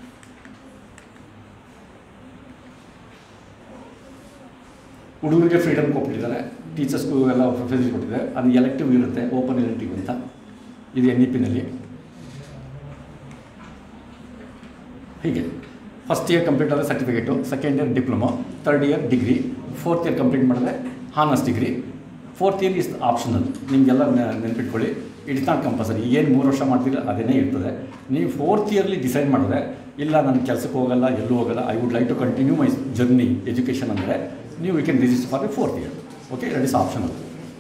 ಹುಡುಗರಿಗೆ ಫ್ರೀಡಮ್ ಕೊಟ್ಬಿಟ್ಟಿದ್ದಾರೆ ಟೀಚರ್ಸ್ಗೂ ಎಲ್ಲ ಫೆಸಿಲಿಟಿ ಕೊಟ್ಟಿದ್ದಾರೆ ಅದು ಎಲೆಕ್ಟಿವ್ ಇರುತ್ತೆ ಓಪನ್ ಎಲೆಕ್ಟಿವ್ ಅಂತ ಇದು ಎನ್ ಇ ಪಿನಲ್ಲಿ ಹೀಗೆ ಫಸ್ಟ್ ಇಯರ್ ಕಂಪ್ಲೀಟ್ ಆದರೆ certificate second year diploma third year degree fourth year complete ಮಾಡಿದ್ರೆ honours degree fourth year is optional ನಿಮಗೆಲ್ಲ ನೆನ್ಪಿಟ್ಕೊಳ್ಳಿ ಇಟ್ಸ್ ನಾಟ್ ಕಂಪಲ್ಸರಿ ಏನು ಮೂರು ವರ್ಷ ಮಾಡ್ತೀರ ಅದೇನೇ ಇರ್ತದೆ ನೀವು ಫೋರ್ತ್ ಇಯರ್ಲಿ ಡಿಸೈಡ್ ಮಾಡಿದ್ರೆ ಇಲ್ಲ ನಾನು ಕೆಲಸಕ್ಕೆ ಹೋಗಲ್ಲ ಎಲ್ಲೂ ಹೋಗಲ್ಲ I would like to continue my journey education ಅಂದರೆ ನೀವು you can register for the fourth year okay that is optional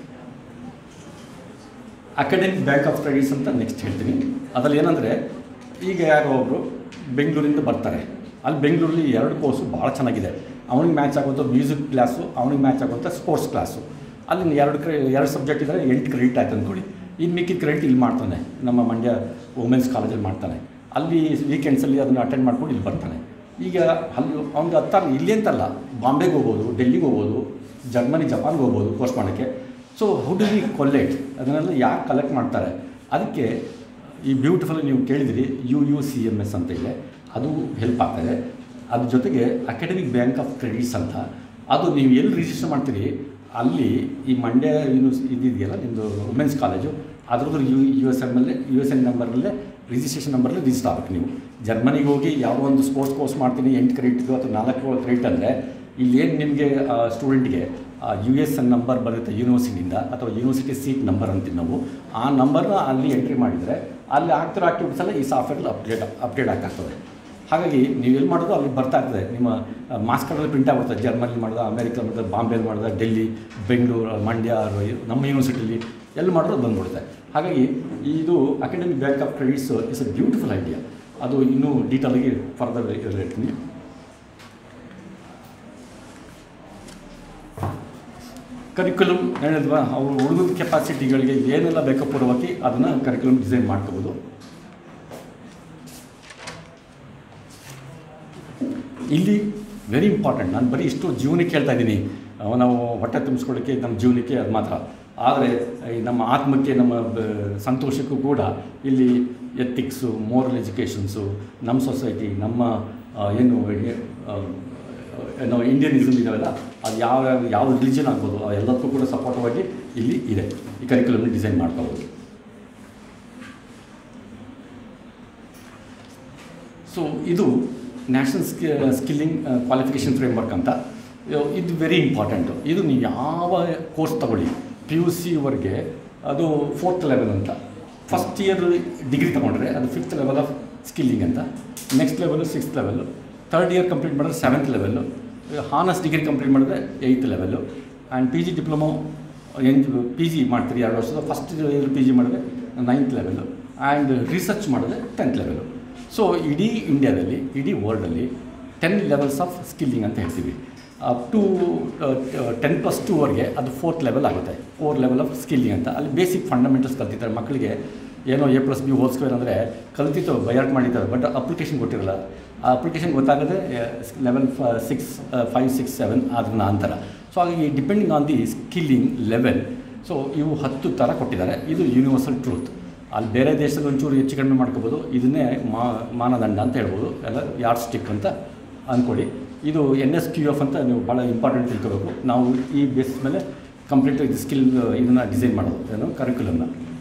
academic bank of credits ಅಂತ ನೆಕ್ಸ್ಟ್ ಹೇಳ್ತೀನಿ ಅದರಲ್ಲಿ ಏನಂದರೆ ಈಗ ಯಾರೋ ಒಬ್ಬರು ಬೆಂಗಳೂರಿಂದ ಬರ್ತಾರೆ ಅಲ್ಲಿ ಬೆಂಗಳೂರಲ್ಲಿ ಎರಡು ಕೋರ್ಸು ಭಾಳ ಚೆನ್ನಾಗಿದೆ ಅವನಿಗೆ ಮ್ಯಾಚ್ ಆಗುವಂಥ ಮ್ಯೂಸಿಕ್ ಕ್ಲಾಸು ಅವನಿಗೆ ಮ್ಯಾಚ್ ಆಗುವಂಥ ಸ್ಪೋರ್ಟ್ಸ್ ಕ್ಲಾಸು ಅಲ್ಲಿ ಎರಡು ಕ್ರೆ ಎರಡು ಸಬ್ಜೆಕ್ಟ್ ಇದ್ದರೆ ಎಂಟು ಕ್ರೆಡಿಟ್ ಆಯ್ತು ಅಂದ್ಕೊಳ್ಳಿ ಇನ್ನು ಮಿಕ್ಕಿದ ಕ್ರೆಡಿಟ್ ಇಲ್ಲಿ ಮಾಡ್ತಾನೆ ನಮ್ಮ ಮಂಡ್ಯ ವುಮೆನ್ಸ್ ಕಾಲೇಜಲ್ಲಿ ಮಾಡ್ತಾನೆ ಅಲ್ಲಿ ವೀಕೆಂಡ್ಸಲ್ಲಿ ಅದನ್ನು ಅಟೆಂಡ್ ಮಾಡ್ಕೊಂಡು ಇಲ್ಲಿ ಬರ್ತಾನೆ ಈಗ ಅಲ್ಲಿ ಅವ್ನಿಗೆ ಹತ್ತಾರ ಇಲ್ಲಿ ಅಂತಲ್ಲ ಬಾಂಬೆಗೆ ಹೋಗ್ಬೋದು ಡೆಲ್ಲಿಗೆ ಹೋಗ್ಬೋದು ಜರ್ಮನಿ ಜಪಾನ್ಗೆ ಹೋಗ್ಬೋದು ಕೋರ್ಸ್ ಮಾಡೋಕ್ಕೆ so how do we collate ಅದನ್ನೆಲ್ಲ ಯಾಕೆ ಕಲೆಕ್ಟ್ ಮಾಡ್ತಾರೆ ಅದಕ್ಕೆ ಈ ಬ್ಯೂಟಿಫುಲ್ ನೀವು ಕೇಳಿದಿರಿ U U C M S ಅಂತ ಇದೆ ಅದು ಹೆಲ್ಪ್ ಆಗ್ತದೆ ಅದ್ರ ಜೊತೆಗೆ ಅಕಾಡೆಮಿಕ್ ಬ್ಯಾಂಕ್ ಆಫ್ ಕ್ರೆಡಿಟ್ಸ್ ಅಂತ ಅದು ನೀವು ಎಲ್ಲಿ ರಿಜಿಸ್ಟರ್ ಮಾಡ್ತೀರಿ ಅಲ್ಲಿ ಈ ಮಂಡ್ಯ ಯೂನಿವರ್ಸ್ ಇದಿದೆಯಲ್ಲ ನಿಮ್ಮದು ವುಮೆನ್ಸ್ ಕಾಲೇಜು ಅದ್ರದ್ದು ಯು ಯು ಎಸ್ ಎಮ್ಮಲ್ಲೇ ಯು ಎಸ್ ಎನ್ ನಂಬರಲ್ಲೇ ರಿಜಿಸ್ಟ್ರೇಷನ್ ನಂಬರಲ್ಲೇ ರಿಜಿಸ್ಟರ್ ಆಗಬೇಕು ನೀವು ಜರ್ಮನಿಗೆ ಹೋಗಿ ಯಾವುದೋ ಒಂದು ಸ್ಪೋರ್ಟ್ಸ್ ಕೋರ್ಸ್ ಮಾಡ್ತೀನಿ ಎಂಟು ಕ್ರೆಡಿಟ್ದು ಅಥವಾ ನಾಲ್ಕು ಕ್ರೆಡಿಟ್ ಅಂದರೆ ಇಲ್ಲೇನು ನಿಮಗೆ ಸ್ಟೂಡೆಂಟ್ಗೆ ಯು ಎಸ್ ಎನ್ ನಂಬರ್ ಬರುತ್ತೆ ಯೂನಿವರ್ಸಿಟಿಯಿಂದ ಅಥವಾ ಯೂನಿವರ್ಸಿಟಿ ಸೀಟ್ ನಂಬರ್ ಅಂತೀವಿ ನಾವು ಆ ನಂಬರ್ನ ಅಲ್ಲಿ ಎಂಟ್ರಿ ಮಾಡಿದರೆ ಅಲ್ಲಿ ಆಗ್ತಿರೋ ಆಕ್ಟಿವಿಟೀಸ್ ಎಲ್ಲ ಈ ಸಾಫ್ಟ್ವೇರಲ್ಲಿ ಅಪ್ಡೇಟ್ ಅಪ್ಡೇಟ್ ಆಗ್ತದೆ ಹಾಗಾಗಿ ನೀವು ಎಲ್ಲಿ ಮಾಡೋದು ಅಲ್ಲಿ ಬರ್ತಾ ಇರ್ತದೆ ನಿಮ್ಮ ಮಾಸ್ ಕಾರ್ಡಲ್ಲಿ ಪ್ರಿಂಟ್ ಆಗ್ಬಿಡ್ತದೆ ಜರ್ಮನಿ ಮಾಡಿದ ಅಮೇರಿಕ ಮಾಡಿದ ಬಾಂಬೆಲಿ ಮಾಡಿದ ಡೆಲ್ಲಿ ಬೆಂಗಳೂರು ಮಂಡ್ಯ ನಮ್ಮ ಯೂನಿವರ್ಸಿಟಿಲಿ ಎಲ್ಲಿ ಮಾಡಿದ್ರು ಬಂದ್ಬಿಡುತ್ತೆ ಹಾಗಾಗಿ ಇದು academic bank of credits is a beautiful idea ಅದು ಇನ್ನೂ ಡೀಟೇಲಾಗಿ ಫರ್ದರ್ ಹೇಳ್ತೀನಿ ಕರಿಕ್ಯುಲಮ್ ಹೇಳಿದ್ವಾ ಅವರು ಹುಡುಗದ ಕೆಪಾಸಿಟಿಗಳಿಗೆ ಏನೆಲ್ಲ ಬೇಕೋ ಪೂರ್ವಕಿ ಅದನ್ನು ಕರಿಕ್ಯುಲಮ್ ಡಿಸೈನ್ ಮಾಡ್ಕೋಬೋದು ಇಲ್ಲಿ ವೆರಿ ಇಂಪಾರ್ಟೆಂಟ್ ನಾನು ಬರೀ ಇಷ್ಟು ಜೀವನಕ್ಕೆ ಹೇಳ್ತಾ ಇದ್ದೀನಿ ಅಹ್, ನಾವು ಹೊಟ್ಟೆ ತುಂಬಿಸ್ಕೊಳ್ಳೋಕ್ಕೆ ನಮ್ಮ ಜೀವನಕ್ಕೆ ಅದು ಮಾತ್ರ ಆದರೆ ಈ ನಮ್ಮ ಆತ್ಮಕ್ಕೆ ನಮ್ಮ ಬ- ಸಂತೋಷಕ್ಕೂ ಕೂಡ ಇಲ್ಲಿ ಎಥಿಕ್ಸು ಮೋರಲ್ ಎಜುಕೇಷನ್ಸು ನಮ್ಮ ಸೊಸೈಟಿ ನಮ್ಮ ಅಹ್, ಏನು ಏ- ಅಹ್, ನಾವು ಇಂಡಿಯನಿಸಮ್ ಇದಾವೆಲ್ಲ ಅದು ಯಾವ ಯಾವ- ಯಾವ ರಿಲಿಜನ್ ಆಗ್ಬೋದು ಎಲ್ಲದಕ್ಕೂ ಕೂಡ ಸಪೋರ್ಟಿವಾಗಿ ಇಲ್ಲಿ ಇದೆ ಈ ಕರಿಕ್ಯುಲಮ್ನ ಡಿಸೈನ್ ಮಾಡ್ಕೋಬೋದು ಸೊ ಇದು ನ್ಯಾಷನಲ್ ಸ್ಕಿ ಸ್ಕಿಲ್ಲಿಂಗ್ ಕ್ವಾಲಿಫಿಕೇಷನ್ ಫ್ರೇಮ್ವರ್ಕ್ ಅಂತ ಇದು- ಇದು ವೆರಿ ಇಂಪಾರ್ಟೆಂಟು ಇದು ನೀವು ಯಾವ ಕೋರ್ಸ್ ತಗೊಳ್ಳಿ ಪಿ ಯು ಸಿವರೆಗೆ ಅದು ಫೋರ್ತ್ ಲೆವೆಲ್ ಅಂತ ಫಸ್ಟ್ ಇಯರ್ ಡಿಗ್ರಿ ತೊಗೊಂಡ್ರೆ ಅದು ಫಿಫ್ತ್ ಲೆವೆಲ್ ಆಫ್ ಸ್ಕಿಲ್ಲಿಂಗ್ ಅಂತ next level sixth level third year complete ಮಾಡಿದ್ರೆ seventh level honours degree complete ಮಾಡಿದ್ರೆ eighth level and P G diploma and P G ಮಾಡ್ತೀರಿ ಎರಡು ವರ್ಷದ ಫಸ್ಟ್ ಇಯರ್ ಪಿ ಜಿ ಮಾಡಿದ್ರೆ ನೈನ್ತ್ ಲೆವೆಲ್ಲು ಆ್ಯಂಡ್ ರಿಸರ್ಚ್ ಮಾಡಿದ್ರೆ ಟೆಂತ್ ಲೆವೆಲ್ಲು ಸೊ ಇಡೀ ಇಂಡಿಯಾದಲ್ಲಿ ಇಡೀ ವರ್ಲ್ಡಲ್ಲಿ ಟೆನ್ ಲೆವೆಲ್ಸ್ ಆಫ್ ಸ್ಕಿಲ್ಲಿಂಗ್ ಅಂತ ಹೇಳ್ತೀವಿ ಅಪ್ ಟು ಟೆನ್ ಪ್ಲಸ್ ಟೂವರೆಗೆ ಅದು ಫೋರ್ತ್ ಲೆವೆಲ್ ಆಗುತ್ತೆ ಫೋರ್ ಲೆವೆಲ್ ಆಫ್ ಸ್ಕಿಲ್ಲಿಂಗ್ ಅಂತ ಅಲ್ಲಿ ಬೇಸಿಕ್ ಫಂಡಮೆಂಟಲ್ಸ್ ಕಲ್ತಿದ್ದಾರೆ ಮಕ್ಕಳಿಗೆ ಏನೋ A plus B whole square ಅಂದರೆ ಕಲ್ತಿತ್ತು ಬಯಾಟ್ ಮಾಡಿದ್ದಾರೆ ಬಟ್ ಅಪ್ಲಿಕೇಶನ್ ಕೊಟ್ಟಿರಲ್ಲ ಆ ಅಪ್ಲಿಕೇಶನ್ ಗೊತ್ತಾಗದೆ level six five six seven ಅದ್ರ ನಂತರ ಸೊ ಹಾಗಾಗಿ depending on the skilling level so ಇವು ಹತ್ತು ಥರ ಕೊಟ್ಟಿದ್ದಾರೆ ಇದು ಯೂನಿವರ್ಸಲ್ ಟ್ರೂತ್ ಅಲ್ಲಿ ಬೇರೆ ದೇಶದಲ್ಲಿ ಒಂಚೂರು ಹೆಚ್ಚು ಕಡಿಮೆ ಮಾಡ್ಕೋಬೋದು ಇದನ್ನೇ ಮಾ ಮಾನದಂಡ ಅಂತ ಹೇಳ್ಬೋದು ಎಲ್ಲ ಯಾರ್ಡ್ ಸ್ಟಿಕ್ ಅಂತ ಅಂದ್ಕೊಳ್ಳಿ ಇದು ಎನ್ ಎಸ್ ಕ್ಯೂ ಎಫ್ ಅಂತ ನೀವು ಭಾಳ ಇಂಪಾರ್ಟೆಂಟ್ ತಿಳ್ಕೋಬೇಕು ನಾವು ಈ ಬೇಸ್ ಮೇಲೆ ಕಂಪ್ಲೀಟ್ ಇದು ಸ್ಕಿಲ್ ಇದನ್ನು ಡಿಸೈನ್ ಮಾಡೋದು ಏನು ಕರಿಕ್ಯುಲಮ್ನ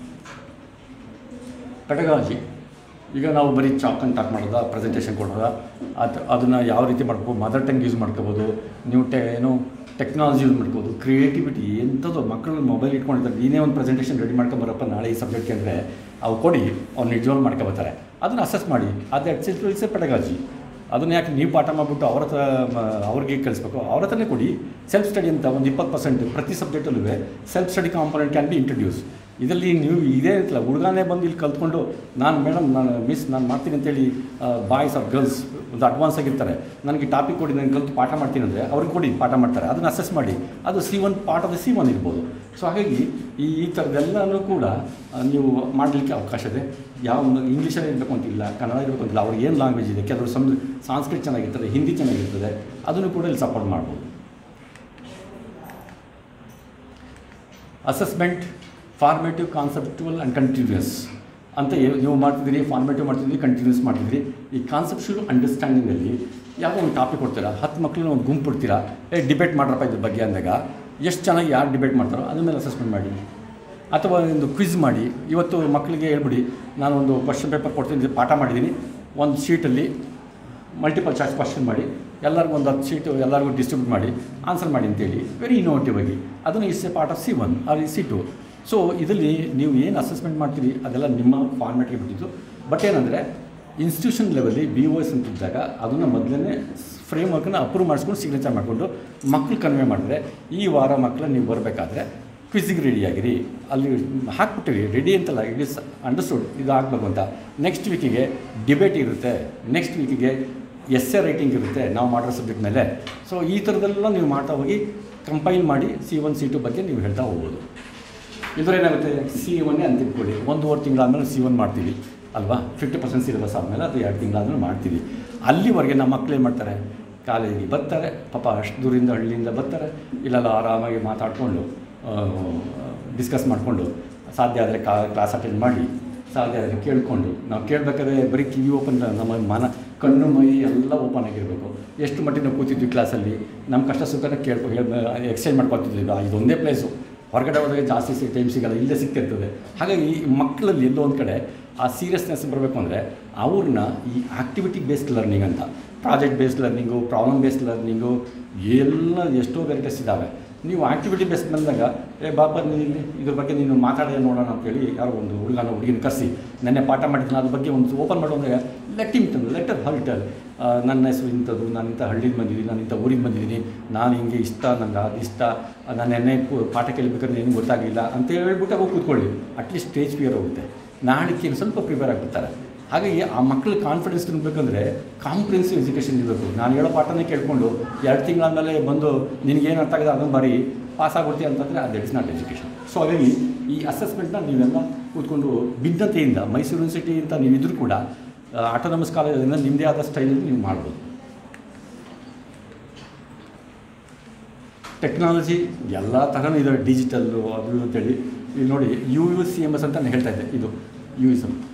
ಪೆಡಗಾಲಜಿ ಈಗ ನಾವು ಬರೀ ಚಾಕ್ ಅಂಡ್ ಟಾಕ್ ಮಾಡೋದ ಪ್ರೆಸೆಂಟೇಷನ್ ಕೊಡೋದ ಅದು ಅದನ್ನು ಯಾವ ರೀತಿ ಮಾಡ್ಬೋದು ಮದರ್ ಟಂಗ್ ಯೂಸ್ ಮಾಡ್ಕೋಬೋದು ನೀವು ಟೆ ಏನು ಟೆಕ್ನಾಲಜಿ ಯೂಸ್ ಮಾಡ್ಬೋದು ಕ್ರಿಯೇಟಿವಿಟಿ ಎಂಥದ್ದು ಮಕ್ಕಳು ಮೊಬೈಲ್ ಇಟ್ಕೊಂಡಿರ್ತಾರೆ ನೀನೇ ಒಂದು ಪ್ರೆಸೆಂಟೇಷನ್ ರೆಡಿ ಮಾಡ್ಕೊಂಬರಪ್ಪ ನಾಳೆ ಈ ಸಬ್ಜೆಕ್ಟ್ಗೆ ಅಂದರೆ ಅವು ಕೊಡಿ ಅವ್ನು ನಿಜವಾಗ್ ಮಾಡ್ಕೊಬರ್ತಾರೆ ಅದನ್ನು ಅಸೆಸ್ ಮಾಡಿ ಅದು ಎಕ್ಸೆಸ್ ಇಟ್ಸ್ ಎ ಪೆಡಗಾಲಜಿ ಅದನ್ನು ಯಾಕೆ ನೀವು ಪಾಠ ಮಾಡಿಬಿಟ್ಟು ಅವ್ರ ಹತ್ರ ಮ- ಅವ್ರಿಗೆ ಕಲಿಸ್ಬೇಕು ಅವ್ರ ಹತ್ರನೇ ಕೊಡಿ ಸೆಲ್ಫ್ ಸ್ಟಡಿ ಅಂತ ಒಂದು ಇಪ್ಪತ್ತು ಪರ್ಸೆಂಟ್ ಪ್ರತಿ ಸಬ್ಜೆಕ್ಟಲ್ಲೂ self study component can be introduce ಇದರಲ್ಲಿ ನೀವು ಇದೇ ಇರ್ತಲ್ಲ ಹುಡುಗನೇ ಬಂದು ಇಲ್ಲಿ ಕಲ್ತ್ಕೊಂಡು ನಾನು ಮೇಡಮ್ ನಾನು ಮಿಸ್ ನಾನು ಮಾಡ್ತೀನಿ ಅಂತೇಳಿ ಬಾಯ್ಸ್ ಆರ್ ಗರ್ಲ್ಸ್ ಒಂದು ಅಡ್ವಾನ್ಸ್ ಆಗಿರ್ತಾರೆ ನನಗೆ ಟಾಪಿಕ್ ಕೊಡಿ ನಾನು ಕಲ್ತು ಪಾಠ ಮಾಡ್ತೀನಿ ಅಂದರೆ ಅವ್ರಿಗೆ ಕೊಡಿ ಪಾಠ ಮಾಡ್ತಾರೆ ಅದನ್ನು ಅಸೆಸ್ ಮಾಡಿ ಅದು C one part of the C one ಇರ್ಬೋದು ಸೊ ಹಾಗಾಗಿ ಈ ಈ ಥರದ್ದೆಲ್ಲನೂ ಕೂಡ ಆ, ನೀವು ಮಾಡಲಿಕ್ಕೆ ಅವಕಾಶ ಇದೆ ಯಾವ ಒಂದು ಇಂಗ್ಲೀಷಲ್ಲೇ ಇರಬೇಕು ಅಂತಿಲ್ಲ ಕನ್ನಡ ಇರಬೇಕು ಅಂತಿಲ್ಲ ಅವ್ರಿಗೆ ಏನು ಲ್ಯಾಂಗ್ವೇಜ್ ಇದೆ ಕೆಲವರು ಸಂ ಸಾಂಸ್ಕೃತ್ ಚೆನ್ನಾಗಿರ್ತದೆ ಹಿಂದಿ ಚೆನ್ನಾಗಿರ್ತದೆ ಅದನ್ನು ಕೂಡ ಇಲ್ಲಿ ಸಪೋರ್ಟ್ ಮಾಡ್ಬೋದು assessment formative conceptual and continuous ಅಂತ ಏ- ನೀವು ಮಾಡ್ತಿದ್ದೀರಿ ಫಾರ್ಮೇಟಿವ್ ಮಾಡ್ತಿದ್ದೀರಿ ಕಂಟಿನ್ಯೂಸ್ ಮಾಡ್ತಿದ್ದೀರಿ ಈ ಕಾನ್ಸೆಪ್ಷುವಲ್ ಅಂಡರ್ಸ್ಟ್ಯಾಂಡಿಂಗಲ್ಲಿ ಯಾವುದೋ ಒಂದು ಟಾಪಿಕ್ ಕೊಡ್ತೀರಾ ಹತ್ತು ಮಕ್ಕಳನ್ನ ಒಂದು ಗುಂಪು ಕೊಡ್ತೀರಾ ಏ ಡಿಬೇಟ್ ಮಾಡ್ರಪ್ಪ ಇದ್ರ ಬಗ್ಗೆ ಅಂದಾಗ ಎಷ್ಟು ಚೆನ್ನಾಗಿ ಯಾರು ಡಿಬೇಟ್ ಮಾಡ್ತಾರೋ ಅದ್ರ ಮೇಲೆ ಅಸೆಸ್ಮೆಂಟ್ ಮಾಡಿ ಅಥವಾ ಒಂದು ಕ್ವಿಜ್ ಮಾಡಿ ಇವತ್ತು ಮಕ್ಕಳಿಗೆ ಹೇಳ್ಬಿಡಿ ನಾನು ಒಂದು ಕ್ವಶನ್ ಪೇಪರ್ ಕೊಡ್ತೀನಿ ಪಾಠ ಮಾಡಿದ್ದೀನಿ ಒಂದು ಶೀಟಲ್ಲಿ ಮಲ್ಟಿಪಲ್ ಚಾಯ್ಸ್ ಕ್ವಶನ್ ಮಾಡಿ ಎಲ್ಲರಿಗೂ ಒಂದು ಹತ್ತು ಶೀಟು ಎಲ್ಲರಿಗೂ ಡಿಸ್ಟ್ರಿಬ್ಯೂಟ್ ಮಾಡಿ ಆನ್ಸರ್ ಮಾಡಿ ಅಂತೇಳಿ ವೆರಿ ಇನೋವೇಟಿವ್ ಆಗಿ ಅದನ್ನು is a part of C one or C two so ಇದರಲ್ಲಿ ನೀವು ಏನು ಅಸೆಸ್ಮೆಂಟ್ ಮಾಡ್ತೀರಿ ಅದೆಲ್ಲ ನಿಮ್ಮ ಫಾರ್ಮ್ಯಾಟ್ಗೆ ಬಿಟ್ಟಿದ್ದು ಬಟ್ ಏನಂದರೆ ಇನ್ಸ್ಟಿಟ್ಯೂಷನ್ ಲೆವೆಲ್ಲಿ ಬಿ ಒ ಎಸ್ ಅಂತಿದ್ದಾಗ ಅದನ್ನು ಮೊದಲನೇ ಫ್ರೇಮ್ ವರ್ಕನ್ನು ಅಪ್ರೂವ್ ಮಾಡಿಸ್ಕೊಂಡು ಸಿಗ್ನೇಚರ್ ಮಾಡಿಕೊಂಡು ಮಕ್ಕಳು ಕನ್ವೆ ಮಾಡಿದ್ರೆ ಈ ವಾರ ಮಕ್ಕಳು ನೀವು ಬರಬೇಕಾದ್ರೆ ಕ್ವಿಝಿಗೆ ರೆಡಿಯಾಗಿರಿ ಅಲ್ಲಿ ಹಾಕ್ಬಿಟ್ಟಿರಿ ರೆಡಿ ಅಂತಲ್ಲ ಇಟ್ ಇಸ್ ಅಂಡರ್ಸ್ಟುಡ್ ಇದು ಆಗಬೇಕು ಅಂತ ನೆಕ್ಸ್ಟ್ ವೀಕಿಗೆ ಡಿಬೇಟ್ ಇರುತ್ತೆ ನೆಕ್ಸ್ಟ್ ವೀಕಿಗೆ ಎಸ್ ಎ ರೈಟಿಂಗ್ ಇರುತ್ತೆ ನಾವು ಮಾಡೋ ಸಬ್ಜೆಕ್ಟ್ ಮೇಲೆ ಸೊ ಈ ಥರದೆಲ್ಲ ನೀವು ಮಾಡ್ತಾ ಹೋಗಿ ಕಂಪೈಲ್ ಮಾಡಿ ಸಿ ಒನ್ ಸಿ ಟು ಬಗ್ಗೆ ನೀವು ಹೇಳ್ತಾ ಹೋಗ್ಬೋದು ಇದ್ರ ಏನಾಗುತ್ತೆ ಸಿ ಒನ್ನೇ ಅಂತ ತಿಳ್ಕೊಳ್ಳಿ ಒಂದೂವರೆ ತಿಂಗಳಾದ್ಮೇಲೆ ಸಿ ಒನ್ ಮಾಡ್ತೀವಿ ಅಲ್ವಾ ಫಿಫ್ಟಿ ಪರ್ಸೆಂಟ್ ಸಿಲೆಬಸ್ ಆದಮೇಲೆ ಅದು ಎರಡು ತಿಂಗಳಾದ್ಮೇಲೆ ಮಾಡ್ತೀವಿ ಅಲ್ಲಿವರೆಗೆ ನಮ್ಮ ಮಕ್ಳು ಏನು ಮಾಡ್ತಾರೆ ಕಾಲೇಜಿಗೆ ಬರ್ತಾರೆ ಪಾಪ ಅಷ್ಟು ದೂರಿಂದ ಹಳ್ಳಿಯಿಂದ ಬರ್ತಾರೆ ಇಲ್ಲೆಲ್ಲ ಆರಾಮಾಗಿ ಮಾತಾಡಿಕೊಂಡು ಡಿಸ್ಕಸ್ ಮಾಡಿಕೊಂಡು ಸಾಧ್ಯ ಆದರೆ ಕಾ ಕ್ಲಾಸ್ ಅಟೆಂಡ್ ಮಾಡಿ ಸಾಧ್ಯ ಆದರೆ ಕೇಳಿಕೊಂಡು ನಾವು ಕೇಳಬೇಕಾದ್ರೆ ಬರೀ ಕಿವಿ ಓಪನ್ ನಮ್ಮ ಮನ ಕಣ್ಣು ಮೈ ಎಲ್ಲ ಓಪನ್ ಆಗಿರಬೇಕು ಎಷ್ಟು ಮಟ್ಟಿಗೆ ನಾವು ಕೂತಿದ್ವಿ ಕ್ಲಾಸಲ್ಲಿ ನಮ್ಮ ಕಷ್ಟ ಸುಖನ ಕೇಳ್ಕೊ ಎಕ್ಸ್ಚೇಂಜ್ ಮಾಡ್ಕೊತಿದ್ವಿ ಆ, ಇದೊಂದೇ ಪ್ಲೇಸು ಹೊರಗಡೆ ಹೋದಾಗ ಜಾಸ್ತಿ ಸಿ ಟೈಮ್ ಸಿಗಲ್ಲ ಇಲ್ಲೇ ಸಿಗ್ತಿರ್ತದೆ ಹಾಗಾಗಿ ಈ ಮಕ್ಕಳಲ್ಲಿ ಎಲ್ಲೋ ಒಂದು ಕಡೆ ಆ ಸೀರಿಯಸ್ನೆಸ್ ಬರಬೇಕು ಅಂದರೆ ಅವ್ರನ್ನ ಈ ಆಕ್ಟಿವಿಟಿ ಬೇಸ್ಡ್ ಲರ್ನಿಂಗ್ ಅಂತ project based learning problem based learning ಎಲ್ಲ ಎಷ್ಟೋ ವೆರೈಟೀಸ್ ಇದ್ದಾವೆ ನೀವು ಆಕ್ಟಿವಿಟಿ ಬೇಸ್ಡ್ ಬಂದಾಗ ಏ ಬಾಪ ನೀನು ಇಲ್ಲಿ ಇದ್ರ ಬಗ್ಗೆ ನೀನು ಮಾತಾಡಿ ನೋಡೋಣ ಅಂತೇಳಿ ಯಾರೋ ಒಂದು ಹುಡುಗನ ಹುಡುಗಿನ ಕರೆಸಿ ನೆನ್ನೆ ಪಾಠ ಮಾಡಿದ್ದೀನಿ ಅದ್ರ ಬಗ್ಗೆ ಒಂದು ಓಪನ್ ಮಾಡೋ ಅಂದರೆ ಲೆಟ್ ಇಮ್ ತಂದು ಲೆಟರ್ ಹಲ್ಟರ್ ನನ್ನ ಹೆಸರು ಇಂಥದ್ದು ನಾನು ಇಂಥ ಹಳ್ಳಿಗೆ ಬಂದಿದ್ದೀನಿ ನಾನು ಇಂಥ ಊರಿಗೆ ಬಂದಿದ್ದೀನಿ ನಾನು ಹಿಂಗೆ ಇಷ್ಟ ನಂಗೆ ಅದು ಇಷ್ಟ ನಾನು ನೆನ್ನೆ ಕು- ಪಾಠ ಕೇಳಬೇಕಾದ್ರೆ ಏನು ಗೊತ್ತಾಗಲಿಲ್ಲ ಅಂತ ಹೇಳ್ಬಿಟ್ಟು ಹೋಗಿ ಕೂತ್ಕೊಳ್ಳಿ ಅಟ್ಲೀಸ್ಟ್ ಸ್ಟೇಜ್ ಫಿಯರ್ ಹೋಗುತ್ತೆ ನಾಳೆಗೆ ಸ್ವಲ್ಪ ಪ್ರಿಪೇರ್ ಆಗಿಬಿಡ್ತಾರೆ ಹಾಗಾಗಿ ಆ ಮಕ್ಕಳ ಕಾನ್ಫಿಡೆನ್ಸ್ ತುಂಬಬೇಕಂದ್ರೆ ಕಾಂಪ್ರಿಹೆನ್ಸಿವ್ ಎಜುಕೇಷನ್ ಇರಬೇಕು ನಾನು ಹೇಳೋ ಪಾಠನೇ ಕೇಳಿಕೊಂಡು ಎರಡು ತಿಂಗಳಾದಮೇಲೆ ಬಂದು ನಿನಗೇನು ಅರ್ಥ ಆಗಿದೆ ಅದನ್ನು ಬಾರಿ ಪಾಸ್ ಆಗ್ಬಿಡ್ತೀಯ ಅಂತಂದರೆ ಅದು ಇಟ್ಸ್ ನಾಟ್ ಎಜುಕೇಷನ್ ಸೊ ಹಾಗಾಗಿ ಈ ಅಸೆಸ್ಮೆಂಟ್ನ ನೀವೆಲ್ಲ ಕೂತ್ಕೊಂಡು ಭಿನ್ನತೆಯಿಂದ ಮೈಸೂರು ಯೂನಿವರ್ಸಿಟಿ ಅಂತ ನೀವಿದ್ರೂ ಕೂಡ ಆಟೋನಮಸ್ ಕಾಲೇಜಿಂದ ನಿಮ್ಮದೇ ಆದ ಸ್ಟೈಲಲ್ಲಿ ನೀವು ಮಾಡ್ಬೋದು ಟೆಕ್ನಾಲಜಿ ಎಲ್ಲ ಥರನೂ ಇದೆ ಡಿಜಿಟಲ್ಲು ಅದು ಇದು ಅಂತೇಳಿ ಇಲ್ಲಿ ನೋಡಿ U U C M S ಅಂತ ನಾನು ಹೇಳ್ತಾ ಇದ್ದೆ ಇದು U S M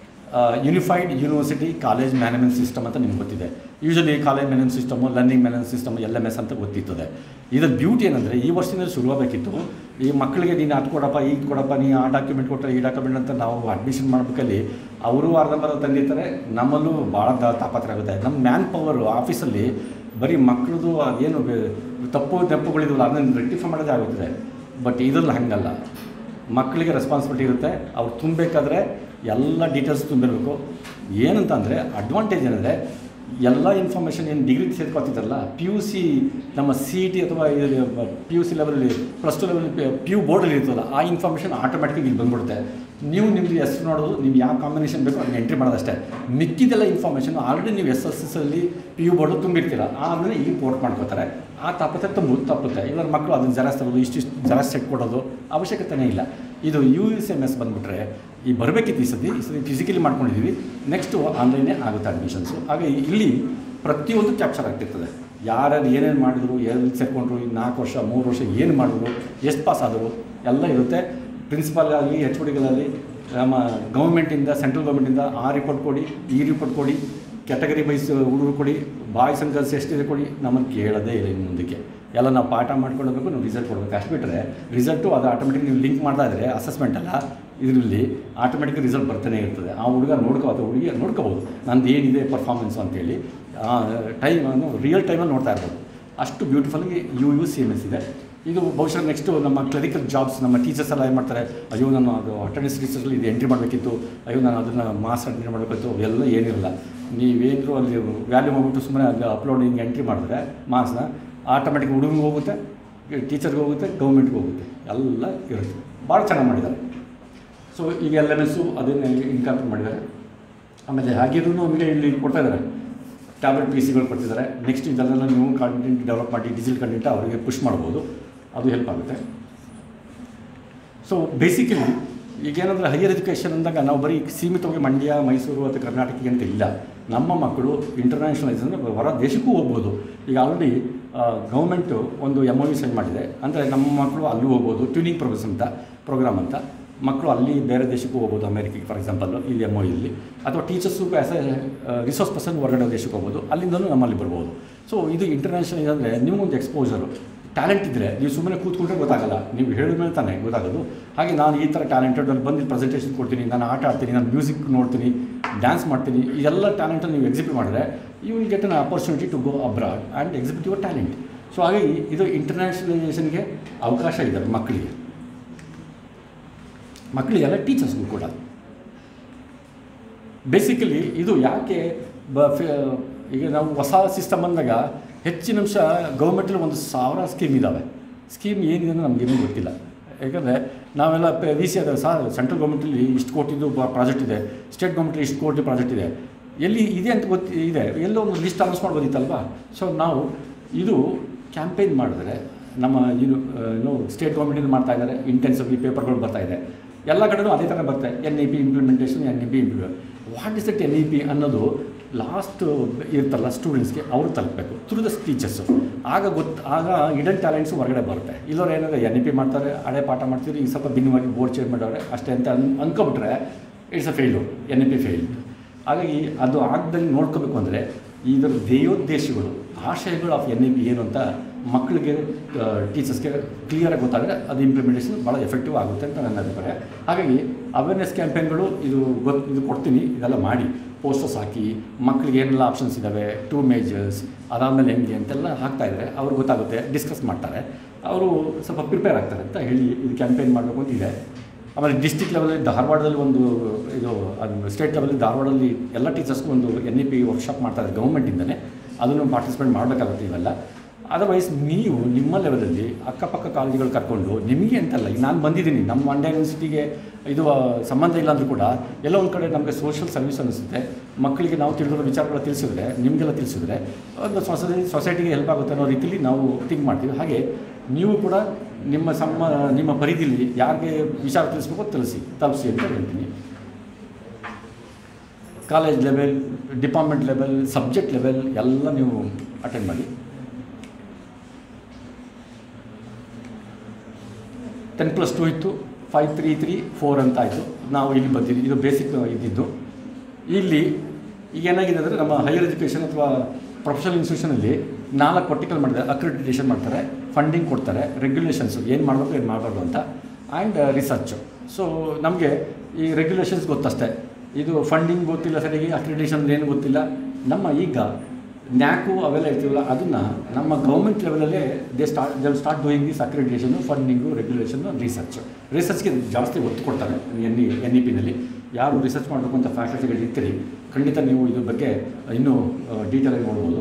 unified university college management system ಅಂತ ನಿಮ್ಗೆ ಗೊತ್ತಿದೆ usually college management system learning management system L M S ಅಂತ ಗೊತ್ತಿರ್ತದೆ ಇದರ ಬ್ಯೂಟಿ ಏನಂದರೆ ಈ ವರ್ಷದಿಂದ ಶುರುವಾಗಬೇಕಿತ್ತು ಈ ಮಕ್ಕಳಿಗೆ ನೀನು ಅದು ಕೊಡಪ್ಪ ಈಗ ಕೊಡಪ್ಪ ನೀ ಆ ಡಾಕ್ಯುಮೆಂಟ್ ಕೊಟ್ಟರೆ ಈ ಡಾಕ್ಯುಮೆಂಟ್ ಅಂತ ನಾವು ಅಡ್ಮಿಷನ್ ಮಾಡಬೇಕಲ್ಲಿ ಅವರು ಅರ್ಧಂಬರ್ಧ ತಂದಿರ್ತಾರೆ ನಮ್ಮಲ್ಲೂ ಭಾಳ ದ- ತಾಪತ್ರ ಆಗುತ್ತೆ ನಮ್ಮ ಮ್ಯಾನ್ ಪವರು ಆಫೀಸಲ್ಲಿ ಬರೀ ಮಕ್ಕಳದು ಏನು ಬೆ- ತಪ್ಪು ತಪ್ಪುಗಳಿದ್ವಲ್ಲ ಅದನ್ನು ರೆಕ್ಟಿಫೈ ಮಾಡೋದೇ ಆಗುತ್ತದೆ ಬಟ್ ಇದ್ರಲ್ಲಿ ಹಾಗಲ್ಲ ಮಕ್ಕಳಿಗೆ ರೆಸ್ಪಾನ್ಸಿಬಿಲಿಟಿ ಇರುತ್ತೆ ಅವ್ರು ತುಂಬಬೇಕಾದ್ರೆ ಎಲ್ಲ ಡೀಟೇಲ್ಸ್ ತುಂಬಿರಬೇಕು ಏನಂತ ಅಂದರೆ ಅಡ್ವಾಂಟೇಜ್ ಏನಂದರೆ ಎಲ್ಲ ಇನ್ಫಾರ್ಮೇಷನ್ ಏನು ಡಿಗ್ರಿ ಸೇರ್ಕೊತಿದ್ದಾರಲ್ಲ ಪಿ ಯು ಸಿ ನಮ್ಮ ಸಿ ಇ ಟಿ ಅಥವಾ ಪಿ ಯು ಸಿ ಲೆವೆಲಲ್ಲಿ plus two level P U ಬೋರ್ಡಲ್ಲಿ ಇರ್ತದಲ್ಲ ಆ ಇನ್ಫಾರ್ಮೇಷನ್ ಆಟೋಮೆಟಿಕ್ ಇಲ್ಲಿ ಬಂದ್ಬಿಡುತ್ತೆ ನೀವು ನಿಮ್ಮದು ಹೆಸರು ನೋಡೋದು ನೀವು ಯಾವ ಕಾಂಬಿನೇಷನ್ ಬೇಕೋ ಅದನ್ನ ಎಂಟ್ರಿ ಮಾಡೋದಷ್ಟೇ ಮಿಕ್ಕಿದೆಲ್ಲ ಇನ್ಫಾರ್ಮೇಷನ್ ಆಲ್ರೆಡಿ ನೀವು ಎಸ್ ಎಸ್ ಎಸ್ ಅಲ್ಲಿ ಪಿ ಯು ಬೋರ್ಡು ತುಂಬಿರ್ತೀರ ಆಮೇಲೆ ಇಲ್ಲಿ ಪೋರ್ಟ್ ಮಾಡ್ಕೋತಾರೆ ಆ ತಪ್ಪತ್ತೆ ತುಂಬ ತಪ್ಪುತ್ತೆ ಇಲ್ಲರ ಮಕ್ಕಳು ಅದನ್ನು ಜೆರಾಕ್ಸ್ ತಗೋದು ಇಷ್ಟಿಷ್ಟು ಜೆರಾಕ್ಸ್ ಸೆಟ್ ಕೊಡೋದು ಅವಶ್ಯಕತೆನೇ ಇಲ್ಲ ಇದು ಯು ಎಸ್ ಎಮ್ ಎಸ್ ಬಂದುಬಿಟ್ರೆ ಈ ಬರಬೇಕಿತ್ತು ಈ ಸತಿ ಈ ಸತಿ ಫಿಸಿಕಲಿ ಮಾಡ್ಕೊಂಡಿದ್ದೀವಿ ನೆಕ್ಸ್ಟು ಆನ್ಲೈನೇ ಆಗುತ್ತೆ ಅಡ್ಮಿಷನ್ಸು ಹಾಗೆ ಇಲ್ಲಿ ಪ್ರತಿಯೊಂದು ಕ್ಯಾಪ್ಚರ್ ಆಗ್ತಿರ್ತದೆ ಯಾರ್ಯಾರು ಏನೇನು ಮಾಡಿದ್ರು ಎಲ್ಲಿ ಸೇರಿಕೊಂಡ್ರು ಈ ನಾಲ್ಕು ವರ್ಷ ಮೂರು ವರ್ಷ ಏನು ಮಾಡಿದ್ರು ಎಷ್ಟು ಪಾಸ್ ಆದರು ಎಲ್ಲ ಇರುತ್ತೆ ಪ್ರಿನ್ಸಿಪಾಲ್ ಆಗಲಿ ಎಚ್ ಡಿಗಳಲ್ಲಿ ನಮ್ಮ ಗೌರ್ಮೆಂಟಿಂದ ಸೆಂಟ್ರಲ್ ಗೌರ್ಮೆಂಟಿಂದ ಆ ರಿಪೋರ್ಟ್ ಕೊಡಿ ಈ ರಿಪೋರ್ಟ್ ಕೊಡಿ ಕ್ಯಾಟಗರಿ ವೈಸ್ ಹುಡುಗರು ಕೊಡಿ ಬಾಯ್ಸ್ ಅಂಡ್ ಗರ್ಲ್ಸ್ ಎಷ್ಟಿದೆ ಕೊಡಿ ನಮಗೆ ಕೇಳೋದೇ ಇಲ್ಲ ಇನ್ನು ಮುಂದಕ್ಕೆ ಎಲ್ಲ ನಾವು ಪಾಠ ಮಾಡ್ಕೊಳ್ಬೇಕು ನಾವು ರಿಸಲ್ಟ್ ಕೊಡಬೇಕು ಅಷ್ಟು ಬಿಟ್ಟರೆ ರಿಸಲ್ಟು ಅದು ಆಟೋಮೆಟಿಕ್ ನೀವು ಲಿಂಕ್ ಮಾಡ್ತಾ ಇದ್ರೆ ಅಸೆಸ್ಮೆಂಟ್ ಅಲ್ಲ ಇದರಲ್ಲಿ ಆಟೋಮೆಟಿಕ್ ರಿಸಲ್ಟ್ ಬರ್ತಾನೆ ಇರ್ತದೆ ಆ ಹುಡುಗ ನೋಡ್ಕೋ ಅಥವಾ ಹುಡುಗಿ ನೋಡ್ಕೋಬೋದು ನಂದು ಏನಿದೆ ಪರ್ಫಾರ್ಮೆನ್ಸು ಅಂತೇಳಿ ಟೈಮನ್ನು ರಿಯಲ್ ಟೈಮಲ್ಲಿ ನೋಡ್ತಾ ಇರ್ಬೋದು ಅಷ್ಟು ಬ್ಯೂಟಿಫುಲ್ಲಾಗಿ U U C M S ಇದೆ ಇದು ಬಹುಶಃ ನೆಕ್ಸ್ಟು ನಮ್ಮ ಕ್ಲರಿಕಲ್ ಜಾಬ್ಸ್ ನಮ್ಮ ಟೀಚರ್ಸ್ ಎಲ್ಲ ಏನು ಮಾಡ್ತಾರೆ ಅಯ್ಯೋ ನಾನು ಅದು ಅಟೆಂಡೆನ್ಸ್ ರಿಜಿಸ್ಟರ್ಸಲ್ಲಿ ಇದು ಎಂಟ್ರಿ ಮಾಡಬೇಕಿತ್ತು ಅಯ್ಯೋ ನಾನು ಅದನ್ನು ಮಾಸ್ ಎಂಟ್ರಿ ಮಾಡಬೇಕಿತ್ತು ಎಲ್ಲ ಏನಿರಲ್ಲ ನೀವೇನಾದರೂ ಅಲ್ಲಿ ವ್ಯಾಲ್ಯೂ ಮಾಡ್ಬಿಟ್ಟು ಸುಮ್ಮನೆ ಅಲ್ಲಿ ಅಪ್ಲೋಡ್ ಹಿಂಗೆ ಎಂಟ್ರಿ ಮಾಡಿದ್ರೆ ಮಾರ್ಕ್ಸ್ನ ಆಟೋಮೆಟಿಕ್ ಹುಡುಗನಿಗೆ ಹೋಗುತ್ತೆ ಟೀಚರ್ಗೆ ಹೋಗುತ್ತೆ ಗೌರ್ಮೆಂಟ್ಗೆ ಹೋಗುತ್ತೆ ಎಲ್ಲ ಇರುತ್ತೆ ಭಾಳ ಚೆನ್ನಾಗಿ ಮಾಡಿದ್ದಾರೆ ಸೊ ಈಗ ಎಲ್ ಎಮ್ ಎಸ್ಸು ಅದನ್ನೇ ಇನ್ಕಾರ್ಪೊರೇಟ್ ಮಾಡಿದ್ದಾರೆ ಆಮೇಲೆ ಹಾಗಿರೂ ನಮಗೆ ಇಲ್ಲಿ ಕೊಡ್ತಾ ಇದ್ದಾರೆ ಟ್ಯಾಬ್ಲೆಟ್ ಪಿ ಸಿಗಳು ಕೊಡ್ತಿದ್ದಾರೆ ನೆಕ್ಸ್ಟ್ ಇದನ್ನೆಲ್ಲ ನೀವು ಕಂಟೆಂಟ್ ಡೆವಲಪ್ ಮಾಡಿ ಡಿಜಿಟಲ್ ಕಂಟೆಂಟ್ ಅವರಿಗೆ ಪುಷ್ ಮಾಡ್ಬೋದು ಅದು ಹೆಲ್ಪ್ ಆಗುತ್ತೆ ಸೊ ಬೇಸಿಕಲಿ ಈಗೇನಂದರೆ ಹೈಯರ್ ಎಜುಕೇಷನ್ ಅಂದಾಗ ನಾವು ಬರೀ ಸೀಮಿತವಾಗಿ ಮಂಡ್ಯ ಮೈಸೂರು ಅಥವಾ ಕರ್ನಾಟಕಕ್ಕೆ ಅಂತ ಇಲ್ಲ ನಮ್ಮ ಮಕ್ಕಳು ಇಂಟರ್ನ್ಯಾಷನಲೈಸ್ ಅಂದರೆ ಹೊರ ದೇಶಕ್ಕೂ ಹೋಗ್ಬೋದು ಈಗ ಆಲ್ರೆಡಿ ಗೌರ್ಮೆಂಟು ಒಂದು ಎಮ್ ಒ ಯು ಸೈನ್ ಮಾಡಿದೆ ಅಂದರೆ ನಮ್ಮ ಮಕ್ಕಳು ಅಲ್ಲೂ ಹೋಗ್ಬೋದು ಟ್ಯೂನಿಂಗ್ ಪ್ರೋಗ್ರೆಸ್ ಅಂತ ಪ್ರೋಗ್ರಾಮ್ ಅಂತ ಮಕ್ಕಳು ಅಲ್ಲಿ ಬೇರೆ ದೇಶಕ್ಕೂ ಹೋಗ್ಬೋದು ಅಮೇರಿಕೆಗೆ ಫಾರ್ ಎಕ್ಸಾಂಪಲ್ಲು ಇಲ್ಲಿ ಎಮ್ ಒ ಇಲ್ಲಿ ಅಥವಾ teachers as a resource person ಹೊರಗಡೆ ದೇಶಕ್ಕೆ ಹೋಗ್ಬೋದು ಅಲ್ಲಿಂದಲೂ ನಮ್ಮಲ್ಲಿ ಬರ್ಬೋದು ಸೊ ಇದು ಇಂಟರ್ನ್ಯಾಷನಲ್ ಇದಂದರೆ ನಿಮಗೊಂದು ಎಕ್ಸ್ಪೋಜರು ಟ್ಯಾಲೆಂಟ್ ಇದ್ದರೆ ನೀವು ಸುಮ್ಮನೆ ಕೂತ್ಕೊಂಡ್ರೆ ಗೊತ್ತಾಗಲ್ಲ ನೀವು ಹೇಳಿದ ಮೇಲೆ ತಾನೇ ಗೊತ್ತಾಗೋದು ಹಾಗೆ ನಾನು ಈ ಥರ ಟ್ಯಾಲೆಂಟೆಡ್ ಅಲ್ಲಿ ಬಂದು ಪ್ರೆಸೆಂಟೇಷನ್ ಕೊಡ್ತೀನಿ ನಾನು ಆಟ ಆಡ್ತೀನಿ ನಾನು ಮ್ಯೂಸಿಕ್ ನೋಡ್ತೀನಿ ಡ್ಯಾನ್ಸ್ ಮಾಡ್ತೀನಿ ಇದೆಲ್ಲ ಟ್ಯಾಲೆಂಟನ್ನು ನೀವು ಎಕ್ಸಿಬಿಟ್ ಮಾಡಿದ್ರೆ you will get an opportunity to go abroad and exhibit your talent so ಹಾಗಾಗಿ ಇದು ಇಂಟರ್ನ್ಯಾಷನಲೈಸೇಷನ್ಗೆ ಅವಕಾಶ ಇದೆ ಮಕ್ಕಳಿಗೆ ಮಕ್ಕಳಿಗೆಲ್ಲ ಟೀಚರ್ಸ್ಗೂ ಕೂಡ ಬೇಸಿಕಲಿ ಇದು ಯಾಕೆ ಬ ಫೆ- ಈಗ ನಾವು ಹೊಸ ಸಿಸ್ಟಮ್ ಬಂದಾಗ ಹೆಚ್ಚಿನ ಅಂಶ ಗೌರ್ಮೆಂಟಲ್ಲಿ ಒಂದು ಸಾವಿರ ಸ್ಕೀಮ್ ಇದ್ದಾವೆ ಸ್ಕೀಮ್ ಏನಿದೆ ಅಂತ ನಮಗೇನೂ ಗೊತ್ತಿಲ್ಲ ಯಾಕಂದರೆ ನಾವೆಲ್ಲ ವಿ ಸಿ ಅದ ಸಾ ಸೆಂಟ್ರಲ್ ಗೌರ್ಮೆಂಟಲ್ಲಿ ಇಷ್ಟು ಕೋಟಿದು ಪ್ರಾಜೆಕ್ಟ್ ಇದೆ ಸ್ಟೇಟ್ ಗೌರ್ಮೆಂಟಲ್ಲಿ ಇಷ್ಟು ಕೋಟಿ ಪ್ರಾಜೆಕ್ಟ್ ಇದೆ ಎಲ್ಲಿ ಇದೆ ಅಂತ ಗೊತ್ತಿ ಇದೆ ಎಲ್ಲೋ ಒಂದು ಲಿಸ್ಟ್ ಅನೌನ್ಸ್ ಮಾಡ್ಬೋದಿತ್ತಲ್ವಾ ಸೊ ನಾವು ಇದು ಕ್ಯಾಂಪೇನ್ ಮಾಡಿದ್ರೆ ನಮ್ಮ ಇದು ಏನು ಸ್ಟೇಟ್ ಗೌರ್ಮೆಂಟಿಂದ ಮಾಡ್ತಾ ಇದ್ದಾರೆ ಇಂಟೆನ್ಸಿವ್ಲಿ ಪೇಪರ್ಗಳು ಬರ್ತಾ ಇದೆ ಎಲ್ಲ ಕಡೆನೂ ಅದೇ ಥರ ಬರುತ್ತೆ N E P implementation N E P what is that N E P ಅನ್ನೋದು ಲಾಸ್ಟ್ ಇರ್ತಲ್ಲ ಸ್ಟೂಡೆಂಟ್ಸ್ಗೆ ಅವರು ತಲುಪಬೇಕು ಥ್ರೂ ದ ಟೀಚರ್ಸು ಆಗ ಗೊತ್ತು ಆಗ ಇಡನ್ ಟ್ಯಾಲೆಂಟ್ಸು ಹೊರಗಡೆ ಬರುತ್ತೆ ಇಲ್ಲವ್ರು ಏನಾದ್ರೆ ಎನ್ ಇ ಪಿ ಮಾಡ್ತಾರೆ ಹಳೆ ಪಾಠ ಮಾಡ್ತೀರಿ ಈಗ ಸ್ವಲ್ಪ ಭಿನ್ನವಾಗಿ ಬೋರ್ಡ್ ಚೇಂಜ್ ಮಾಡವ್ರೆ ಅಷ್ಟೇ ಅಂತ ಅನ್ ಅನ್ಕೊಬಿಟ್ರೆ it's a failure N E P fail ಹಾಗಾಗಿ ಅದು ಆಗದಲ್ಲಿ ನೋಡ್ಕೋಬೇಕು ಅಂದರೆ ಇದರ ಧ್ಯೇಯೋದ್ದೇಶಗಳು ಆಶಯಗಳು ಆಫ್ ಎನ್ ಇ ಪಿ ಏನು ಅಂತ ಮಕ್ಕಳಿಗೆ ಟೀಚರ್ಸ್ಗೆ ಕ್ಲಿಯರಾಗಿ ಗೊತ್ತಾದರೆ ಅದು ಇಂಪ್ಲಿಮೆಂಟೇಷನ್ ಭಾಳ ಎಫೆಕ್ಟಿವ್ ಆಗುತ್ತೆ ಅಂತ ನನ್ನ ಅಭಿಪ್ರಾಯ ಹಾಗಾಗಿ ಅವೇರ್ನೆಸ್ ಕ್ಯಾಂಪೇನ್ಗಳು ಇದು ಗೊತ್ತು ಇದು ಕೊಡ್ತೀನಿ ಇದೆಲ್ಲ ಮಾಡಿ ಪೋಸ್ಟರ್ಸ್ ಹಾಕಿ ಮಕ್ಕಳಿಗೆ ಏನೆಲ್ಲ ಆಪ್ಷನ್ಸ್ ಇದ್ದಾವೆ ಟೂ ಮೇಜರ್ಸ್ ಅದಾದಮೇಲೆ ಹೆಂಗೆ ಅಂತೆಲ್ಲ ಹಾಕ್ತಾ ಇದ್ದಾರೆ ಅವ್ರಿಗೆ ಗೊತ್ತಾಗುತ್ತೆ ಡಿಸ್ಕಸ್ ಮಾಡ್ತಾರೆ ಅವರು ಸ್ವಲ್ಪ ಪ್ರಿಪೇರ್ ಆಗ್ತಾರೆ ಅಂತ ಹೇಳಿ ಇದು ಕ್ಯಾಂಪೇನ್ ಮಾಡಬೇಕು ಅಂತ ಇದೆ ಆಮೇಲೆ ಡಿಸ್ಟಿಕ್ ಲೆವೆಲಲ್ಲಿ ಧಾರವಾಡದಲ್ಲಿ ಒಂದು ಇದು ಅದು ಸ್ಟೇಟ್ ಲೆವೆಲಲ್ಲಿ ಧಾರವಾಡದಲ್ಲಿ ಎಲ್ಲ ಟೀಚರ್ಸ್ಗೂ ಒಂದು ಎನ್ ಇ ಪಿ ವರ್ಕ್ಶಾಪ್ ಮಾಡ್ತಾರೆ ಗೌರ್ಮೆಂಟಿಂದನೇ ಅದನ್ನು ಪಾರ್ಟಿಸಿಪೇಟ್ ಮಾಡಬೇಕಾಗುತ್ತೆ ಇವೆಲ್ಲ ಅದರ್ವೈಸ್ ನೀವು ನಿಮ್ಮ ಲೆವೆಲಲ್ಲಿ ಅಕ್ಕಪಕ್ಕ ಕಾಲೇಜುಗಳು ಕರ್ಕೊಂಡು ನಿಮಗೆ ಅಂತಲ್ಲ ಈಗ ನಾನು ಬಂದಿದ್ದೀನಿ ನಮ್ಮ ಮಂಡ್ಯ ಯೂನಿವರ್ಸಿಟಿಗೆ ಇದು ಆ, ಸಂಬಂಧ ಇಲ್ಲ ಅಂದರೂ ಕೂಡ ಎಲ್ಲೋ ಒಂದು ಕಡೆ ನಮಗೆ ಸೋಷಿಯಲ್ ಸರ್ವಿಸ್ ಅನಿಸುತ್ತೆ ಮಕ್ಕಳಿಗೆ ನಾವು ತಿಳಿದಿರೋ ವಿಚಾರಗಳು ತಿಳಿಸಿದ್ರೆ ನಿಮಗೆಲ್ಲ ತಿಳಿಸಿದ್ರೆ ಒಂದು ಸೊಸೈಟಿ ಸೊಸೈಟಿಗೆ ಹೆಲ್ಪ್ ಆಗುತ್ತೆ ಅನ್ನೋ ರೀತಿಯಲ್ಲಿ ನಾವು ಥಿಂಕ್ ಮಾಡ್ತೀವಿ ಹಾಗೆ ನೀವು ಕೂಡ ನಿಮ್ಮ ಸಮ್ಮ ನಿಮ್ಮ ಪರಿಧಿಲಿ ಯಾರಿಗೆ ವಿಚಾರ ತಿಳಿಸ್ಬೇಕೋ ತಿಳಿಸಿ ತಲುಪಿಸಿ ಅಂತ ಹೇಳ್ತೀನಿ college level department level subject level ಎಲ್ಲ ನೀವು ಅಟೆಂಡ್ ಮಾಡಿ ಟೆನ್ ಪ್ಲಸ್ ಟು ಇತ್ತು ಫೈವ್ ತ್ರೀ ತ್ರೀ ಫೋರ್ ಅಂತ ಆಯಿತು ನಾವು ಇಲ್ಲಿ ಬಂದಿದ್ದು ಇದು ಬೇಸಿಕ್ ಇದ್ದಿದ್ದು ಇಲ್ಲಿ ಈಗ ಏನಾಗಿದೆ ಅಂದರೆ ನಮ್ಮ ಹೈಯರ್ ಎಜುಕೇಷನ್ ಅಥವಾ ಪ್ರೊಫೆಷನಲ್ ಇನ್ಸ್ಟಿಟ್ಯೂಷನಲ್ಲಿ ನಾಲ್ಕು ವರ್ಟಿಕಲ್ ಮಾಡಿದ್ದಾರೆ ಅಕ್ರಿಡಿಟೇಷನ್ ಮಾಡ್ತಾರೆ ಫಂಡಿಂಗ್ ಕೊಡ್ತಾರೆ ರೆಗ್ಯುಲೇಷನ್ಸು ಏನು ಮಾಡಬೇಕು ಏನು ಮಾಡಬಾರ್ದು ಅಂತ ಆ್ಯಂಡ್ ರಿಸರ್ಚು ಸೊ ನಮಗೆ ಈ ರೆಗ್ಯುಲೇಷನ್ಸ್ ಗೊತ್ತಷ್ಟೇ ಇದು ಫಂಡಿಂಗ್ ಗೊತ್ತಿಲ್ಲ ಸರಿಯಾಗಿ ಅಕ್ರಿಡಿಟೇಷನ್ ಏನು ಗೊತ್ತಿಲ್ಲ ನಮ್ಮ ಈಗ ನ್ಯಾಕು ಅವೆಲ್ಲ ಇರ್ತೀವಲ್ಲ ಅದನ್ನು ನಮ್ಮ ಗೌರ್ಮೆಂಟ್ ಲೆವೆಲಲ್ಲೇ they start they start doing this accreditation funding regulation research ರಿಸರ್ಚ್ಗೆ ಜಾಸ್ತಿ ಒತ್ತು ಕೊಡ್ತಾರೆ ಎನ್ ಇ ಎನ್ ಇ ಪಿನಲ್ಲಿ ಯಾರು ರಿಸರ್ಚ್ ಮಾಡಬೇಕು ಅಂತ ಫ್ಯಾಕಲ್ಟಿಗಳು ಇರ್ತೀರಿ ಖಂಡಿತ ನೀವು ಇದ್ರ ಬಗ್ಗೆ ಇನ್ನೂ ಡೀಟೇಲಾಗಿ ನೋಡ್ಬೋದು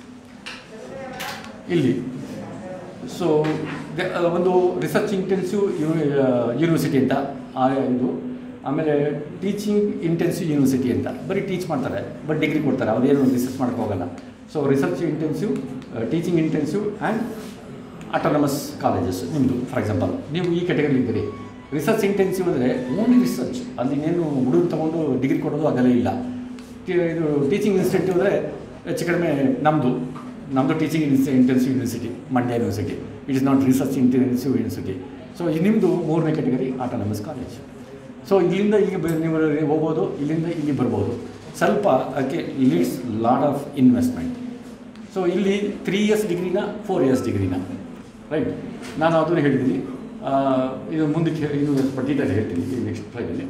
ಇಲ್ಲಿ ಸೊ ಒಂದು ರಿಸರ್ಚ್ ಇಂಟೆನ್ಸಿವ್ ಯೂನಿವರ್ಸಿಟಿ ಅಂತ ಆ ಇದು ಆಮೇಲೆ ಟೀಚಿಂಗ್ ಇಂಟೆನ್ಸಿವ್ ಯೂನಿವರ್ಸಿಟಿ ಅಂತ ಬರೀ ಟೀಚ್ ಮಾಡ್ತಾರೆ ಬಟ್ ಡಿಗ್ರಿ ಕೊಡ್ತಾರೆ ಅದೇನು ರಿಸರ್ಚ್ ಮಾಡೋಕ್ಕೆ ಹೋಗಲ್ಲ so research intensive teaching intensive and autonomous colleges ನಿಮ್ಮದು ಫಾರ್ ಎಕ್ಸಾಂಪಲ್ ನೀವು ಈ ಕೆಟಗರಿ ಇದ್ದೀರಿ ರಿಸರ್ಚ್ ಇಂಟೆನ್ಸಿವ್ ಅಂದರೆ ಓನ್ಲಿ ರಿಸರ್ಚ್ ಅಲ್ಲಿ ಇನ್ನೇನು ಹುಡುಗ ತೊಗೊಂಡು ಡಿಗ್ರಿ ಕೊಡೋದು ಆಗಲೇ ಇಲ್ಲ ಟಿ- ಇದು ಟೀಚಿಂಗ್ ಇನ್ಸ್ಟಿಟ್ಯೂಟ್ ಅಂದರೆ ಹೆಚ್ಚು ಕಡಿಮೆ ನಮ್ಮದು ನಮ್ಮದು teaching intensive university Mandya university it is not research intensive university so ನಿಮ್ಮದು ಮೂರನೇ ಕೆಟಗರಿ ಆಟೋನಮಸ್ ಕಾಲೇಜ್ ಸೊ ಇಲ್ಲಿಂದ ಇಲ್ಲಿಗೆ ಬ- ನೀವು ಹೋಗ್ಬೋದು ಇಲ್ಲಿಂದ ಇಲ್ಲಿ ಬರ್ಬೋದು ಸ್ವಲ್ಪ ಅದಕ್ಕೆ leads lot of investment so ಇಲ್ಲಿ ತ್ರೀ ಇಯರ್ಸ್ ಡಿಗ್ರಿನ ಫೋರ್ ಇಯರ್ಸ್ ಡಿಗ್ರಿನ ರೈಟ್ ನಾನು ಅದನ್ನು ಹೇಳಿದ್ದೀನಿ ಆ, ಇದು ಮುಂದಕ್ಕೆ ಹೇ- ಇದು ಸ್ವಲ್ಪ ಡೀಟೇಲ್ ಹೇಳ್ತೀನಿ ಈ ನೆಕ್ಸ್ಟ್ ಸ್ಲೈಡಲ್ಲಿ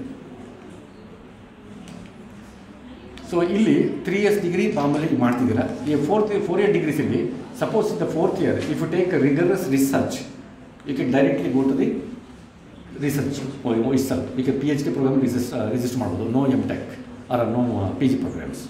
ಸೊ ಇಲ್ಲಿ ತ್ರೀ ಇಯರ್ಸ್ ಡಿಗ್ರಿ ಮಾಮೂಲಿ ಮಾಡ್ತಿದ್ದೀರಾ ಈ ಫೋರ್ತ್ ಫೋರ್ ಇಯರ್ ಡಿಗ್ರೀಸಲ್ಲಿ suppose in the fourth year if you take rigorous research you can directly go to the research itself you can P H D programme ರಿಜಿಸ್ಟ್ ರಿಜಿಸ್ಟರ್ ಮಾಡ್ಬೋದು no M tech or no P G programmes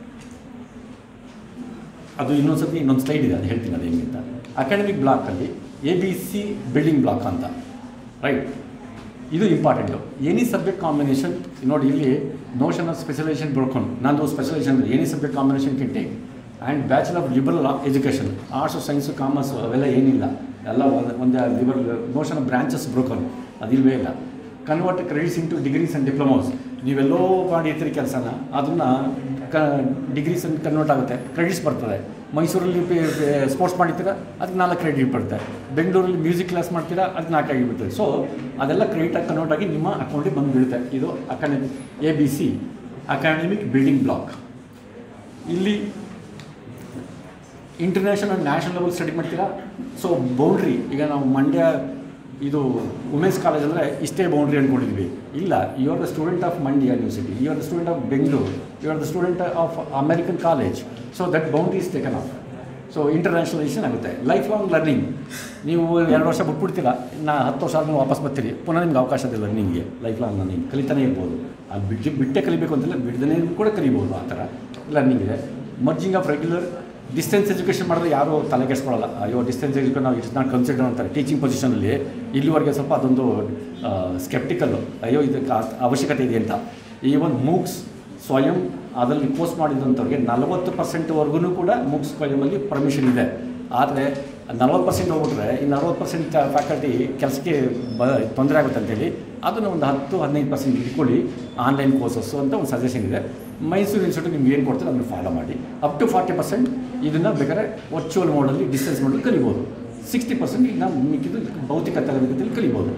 ಅದು ಇನ್ನೊಂದು ಸತಿ ಇನ್ನೊಂದು ಸ್ಲೈಡ್ ಇದೆ ಅದು ಹೇಳ್ತೀನಿ ಅದು ಹೆಂಗೆ ಅಂತ ಅಕಾಡೆಮಿಕ್ ಬ್ಲಾಕಲ್ಲಿ A B C building block ಅಂತ ರೈಟ್ ಇದು ಇಂಪಾರ್ಟೆಂಟು ಎನಿ ಸಬ್ಜೆಕ್ಟ್ ಕಾಂಬಿನೇಷನ್ ನೋಡಿ ಇಲ್ಲಿ ನೋಷನ್ ಆಫ್ ಸ್ಪೆಷಲೈಸೇಷನ್ ಬರ್ಕೊಂಡು ನಂದು ಸ್ಪೆಷಲೈಸೇಷನ್ ಅಂದರೆ any subject combination can take and bachelor of liberal education arts science commerce ಅವೆಲ್ಲ ಏನಿಲ್ಲ ಎಲ್ಲ ಒಂದು ಒಂದು liberal notion of branches broken ಅದಿಲ್ವೇ ಇಲ್ಲ convert credits into degrees and diplomas ನೀವೆಲ್ಲೋ ಮಾಡಿರ್ತೀರಿ ಕೆಲಸನ ಅದನ್ನು ಕ ಡಿಗ್ರೀಸ್ ಕನ್ವರ್ಟ್ ಆಗುತ್ತೆ ಕ್ರೆಡಿಟ್ಸ್ ಬರ್ತದೆ ಮೈಸೂರಲ್ಲಿ ಸ್ಪೋರ್ಟ್ಸ್ ಮಾಡಿರ್ತೀರ ಅದಕ್ಕೆ ನಾಲ್ಕು ಕ್ರೆಡಿಟ್ ಬರುತ್ತೆ ಬೆಂಗಳೂರಲ್ಲಿ ಮ್ಯೂಸಿಕ್ ಕ್ಲಾಸ್ ಮಾಡ್ತೀರಾ ಅದಕ್ಕೆ ನಾಲ್ಕು ಆಗಿ ಬಿಡ್ತದೆ ಸೊ ಅದೆಲ್ಲ ಕ್ರೆಡಿಟಾಗಿ ಕನ್ವರ್ಟ್ ಆಗಿ ನಿಮ್ಮ ಅಕೌಂಟಿಗೆ ಬಂದು ಬೀಳುತ್ತೆ ಇದು academic A B C academic building block ಇಲ್ಲಿ ಇಂಟರ್ನ್ಯಾಷನಲ್ ನ್ಯಾಷನಲ್ ಲೆವೆಲ್ ಸ್ಟಡಿ ಮಾಡ್ತೀರಾ ಸೊ ಬೌಂಡ್ರಿ ಈಗ ನಾವು ಮಂಡ್ಯ ಇದು ವುಮೆನ್ಸ್ ಕಾಲೇಜ್ ಅಂದರೆ ಇಷ್ಟೇ ಬೌಂಡ್ರಿ ಅಂದ್ಕೊಂಡಿದ್ವಿ ಇಲ್ಲ you are the student of Mandya university you are the student of Bengaluru you are the student of American college so that boundary is taken off so internationalisation ಆಗುತ್ತೆ ಲೈಫ್ ಲಾಂಗ್ ಲರ್ನಿಂಗ್ ನೀವು ಎರಡು ವರ್ಷ ಬಿಟ್ಬಿಡ್ತೀರಾ ನಾ ಹತ್ತು ವರ್ಷ ಆದಮೇಲೆ ವಾಪಸ್ ಬರ್ತೀರಿ ಪುನಃ ನಿಮ್ಗೆ ಅವಕಾಶ ಇದೆ ಲರ್ನಿಂಗ್ಗೆ ಲೈಫ್ ಲಾಂಗ್ ಲರ್ನಿಂಗ್ ಕಲಿತಾನೇ ಇರ್ಬೋದು ಅದು ಬಿಟ್ಟು ಬಿಟ್ಟೆ ಕಲಿಬೇಕು ಅಂತಿಲ್ಲ ಬಿಡದೇ ಕೂಡ ಕಲಿಬೋದು ಆ ಥರ ಲರ್ನಿಂಗ್ ಇದೆ merging of regular distance education ಮಾಡಿದ್ರೆ ಯಾರೂ ತಲೆ ಕೆಡಿಸ್ಕೊಳ್ಳಲ್ಲ ಅಯ್ಯೋ ಡಿಸ್ಟೆನ್ಸ್ ಎಜುಕೇಷನ್ ನಾವು ಇಟ್ಸ್ ನಾಟ್ ಕನ್ಸಿಡರ್ ಅಂತಾರೆ ಟೀಚಿಂಗ್ ಪೊಸಿಷನಲ್ಲಿ ಇಲ್ಲಿವರೆಗೆ ಸ್ವಲ್ಪ ಅದೊಂದು ಸ್ಕೆಪ್ಟಿಕಲ್ಲು ಅಯ್ಯೋ ಇದಕ್ಕೆ ಆ- ಅವಶ್ಯಕತೆ ಇದೆ ಅಂತ ಈವನ್ ಮೂಕ್ಸ್ ಸ್ವಯಂ ಅದರಲ್ಲಿ ಕೋರ್ಸ್ ಮಾಡಿದಂಥವ್ರಿಗೆ ನಲವತ್ತು ಪರ್ಸೆಂಟ್ವರೆಗೂ ಕೂಡ ಮೂಕ್ಸ್ ಸ್ವಯಮಲ್ಲಿ ಪರ್ಮಿಷನ್ ಇದೆ ಆದರೆ ನಲ್ವತ್ತು ಪರ್ಸೆಂಟ್ ಹೋಗ್ಬಿಟ್ರೆ ಈ ನಲ್ವತ್ತು ಪರ್ಸೆಂಟ್ ಫ್ಯಾಕಲ್ಟಿ ಕೆಲಸಕ್ಕೆ ಬ ತೊಂದರೆ ಆಗುತ್ತೆ ಅಂತೇಳಿ ಅದನ್ನು ಒಂದು ಹತ್ತು ಹದಿನೈದು ಪರ್ಸೆಂಟ್ ಇಟ್ಕೊಳ್ಳಿ ಆನ್ಲೈನ್ ಕೋರ್ಸಸ್ಸು ಅಂತ ಒಂದು ಸಜೆಷನ್ ಇದೆ ಮೈಸೂರು ಇನ್ಸ್ಟಿಟ್ಯೂಟ್ ನಿಮ್ಗೆ ಏನು ಕೊಡ್ತಾರೆ ಅದನ್ನು ಫಾಲೋ ಮಾಡಿ ಅಪ್ ಟು ಫಾರ್ಟಿ ಪರ್ಸೆಂಟ್ ಇದನ್ನು ಬೇಕಾದ್ರೆ ವರ್ಚುವಲ್ ಮೋಡಲ್ಲಿ ಡಿಸ್ಟೆನ್ಸ್ ಮೋಡಲ್ಲಿ ಕಲಿಬೋದು ಸಿಕ್ಸ್ಟಿ ಪರ್ಸೆಂಟ್ ಈಗ ನಾವು ಮಿಕ್ಕಿದ್ದು ಭೌತಿಕ ತರಗತಿಯಲ್ಲಿ ಕಲಿಬೋದು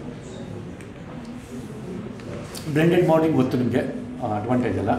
ಬ್ಲೆಂಡೆಡ್ ಮಾಡಲಿಂಗ್ ಗೊತ್ತು ನಿಮಗೆ ಅಡ್ವಾಂಟೇಜ್ ಎಲ್ಲ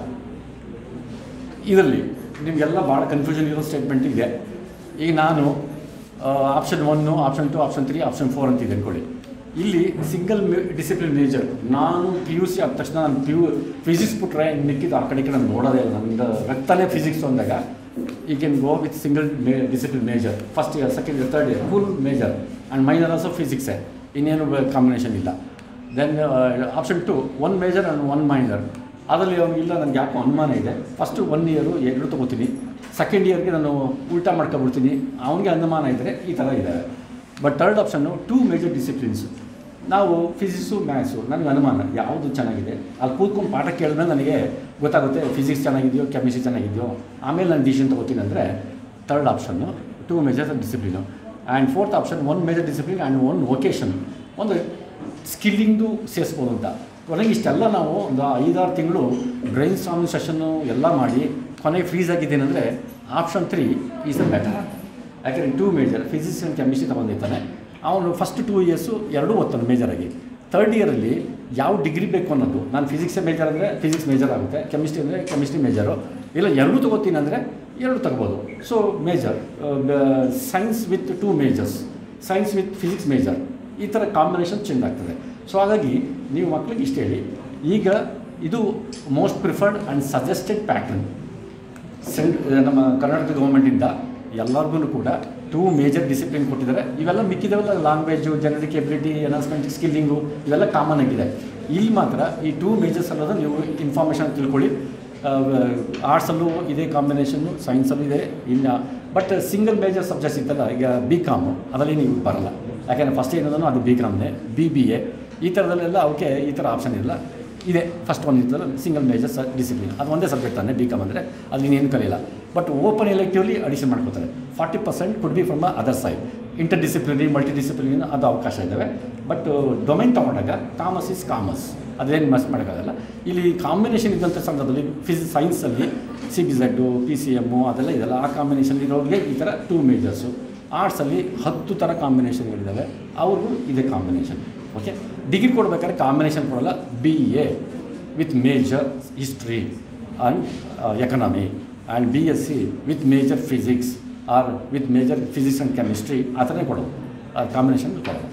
ಇದರಲ್ಲಿ ನಿಮಗೆಲ್ಲ ಭಾಳ ಕನ್ಫ್ಯೂಷನ್ ಇರೋ ಸ್ಟೇಟ್ಮೆಂಟ್ ಇದೆ ಈಗ ನಾನು option one option two option three option four ಅಂತಿದೆ ಅಂದ್ಕೊಳ್ಳಿ ಇಲ್ಲಿ ಸಿಂಗಲ್ ಡಿಸಿಪ್ಲಿನ್ ಮೇಜರ್ ನಾನು ಪಿ ಯು ಸಿ ಆದ ತಕ್ಷಣ ನಾನು ಪಿ ಯು ಫಿಸಿಕ್ಸ್ ಬಿಟ್ರೆ ಮಿಕ್ಕಿದ್ದು ಆ ಕಡೆ ಈ ಕಡೆ ನಾನು ನೋಡೋದೇ ಇಲ್ಲ ನಂದು ರಕ್ತನೇ ಫಿಸಿಕ್ಸ್ ಅಂದಾಗ ಈ ಕ್ಯಾನ್ ಗೋ ವಿತ್ ಸಿಂಗಲ್ ಮೇ discipline major first year second year third year full major and minor also ಫಿಸಿಕ್ಸೇ ಇನ್ನೇನು ಕಾಂಬಿನೇಷನ್ ಇಲ್ಲ then option two one major and one minor ಅದರಲ್ಲಿ ಅವ್ನಿಗಿಲ್ಲ ನನಗೆ ಯಾಕೋ ಅನುಮಾನ ಇದೆ ಫಸ್ಟು ಒನ್ ಇಯರು ಎರಡು ತೊಗೋತೀನಿ ಸೆಕೆಂಡ್ ಇಯರ್ಗೆ ನಾನು ಉಲ್ಟಾ ಮಾಡ್ಕೊಬಿಡ್ತೀನಿ ಅವನಿಗೆ ಅನುಮಾನ ಇದ್ದರೆ ಈ ಥರ ಇದ್ದಾವೆ but third option two major disciplines ನಾವು ಫಿಸಿಕ್ಸು ಮ್ಯಾಥ್ಸು ನನಗೆ ಅನುಮಾನ ಯಾವುದು ಚೆನ್ನಾಗಿದೆ ಅಲ್ಲಿ ಕೂತ್ಕೊಂಡು ಪಾಠ ಕೇಳಿದ್ರೆ ನನಗೆ ಗೊತ್ತಾಗುತ್ತೆ ಫಿಸಿಕ್ಸ್ ಚೆನ್ನಾಗಿದೆಯೋ ಕೆಮಿಸ್ಟ್ರಿ ಚೆನ್ನಾಗಿದೆಯೋ ಆಮೇಲೆ ನಾನು ಡಿಸಿಷನ್ ತೊಗೋತೀನಿ ಅಂದರೆ third option two major discipline and fourth option one major discipline and one vocation ಒಂದು ಸ್ಕಿಲ್ಲಿಂಗ್ದು ಸೇರಿಸ್ಬೋದು ಅಂತ ಕೊನೆಗೆ ಇಷ್ಟೆಲ್ಲ ನಾವು ಒಂದು ಐದಾರು ತಿಂಗಳು ಬ್ರೈನ್ ಸ್ಟಾಮಿಂಗ್ ಸೆಷನ್ನು ಎಲ್ಲ ಮಾಡಿ ಕೊನೆಗೆ ಫ್ರೀಸ್ ಆಗಿದ್ದೇನೆ ಅಂದರೆ option three is the better ಅಂತ ಯಾಕೆಂದರೆ two major physics and chemistry ತೊಗೊಂಡಿರ್ತಾನೆ ಅವನು ಫಸ್ಟ್ ಟೂ ಇಯರ್ಸು ಎರಡೂ ಓದ್ತಾನೆ ಮೇಜರಾಗಿ ಥರ್ಡ್ ಇಯರಲ್ಲಿ ಯಾವ ಡಿಗ್ರಿ ಬೇಕು ಅನ್ನೋದು ನಾನು ಫಿಸಿಕ್ಸೇ ಮೇಜರ್ ಅಂದರೆ ಫಿಸಿಕ್ಸ್ ಮೇಜರ್ ಆಗುತ್ತೆ ಕೆಮಿಸ್ಟ್ರಿ ಅಂದರೆ ಕೆಮಿಸ್ಟ್ರಿ ಮೇಜರು ಇಲ್ಲ ಎರಡೂ ತೊಗೋತೀನಿ ಅಂದರೆ ಎರಡು ತಗೋಬೋದು so major science with two majors science with physics major ಈ ಥರ ಕಾಂಬಿನೇಷನ್ ಚೇಂಜ್ ಆಗ್ತದೆ ಸೊ ಹಾಗಾಗಿ ನೀವು ಮಕ್ಕಳಿಗೆ ಇಷ್ಟ ಹೇಳಿ ಈಗ ಇದು most preferred and suggested pattern sent ನಮ್ಮ ಕರ್ನಾಟಕ ಗೌರ್ಮೆಂಟಿಂದ ಎಲ್ಲರಿಗೂ ಕೂಡ ಟೂ ಮೇಜರ್ ಡಿಸಿಪ್ಲಿನ್ ಕೊಟ್ಟಿದ್ದಾರೆ ಇವೆಲ್ಲ ಮಿಕ್ಕಿದವೆಲ್ಲ language generic ability enhancement skilling ಇವೆಲ್ಲ ಕಾಮನ್ ಆಗಿದೆ ಇಲ್ಲಿ ಮಾತ್ರ ಈ ಟೂ ಮೇಜರ್ಸ್ ಅನ್ನೋದು ನೀವು ಇನ್ಫಾರ್ಮೇಷನ್ ತಿಳ್ಕೊಳ್ಳಿ ಆರ್ಟ್ಸಲ್ಲೂ ಇದೇ ಕಾಂಬಿನೇಷನ್ನು ಸೈನ್ಸಲ್ಲೂ ಇದೆ ಇನ್ನು ಬಟ್ ಸಿಂಗಲ್ ಮೇಜರ್ ಸಬ್ಜೆಕ್ಟ್ಸ್ ಇತ್ತಲ್ಲ ಈಗ ಬಿ ಕಾಮು ಅದರಲ್ಲಿ ನೀವು ಬರಲ್ಲ ಯಾಕೆಂದರೆ ಫಸ್ಟ್ ಏನದೋ ಅದು ಬಿ ಕಾಮ್ನೇ ಬಿ ಬಿ ಎ ಈ ಥರದಲ್ಲೆಲ್ಲ ಅವಕ್ಕೆ ಈ ಥರ ಆಪ್ಷನ್ ಇಲ್ಲ ಇದೆ ಫಸ್ಟ್ ಒಂದು ಇದ್ದಲ್ಲ ಸಿಂಗಲ್ ಮೇಜರ್ ಸ ಡಿಸಿಪ್ಲಿನ್ ಅದು ಒಂದೇ ಸಬ್ಜೆಕ್ಟ್ ತಾನೆ ಬಿ ಕಾಮ್ ಅಂದರೆ ಅಲ್ಲಿ ನೀನು ಕಲಿಯಲ್ಲ ಬಟ್ ಓಪನ್ ಎಲೆಕ್ಟಿವ್ಲಿ ಅಡಿಷನ್ ಮಾಡ್ಕೋತಾರೆ forty percent could be from other side interdisciplinary multi discipline ಅದು ಅವಕಾಶ ಇದ್ದಾವೆ ಬಟ್ ಡೊಮೈನ್ ತೊಗೊಂಡಾಗ ಕಾಮರ್ಸ್ ಇಸ್ ಕಾಮರ್ಸ್ ಅದೇನು ಮಸ್ಟ್ ಮಾಡೋಕ್ಕಾಗಲ್ಲ ಇಲ್ಲಿ ಕಾಂಬಿನೇಷನ್ ಇದ್ದಂಥ ಸಂದರ್ಭದಲ್ಲಿ ಫಿಸ್ ಸೈನ್ಸಲ್ಲಿ C B Z P C M ಅದೆಲ್ಲ ಇದೆಲ್ಲ ಆ ಕಾಂಬಿನೇಷನ್ ಇರೋರಿಗೆ ಈ ಥರ ಟೂ ಮೇಜರ್ಸು ಆರ್ಟ್ಸಲ್ಲಿ ಹತ್ತು ಥರ ಕಾಂಬಿನೇಷನ್ಗಳಿದ್ದಾವೆ ಅವ್ರಿಗೂ ಇದೆ ಕಾಂಬಿನೇಷನ್ ಓಕೆ ಡಿಗ್ರಿ ಕೊಡ್ಬೇಕಾದ್ರೆ ಕಾಂಬಿನೇಷನ್ ಕೊಡಲ್ಲ B A with major history and economy and B S C with major physics or with major physics and chemistry ಆ ಥರನೇ ಕೊಡೋದು ಕಾಂಬಿನೇಷನ್ ಕೊಡೋದು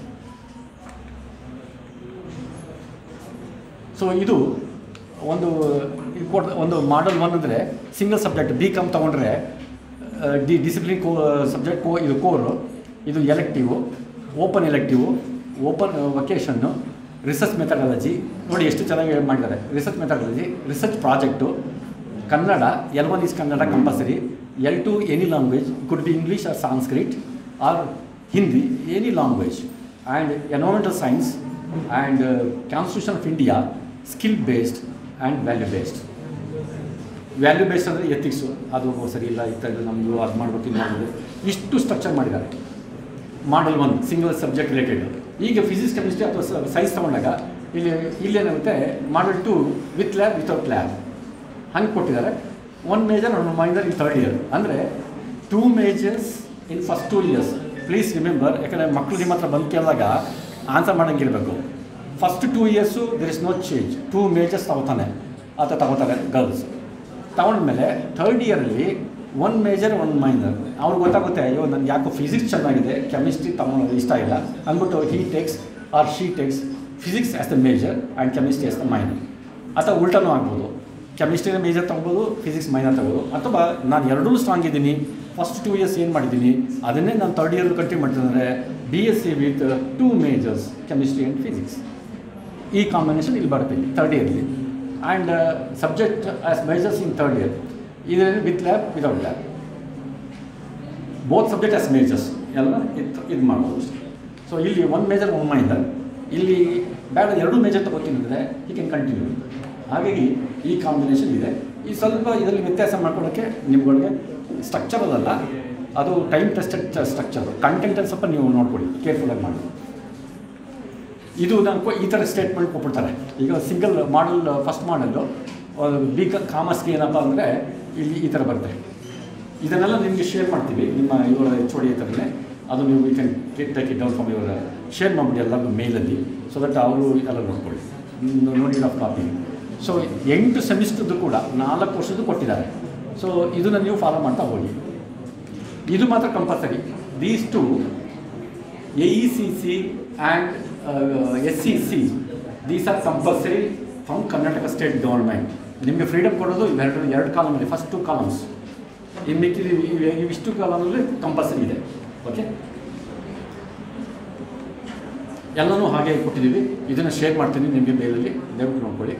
ಸೊ ಇದು ಒಂದು ಇದು ಕೊಡ್ ಒಂದು ಮಾಡಲ್ ಒನ್ ಅಂದರೆ ಸಿಂಗಲ್ ಸಬ್ಜೆಕ್ಟ್ ಬಿ ಕಾಮ್ ತೊಗೊಂಡ್ರೆ D discipline co subject co ಇದು ಕೋರು ಇದು elective open elective open vocation research methodology ನೋಡಿ ಎಷ್ಟು ಚೆನ್ನಾಗಿ ಮಾಡಿದ್ದಾರೆ research methodology research project Kannada L one is Kannada compulsory L two any language could be English or Sanskrit or Hindi any language and environmental science and constitution of India skill based and value based value based ಅಂದರೆ ಎಥಿಕ್ಸು ಅದು ಸರಿ ಇಲ್ಲ ಈ ಥರ ನಮ್ಮದು ಅದು ಮಾಡ್ಬೇಕು ಇದು ಮಾಡ್ಬೋದು ಇಷ್ಟು ಸ್ಟ್ರಕ್ಚರ್ ಮಾಡಿದ್ದಾರೆ model one single subject related ಈಗ ಫಿಸಿಕ್ಸ್ ಕೆಮಿಸ್ಟ್ರಿ ಅಥವಾ ಸೈನ್ಸ್ ತೊಗೊಂಡಾಗ ಇಲ್ಲಿ ಇಲ್ಲೇನಾಗುತ್ತೆ model two with lab without lab ಹಂಗೆ ಕೊಟ್ಟಿದ್ದಾರೆ one major one minor in third year ಅಂದರೆ two majors in first two years please remember ಯಾಕಂದರೆ ಮಕ್ಕಳು ನಿಮ್ಮ ಹತ್ರ ಬಂದು ಕೇಳಿದಾಗ ಆನ್ಸರ್ ಮಾಡೋಂಗಿರಬೇಕು first two years there is no change two majors ತಗೋತಾನೆ ಆತ ತಗೋತಾರೆ ಗರ್ಲ್ಸ್ ತಗೊಂಡ್ಮೇಲೆ ಥರ್ಡ್ ಇಯರಲ್ಲಿ ಒನ್ ಮೇಜರ್ ಒನ್ ಮೈನರ್ ಅವ್ರಿಗೆ ಗೊತ್ತಾಗುತ್ತೆ ಅಯ್ಯೋ ನನಗೆ ಯಾಕೋ ಫಿಸಿಕ್ಸ್ ಚೆನ್ನಾಗಿದೆ ಕೆಮಿಸ್ಟ್ರಿ ತಗೊಳ್ಳೋದು ಇಷ್ಟ ಇಲ್ಲ ಅಂದ್ಬಿಟ್ಟು he takes or she takes physics as the major and chemistry as the minor ಅಥವಾ ಉಲ್ಟನೂ ಆಗ್ಬೋದು ಕೆಮಿಸ್ಟ್ರಿನ ಮೇಜರ್ ತೊಗೋಬೋದು ಫಿಸಿಕ್ಸ್ ಮೈನರ್ ತಗೋಬೋದು ಅಥವಾ ನಾನು ಎರಡೂ ಸ್ಟ್ರಾಂಗ್ ಇದ್ದೀನಿ ಫಸ್ಟ್ ಟೂ ಇಯರ್ಸ್ ಏನು ಮಾಡಿದ್ದೀನಿ ಅದನ್ನೇ ನಾನು ಥರ್ಡ್ ಇಯರ್ ಕಂಟಿನ್ಯೂ ಮಾಡ್ತೀನಿ B S C with two majors chemistry and physics ಈ ಕಾಂಬಿನೇಷನ್ ಇಲ್ಲಿ ಬರುತ್ತೆ ಇಲ್ಲಿ ಥರ್ಡ್ ಇಯರ್ಲಿ and subject as majors in third year ಇದರಲ್ಲಿ with lab without lab both subject as majors ಎಲ್ಲ ಇದು ಇದು ಮಾಡ್ಬೋದು ಸೊ ಇಲ್ಲಿ ಒನ್ ಮೇಜರ್ ಒನ್ ಮೈನರ್ ಇಲ್ಲಿ ಬೇಡ ಎರಡು ಮೇಜರ್ ತಗೋತೀನಿ ಅಂದರೆ ಈ ಕ್ಯಾನ್ ಕಂಟಿನ್ಯೂ ಹಾಗಾಗಿ ಈ ಕಾಂಬಿನೇಷನ್ ಇದೆ ಈ ಸ್ವಲ್ಪ ಇದರಲ್ಲಿ ವ್ಯತ್ಯಾಸ ಮಾಡ್ಕೊಳ್ಳೋಕ್ಕೆ ನಿಮ್ಗಳಿಗೆ ಸ್ಟ್ರಕ್ಚರಲ್ಲ ಅದು ಟೈಮ್ ಟೆಸ್ಟೆಡ್ ಸ್ಟ್ರಕ್ಚರ್ ಕಂಟೆಂಟಲ್ಲಿ ಸ್ವಲ್ಪ ನೀವು ನೋಡ್ಕೊಳ್ಳಿ ಕೇರ್ಫುಲ್ಲಾಗಿ ಮಾಡಿ ಇದು ನಾನು ಕೊ- ಈ ಥರ ಸ್ಟೇಟ್ಮೆಂಟ್ ಕೊಟ್ಬಿಡ್ತಾರೆ ಈಗ single model first model B ಕಾಮರ್ಸ್ಗೆ ಏನಪ್ಪ ಅಂದರೆ ಇಲ್ಲಿ ಈ ಥರ ಬರುತ್ತೆ ಇದನ್ನೆಲ್ಲ ನಿಮಗೆ ಶೇರ್ ಮಾಡ್ತೀವಿ ನಿಮ್ಮ ಇವರ ಎಚ್ ಒ ಡಿ ಹತ್ರನೇ ಅದು ನೀವು you can take it down from ಇವರ ಶೇರ್ ಮಾಡಿಬಿಡಿ ಎಲ್ಲರಿಗೂ ಮೇಲಲ್ಲಿ ಸೊ ದಟ್ ಅವರು ಎಲ್ಲ ನೋಡ್ಕೊಳ್ಳಿ ನೋಡಿ ಆಫ್ ಕಾಪಿ ಸೊ ಎಂಟು ಸೆಮಿಸ್ಟರ್ದು ಕೂಡ ನಾಲ್ಕು ವರ್ಷದ್ದು ಕೊಟ್ಟಿದ್ದಾರೆ ಸೊ ಇದನ್ನು ನೀವು ಫಾಲೋ ಮಾಡ್ತಾ ಹೋಗಿ ಇದು ಮಾತ್ರ compulsory these two A E C C and S C C these are compulsory from Karnataka state government ನಿಮಗೆ ಫ್ರೀಡಮ್ ಕೊಡೋದು ಇವೆರಡು ಎರಡು ಕಾಲಮಲ್ಲಿ ಫಸ್ಟ್ ಟು ಕಾಲಮ್ಸ್ ಇನ್ನು ಮಿಕ್ಕಿದ ಇವ್- ಇವಿಷ್ಟು ಕಾಲಮಲ್ಲಿ ಕಂಪಲ್ಸರಿ ಇದೆ ಓಕೆ ಎಲ್ಲನೂ ಹಾಗೆ ಕೊಟ್ಟಿದ್ದೀವಿ ಇದನ್ನು ಶೇರ್ ಮಾಡ್ತೀನಿ ನಿಮಗೆ ಮೇಲಲ್ಲಿ ದಯವಿಟ್ಟು ನೋಡ್ಕೊಳ್ಳಿ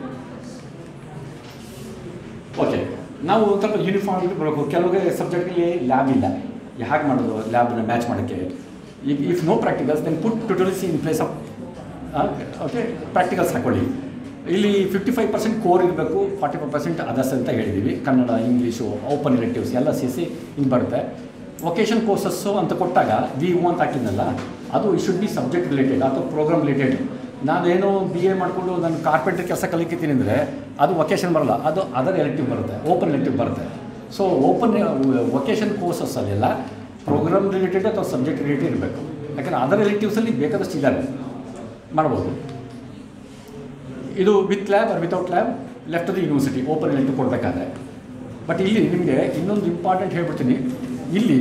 ಓಕೆ ನಾವು ಒಂದು ಸ್ವಲ್ಪ ಯೂನಿಫಾರ್ಮ್ ಬರಬೇಕು ಕೆಲವು ಸಬ್ಜೆಕ್ಟ್ಗೆ ಲ್ಯಾಬ್ ಇಲ್ಲ ಹೇಗೆ ಮಾಡೋದು ಲ್ಯಾಬ್ನ ಮ್ಯಾಚ್ ಮಾಡೋಕ್ಕೆ ಈಗ if no practicals then put tutorials in place of okay practicals ಹಾಕೊಳ್ಳಿ ಇಲ್ಲಿ ಫಿಫ್ಟಿ ಫೈವ್ ಪರ್ಸೆಂಟ್ ಕೋರ್ ಇರಬೇಕು ಫಾರ್ಟಿ ಫೈವ್ ಪರ್ಸೆಂಟ್ ಅದರ್ಸ್ ಅಂತ ಹೇಳಿದ್ದೀವಿ ಕನ್ನಡ ಇಂಗ್ಲೀಷು ಓಪನ್ ರಿಲೇಟಿವ್ಸ್ ಎಲ್ಲ ಸೇರಿಸಿ ಹಿಂಗೆ ಬರುತ್ತೆ ವೊಕೇಶನ್ ಕೋರ್ಸಸ್ಸು ಅಂತ ಕೊಟ್ಟಾಗ ವಿ ಓ ಅಂತ ಹಾಕಿದ್ನಲ್ಲ ಅದು it should be subject related ಅಥವಾ ಪ್ರೋಗ್ರಾಮ್ ರಿಲೇಟೆಡ್ ನಾನೇನು ಬಿ ಎ ಮಾಡಿಕೊಂಡು ನಾನು ಕಾರ್ಪೆಂಟ್ರ್ ಕೆಲಸ ಕಲಿಕತ್ತೀನಿ ಅಂದರೆ ಅದು ವೊಕೇಶನ್ ಬರಲ್ಲ ಅದು ಅದರ್ ಎಲೆಕ್ಟಿವ್ ಬರುತ್ತೆ ಓಪನ್ ಎಲೆಕ್ಟಿವ್ ಬರುತ್ತೆ ಸೊ ಓಪನ್ ವೊಕೇಶನ್ ಕೋರ್ಸಸ್ಸಲ್ಲೆಲ್ಲ ಪ್ರೋಗ್ರಾಮ್ ರಿಲೇಟೆಡ್ ಅಥವಾ ಸಬ್ಜೆಕ್ಟ್ ರಿಲೇಟೆಡ್ ಇರಬೇಕು ಯಾಕಂದರೆ ಅದರ್ ಎಲೆಕ್ಟಿವ್ಸಲ್ಲಿ ಬೇಕಾದಷ್ಟು ಇದ್ದಾವೆ ಮಾಡ್ಬೋದು ಇದು with lab or without lab left the university open elective ಕೊಡಬೇಕಾದ್ರೆ ಬಟ್ ಇಲ್ಲಿ ನಿಮಗೆ ಇನ್ನೊಂದು ಇಂಪಾರ್ಟೆಂಟ್ ಹೇಳ್ಬಿಡ್ತೀನಿ ಇಲ್ಲಿ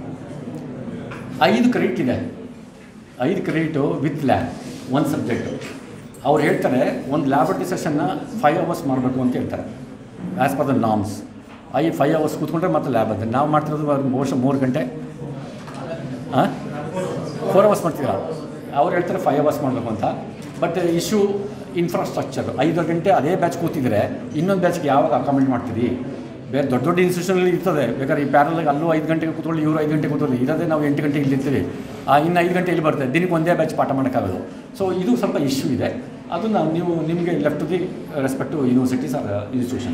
ಐದು ಕ್ರೆಡಿಟ್ ಇದೆ ಐದು ಕ್ರೆಡಿಟು ವಿತ್ ಲ್ಯಾಬ್ ಒಂದು ಸಬ್ಜೆಕ್ಟು ಅವ್ರು ಹೇಳ್ತಾರೆ ಒಂದು ಲ್ಯಾಬೊರೇಟರಿ ಸೆಷನ್ನ ಫೈವ್ ಅವರ್ಸ್ ಮಾಡಬೇಕು ಅಂತ ಹೇಳ್ತಾರೆ as per the norms I five hours ಕೂತ್ಕೊಂಡ್ರೆ ಮತ್ತೆ ಲ್ಯಾಬ್ ಅಂತ ನಾವು ಮಾಡ್ತಿರೋದು ಬಹುಶಃ ಮೂರು ಗಂಟೆ ಹಾಂ ಫೋರ್ ಅವರ್ಸ್ ಮಾಡ್ತೀರಾ ಅವ್ರು ಹೇಳ್ತಾರೆ ಫೈವ್ ಅವರ್ಸ್ ಮಾಡಬೇಕು ಅಂತ ಬಟ್ ಇಶ್ಯೂ ಇನ್ಫ್ರಾಸ್ಟ್ರಕ್ಚರ್ ಐದು ಗಂಟೆ ಅದೇ ಬ್ಯಾಚ್ ಕೂತಿದ್ರೆ ಇನ್ನೊಂದು ಬ್ಯಾಚ್ಗೆ ಯಾವಾಗ ಅಕಾಮಿಡೇಟ್ ಮಾಡ್ತೀರಿ ಬೇರೆ ದೊಡ್ಡ ದೊಡ್ಡ ಇನ್ಸ್ಟಿಟ್ಯೂಷನಲ್ಲಿ ಇರ್ತದೆ ಬೇಕಾದ್ರೆ ಈ ಪ್ಯಾರಲ್ಗೆ ಅಲ್ಲೂ ಐದು ಗಂಟೆಗೆ ಕೂತ್ಕೊಳ್ಳಿ ಇವರು ಐದು ಗಂಟೆಗೆ ಕೂತ್ಕೊಳ್ಳಿ ಇರೋದೇ ನಾವು ಎಂಟು ಗಂಟೆಗೆ ಇಲ್ಲಿರ್ತೀವಿ ಆ ಇನ್ನು ಐದು ಗಂಟೆ ಇಲ್ಲಿ ಬರ್ತದೆ ದಿನಕ್ಕೆ ಒಂದೇ ಬ್ಯಾಚ್ ಪಾಠ ಮಾಡೋಕ್ಕಾಗೋದು ಸೊ ಇದು ಸ್ವಲ್ಪ ಇಶ್ಯೂ ಇದೆ ಅದನ್ನು ನೀವು ನಿಮಗೆ left the respect to universities or institution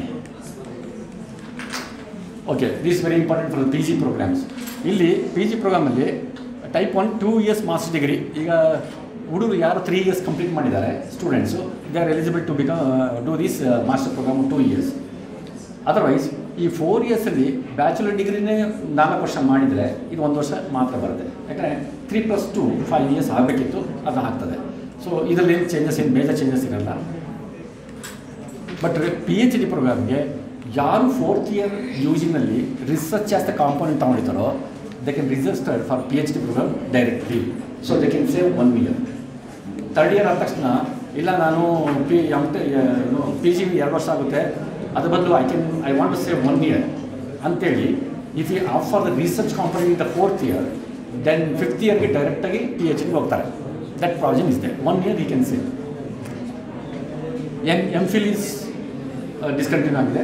okay this very important for P G programs ಇಲ್ಲಿ ಪಿ ಜಿ ಪ್ರೋಗ್ರಾಮಲ್ಲಿ type one two years master degree ಈಗ ಹುಡುಗರು ಯಾರು ತ್ರೀ ಇಯರ್ಸ್ ಕಂಪ್ಲೀಟ್ ಮಾಡಿದ್ದಾರೆ students they are eligible to become do this master program two years otherwise ಈ ಫೋರ್ ಇಯರ್ಸಲ್ಲಿ ಬ್ಯಾಚುಲರ್ ಡಿಗ್ರಿನೇ ನಾಲ್ಕು ವರ್ಷ ಮಾಡಿದರೆ ಇದು ಒಂದು ವರ್ಷ ಮಾತ್ರ ಬರುತ್ತೆ ಯಾಕಂದರೆ three plus two five years ಆಗಬೇಕಿತ್ತು ಅದು ಆಗ್ತದೆ ಸೊ ಇದರಲ್ಲಿ ಏನು ಚೇಂಜಸ್ ಏನು ಮೇಜರ್ ಚೇಂಜಸ್ ಇರಲ್ಲ ಬಟ್ ಪಿ ಎಚ್ ಡಿ ಪ್ರೋಗ್ರಾಮ್ಗೆ ಯಾರು ಫೋರ್ತ್ ಇಯರ್ ಯು ಜಿನಲ್ಲಿ ರಿಸರ್ಚ್ ಆಸ್ ದ ಕಾಂಪೋನೆಂಟ್ ತೊಗೊಂಡಿದ್ದಾರೋ they can register for P H D program directly so they can save one year third year ಆದ ತಕ್ಷಣ ಇಲ್ಲ ನಾನು ಪಿ ಎಮ್ ಟಿ ಏನು ಪಿ ಜಿ ಎರಡು ವರ್ಷ ಆಗುತ್ತೆ ಅದ್ರ ಬದಲು I can I want to save one year ಅಂತೇಳಿ if you offer the research ಕಾಂಪನಿ in the fourth year then fifth ಇಯರ್ಗೆ ಡೈರೆಕ್ಟಾಗಿ ಪಿ ಎಚ್ ಡಿಗೆ ಹೋಗ್ತಾರೆ that provision is there one year ಈ can save M M phil is discontinue ಆಗಿದೆ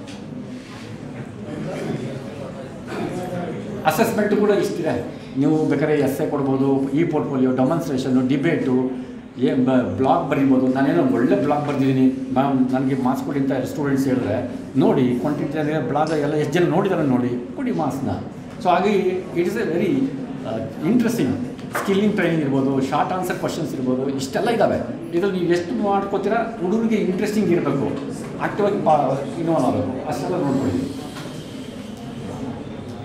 ಅಸೆಸ್ಮೆಂಟ್ ಕೂಡ ಇಷ್ಟಿದೆ ನೀವು ಬೇಕಾದ್ರೆ ಎಸ್ ಎ ಕೊಡ್ಬೋದು ಈ portfolio demonstration debate a blog ಬರೀಬೋದು ನಾನೇನೋ ಒಂದು ಒಳ್ಳೆ ಬ್ಲಾಗ್ ಬರೆದಿದ್ದೀನಿ ಮ್ಯಾಮ್ ನನಗೆ ಮಾರ್ಕ್ಸ್ ಕೊಡಿ ಅಂತ ಸ್ಟೂಡೆಂಟ್ಸ್ ಹೇಳಿದ್ರೆ ನೋಡಿ ಕ್ವಾಂಟಿಟಿ ಬ್ಲಾಗ್ ಎಲ್ಲ ಎಷ್ಟು ಜನ ನೋಡಿದಾರೆ ನೋಡಿ ಕೊಡಿ ಮಾರ್ಕ್ಸ್ನ ಸೊ ಹಾಗಾಗಿ it is a very interesting skilling training ಇರ್ಬೋದು ಶಾರ್ಟ್ ಆನ್ಸರ್ ಕ್ವಶನ್ಸ್ ಇರ್ಬೋದು ಇಷ್ಟೆಲ್ಲ ಇದ್ದಾವೆ ಇದ್ರಲ್ಲಿ ನೀವು ಎಷ್ಟು ಮಾಡ್ಕೋತೀರಾ ಹುಡುಗರಿಗೆ ಇಂಟ್ರೆಸ್ಟಿಂಗ್ ಇರಬೇಕು ಆಕ್ಟಿವಾಗಿ ಪಾ ಇನ್ವಾಲ್ವ್ ಆಗಬೇಕು ಅಷ್ಟೆಲ್ಲ ನೋಡ್ಕೊಳ್ಳಿ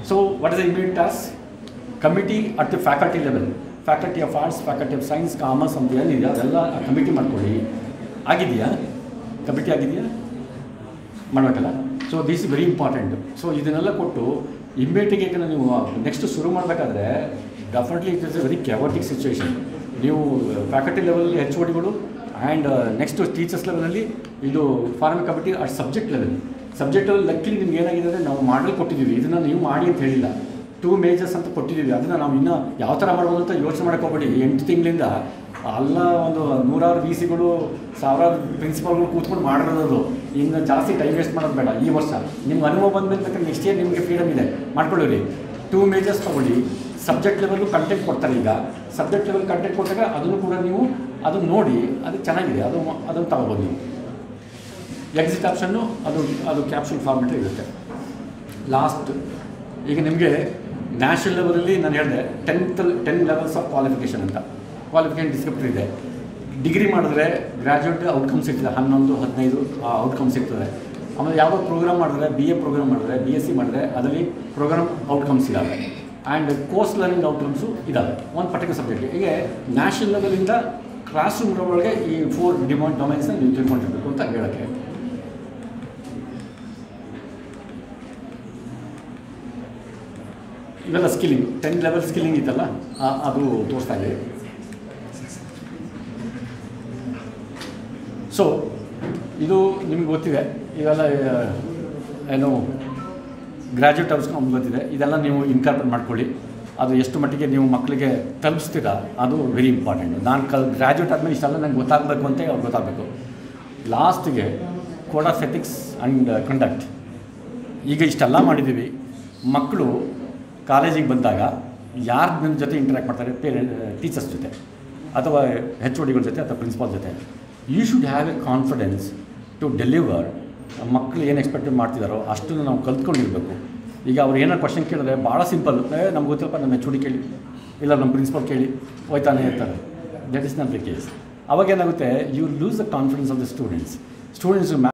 so what is the immediate task committee at the faculty level faculty of arts faculty of science commerce ಅಂತ ಏನಿದೆ ಅದೆಲ್ಲ ಕಮಿಟಿ ಮಾಡ್ಕೊಳ್ಳಿ ಆಗಿದೆಯಾ ಕಮಿಟಿ ಆಗಿದೆಯಾ ಮಾಡಬೇಕಲ್ಲ so this is very important so ಇದನ್ನೆಲ್ಲ ಕೊಟ್ಟು ಇಮ್ಮಿಡಿಯೇಟಿಗೆ ಈಗ ನೀವು ನೆಕ್ಸ್ಟ್ ಶುರು ಮಾಡಬೇಕಾದ್ರೆ definitely it is a very chaotic situation ನೀವು ಫ್ಯಾಕಲ್ಟಿ ಲೆವೆಲಲ್ಲಿ ಹೆಚ್ ಓಡಿಗಳು ಆ್ಯಂಡ್ ನೆಕ್ಸ್ಟ್ ಟೀಚರ್ಸ್ ಲೆವೆಲಲ್ಲಿ ಇದು form committee at subject level subject level ಲಕ್ಕಿಲಿ ನಿಮ್ಗೆ ಏನಾಗಿದೆ ಅಂದರೆ ನಾವು ಮಾಡಲ್ ಕೊಟ್ಟಿದ್ದೀವಿ ಇದನ್ನು ನೀವು ಮಾಡಿ ಅಂತ ಹೇಳಿಲ್ಲ ಟೂ ಮೇಜರ್ಸ್ ಅಂತ ಕೊಟ್ಟಿದ್ದೀವಿ ಅದನ್ನು ನಾವು ಇನ್ನೂ ಯಾವ ಥರ ಮಾಡ್ಬೋದು ಅಂತ ಯೋಚನೆ ಮಾಡೋಕೆ ಹೋಗ್ಬೇಡಿ ಎಂಟು ತಿಂಗಳಿಂದ ಅಲ್ಲ ಒಂದು ನೂರಾರು ವಿ ಸಿಗಳು ಸಾವಿರಾರು ಪ್ರಿನ್ಸಿಪಾಲ್ಗಳು ಕೂತ್ಕೊಂಡು ಮಾಡಿರೋದು ಇನ್ನು ಜಾಸ್ತಿ ಟೈಮ್ ವೇಸ್ಟ್ ಮಾಡೋದು ಬೇಡ ಈ ವರ್ಷ ನಿಮ್ಗೆ ಅನುಭವ ಬಂದಮೇಲೆ ಬೇಕಾದ್ರೆ ನೆಕ್ಸ್ಟ್ ಇಯರ್ ನಿಮಗೆ ಫ್ರೀಡಮ್ ಇದೆ ಮಾಡ್ಕೊಳ್ಳಿ ಟೂ ಮೇಜರ್ಸ್ ತೊಗೊಳ್ಳಿ ಸಬ್ಜೆಕ್ಟ್ ಲೆವೆಲ್ಲು ಕಂಟೆಂಟ್ ಕೊಡ್ತಾರೆ ಈಗ ಸಬ್ಜೆಕ್ಟ್ ಲೆವೆಲ್ ಕಂಟೆಂಟ್ ಕೊಟ್ಟಾಗ ಅದನ್ನು ಕೂಡ ನೀವು ಅದನ್ನು ನೋಡಿ ಅದು ಚೆನ್ನಾಗಿದೆ ಅದು ಅದನ್ನು ತಗೋಬೋದು ನೀವು ಎಕ್ಸಿಟ್ ಆಪ್ಷನ್ನು ಅದು ಅದು ಕ್ಯಾಪ್ಸೂಲ್ ಫಾರ್ಮೆಟ್ ಇರುತ್ತೆ ಲಾಸ್ಟ್ ಈಗ ನಿಮಗೆ ನ್ಯಾಷನಲ್ ಲೆವೆಲಲ್ಲಿ ನಾನು ಹೇಳಿದೆ tenth ten levels of qualification ಅಂತ ಕ್ವಾಲಿಫಿಕೇಷನ್ ಡಿಸ್ಕ್ರಿಪ್ಟರ್ ಇದೆ ಡಿಗ್ರಿ ಮಾಡಿದ್ರೆ ಗ್ರ್ಯಾಜುಯೇಟ್ ಔಟ್ಕಮ್ಸ್ ಇರ್ತದೆ ಹನ್ನೊಂದು ಹದಿನೈದು ಔಟ್ಕಮ್ಸ್ ಇರ್ತದೆ ಆಮೇಲೆ ಯಾವುದೋ ಪ್ರೋಗ್ರಾಮ್ ಮಾಡಿದ್ರೆ ಬಿ ಎ ಪ್ರೋಗ್ರಾಮ್ ಮಾಡಿದ್ರೆ ಬಿ ಎಸ್ ಸಿ ಮಾಡಿದ್ರೆ ಅದರಲ್ಲಿ ಪ್ರೋಗ್ರಾಮ್ ಔಟ್ಕಮ್ಸ್ ಇದ್ದಾವೆ ಆ್ಯಂಡ್ ಕೋರ್ಸ್ ಲರ್ನಿಂಗ್ ಔಟ್ಕಮ್ಸು ಇದ್ದಾವೆ ಒಂದು ಪರ್ಟಿಕ್ಯುಲರ್ ಸಬ್ಜೆಕ್ಟ್ ಹೀಗೆ ನ್ಯಾಷನಲ್ ಲೆವೆಲಿಂದ ಕ್ಲಾಸ್ ರೂಮ್ ಒಳಗೆ ಈ ಫೋರ್ ಡಿಮಾಂಡ್ ಡೊಮೈನ್ಸ್ನ ನೀವು ತಿಳ್ಕೊಂಡಿರ್ಬೇಕು ಅಂತ ಹೇಳೋಕ್ಕೆ ಇವೆಲ್ಲ ಸ್ಕಿಲ್ಲಿಂಗ್ ಟೆನ್ ಲೆವೆಲ್ ಸ್ಕಿಲ್ಲಿಂಗ್ ಇತ್ತಲ್ಲ ಆ- ಅದು ತೋರಿಸ್ತಾ ಇದೆ ಸೊ ಇದು ನಿಮ್ಗೆ ಗೊತ್ತಿದೆ ಇವೆಲ್ಲ ಆ, ಏನು ಗ್ರ್ಯಾಜುಯೇಟ್ ಹೌಸ್ ನಮ್ಗೆ ಗೊತ್ತಿದೆ ಇದೆಲ್ಲ ನೀವು ಇನ್ಕಾರ್ಪೊರೇಟ್ ಮಾಡ್ಕೊಳ್ಳಿ ಅದು ಎಷ್ಟು ಮಟ್ಟಿಗೆ ನೀವು ಮಕ್ಕಳಿಗೆ ತಲುಪಿಸ್ತೀರಾ ಅದು ವೆರಿ ಇಂಪಾರ್ಟೆಂಟ್ ನಾನು ಕಲ್ ಗ್ರ್ಯಾಜುಯೇಟ್ ಆದಮೇಲೆ ಇಷ್ಟೆಲ್ಲ ನಂಗೆ ಗೊತ್ತಾಗಬೇಕು ಅಂತ ಅವ್ರಿಗೆ ಗೊತ್ತಾಗಬೇಕು ಲಾಸ್ಟಿಗೆ code of ethics and conduct ಈಗ ಇಷ್ಟೆಲ್ಲ ಮಾಡಿದ್ದೀವಿ ಮಕ್ಕಳು ಕಾಲೇಜಿಗೆ ಬಂದಾಗ ಯಾರು ನಿಮ್ಮ ಜೊತೆ ಇಂಟ್ರ್ಯಾಕ್ಟ್ ಮಾಡ್ತಾರೆ ಪೇರೆಂಟ್ ಟೀಚರ್ಸ್ ಜೊತೆ ಅಥವಾ ಹೆಚ್ ಒಡಿಗಳ ಜೊತೆ ಅಥವಾ ಪ್ರಿನ್ಸಿಪಾಲ್ ಜೊತೆ you should have a confidence to deliver ಮಕ್ಕಳು ಏನು ಎಕ್ಸ್ಪೆಕ್ಟ್ ಮಾಡ್ತಿದ್ದಾರೋ ಅಷ್ಟನ್ನು ನಾವು ಕಲ್ತ್ಕೊಂಡಿರ್ಬೇಕು ಈಗ ಅವ್ರು ಏನಾರು ಕ್ವಶನ್ ಕೇಳಿದ್ರೆ ಭಾಳ ಸಿಂಪಲ್ ಏ ನಮ್ಗೆ ಗೊತ್ತಿಲ್ಲಪ್ಪ ನಮ್ಮ ಹೆಚ್ ಒಡಿ ಕೇಳಿ ಇಲ್ಲ ನಮ್ಮ ಪ್ರಿನ್ಸಿಪಾಲ್ ಕೇಳಿ ಹೋಯ್ತಾನೆ ಇರ್ತಾರೆ that is not the case ಅವಾಗ ಏನಾಗುತ್ತೆ you lose the confidence of the students students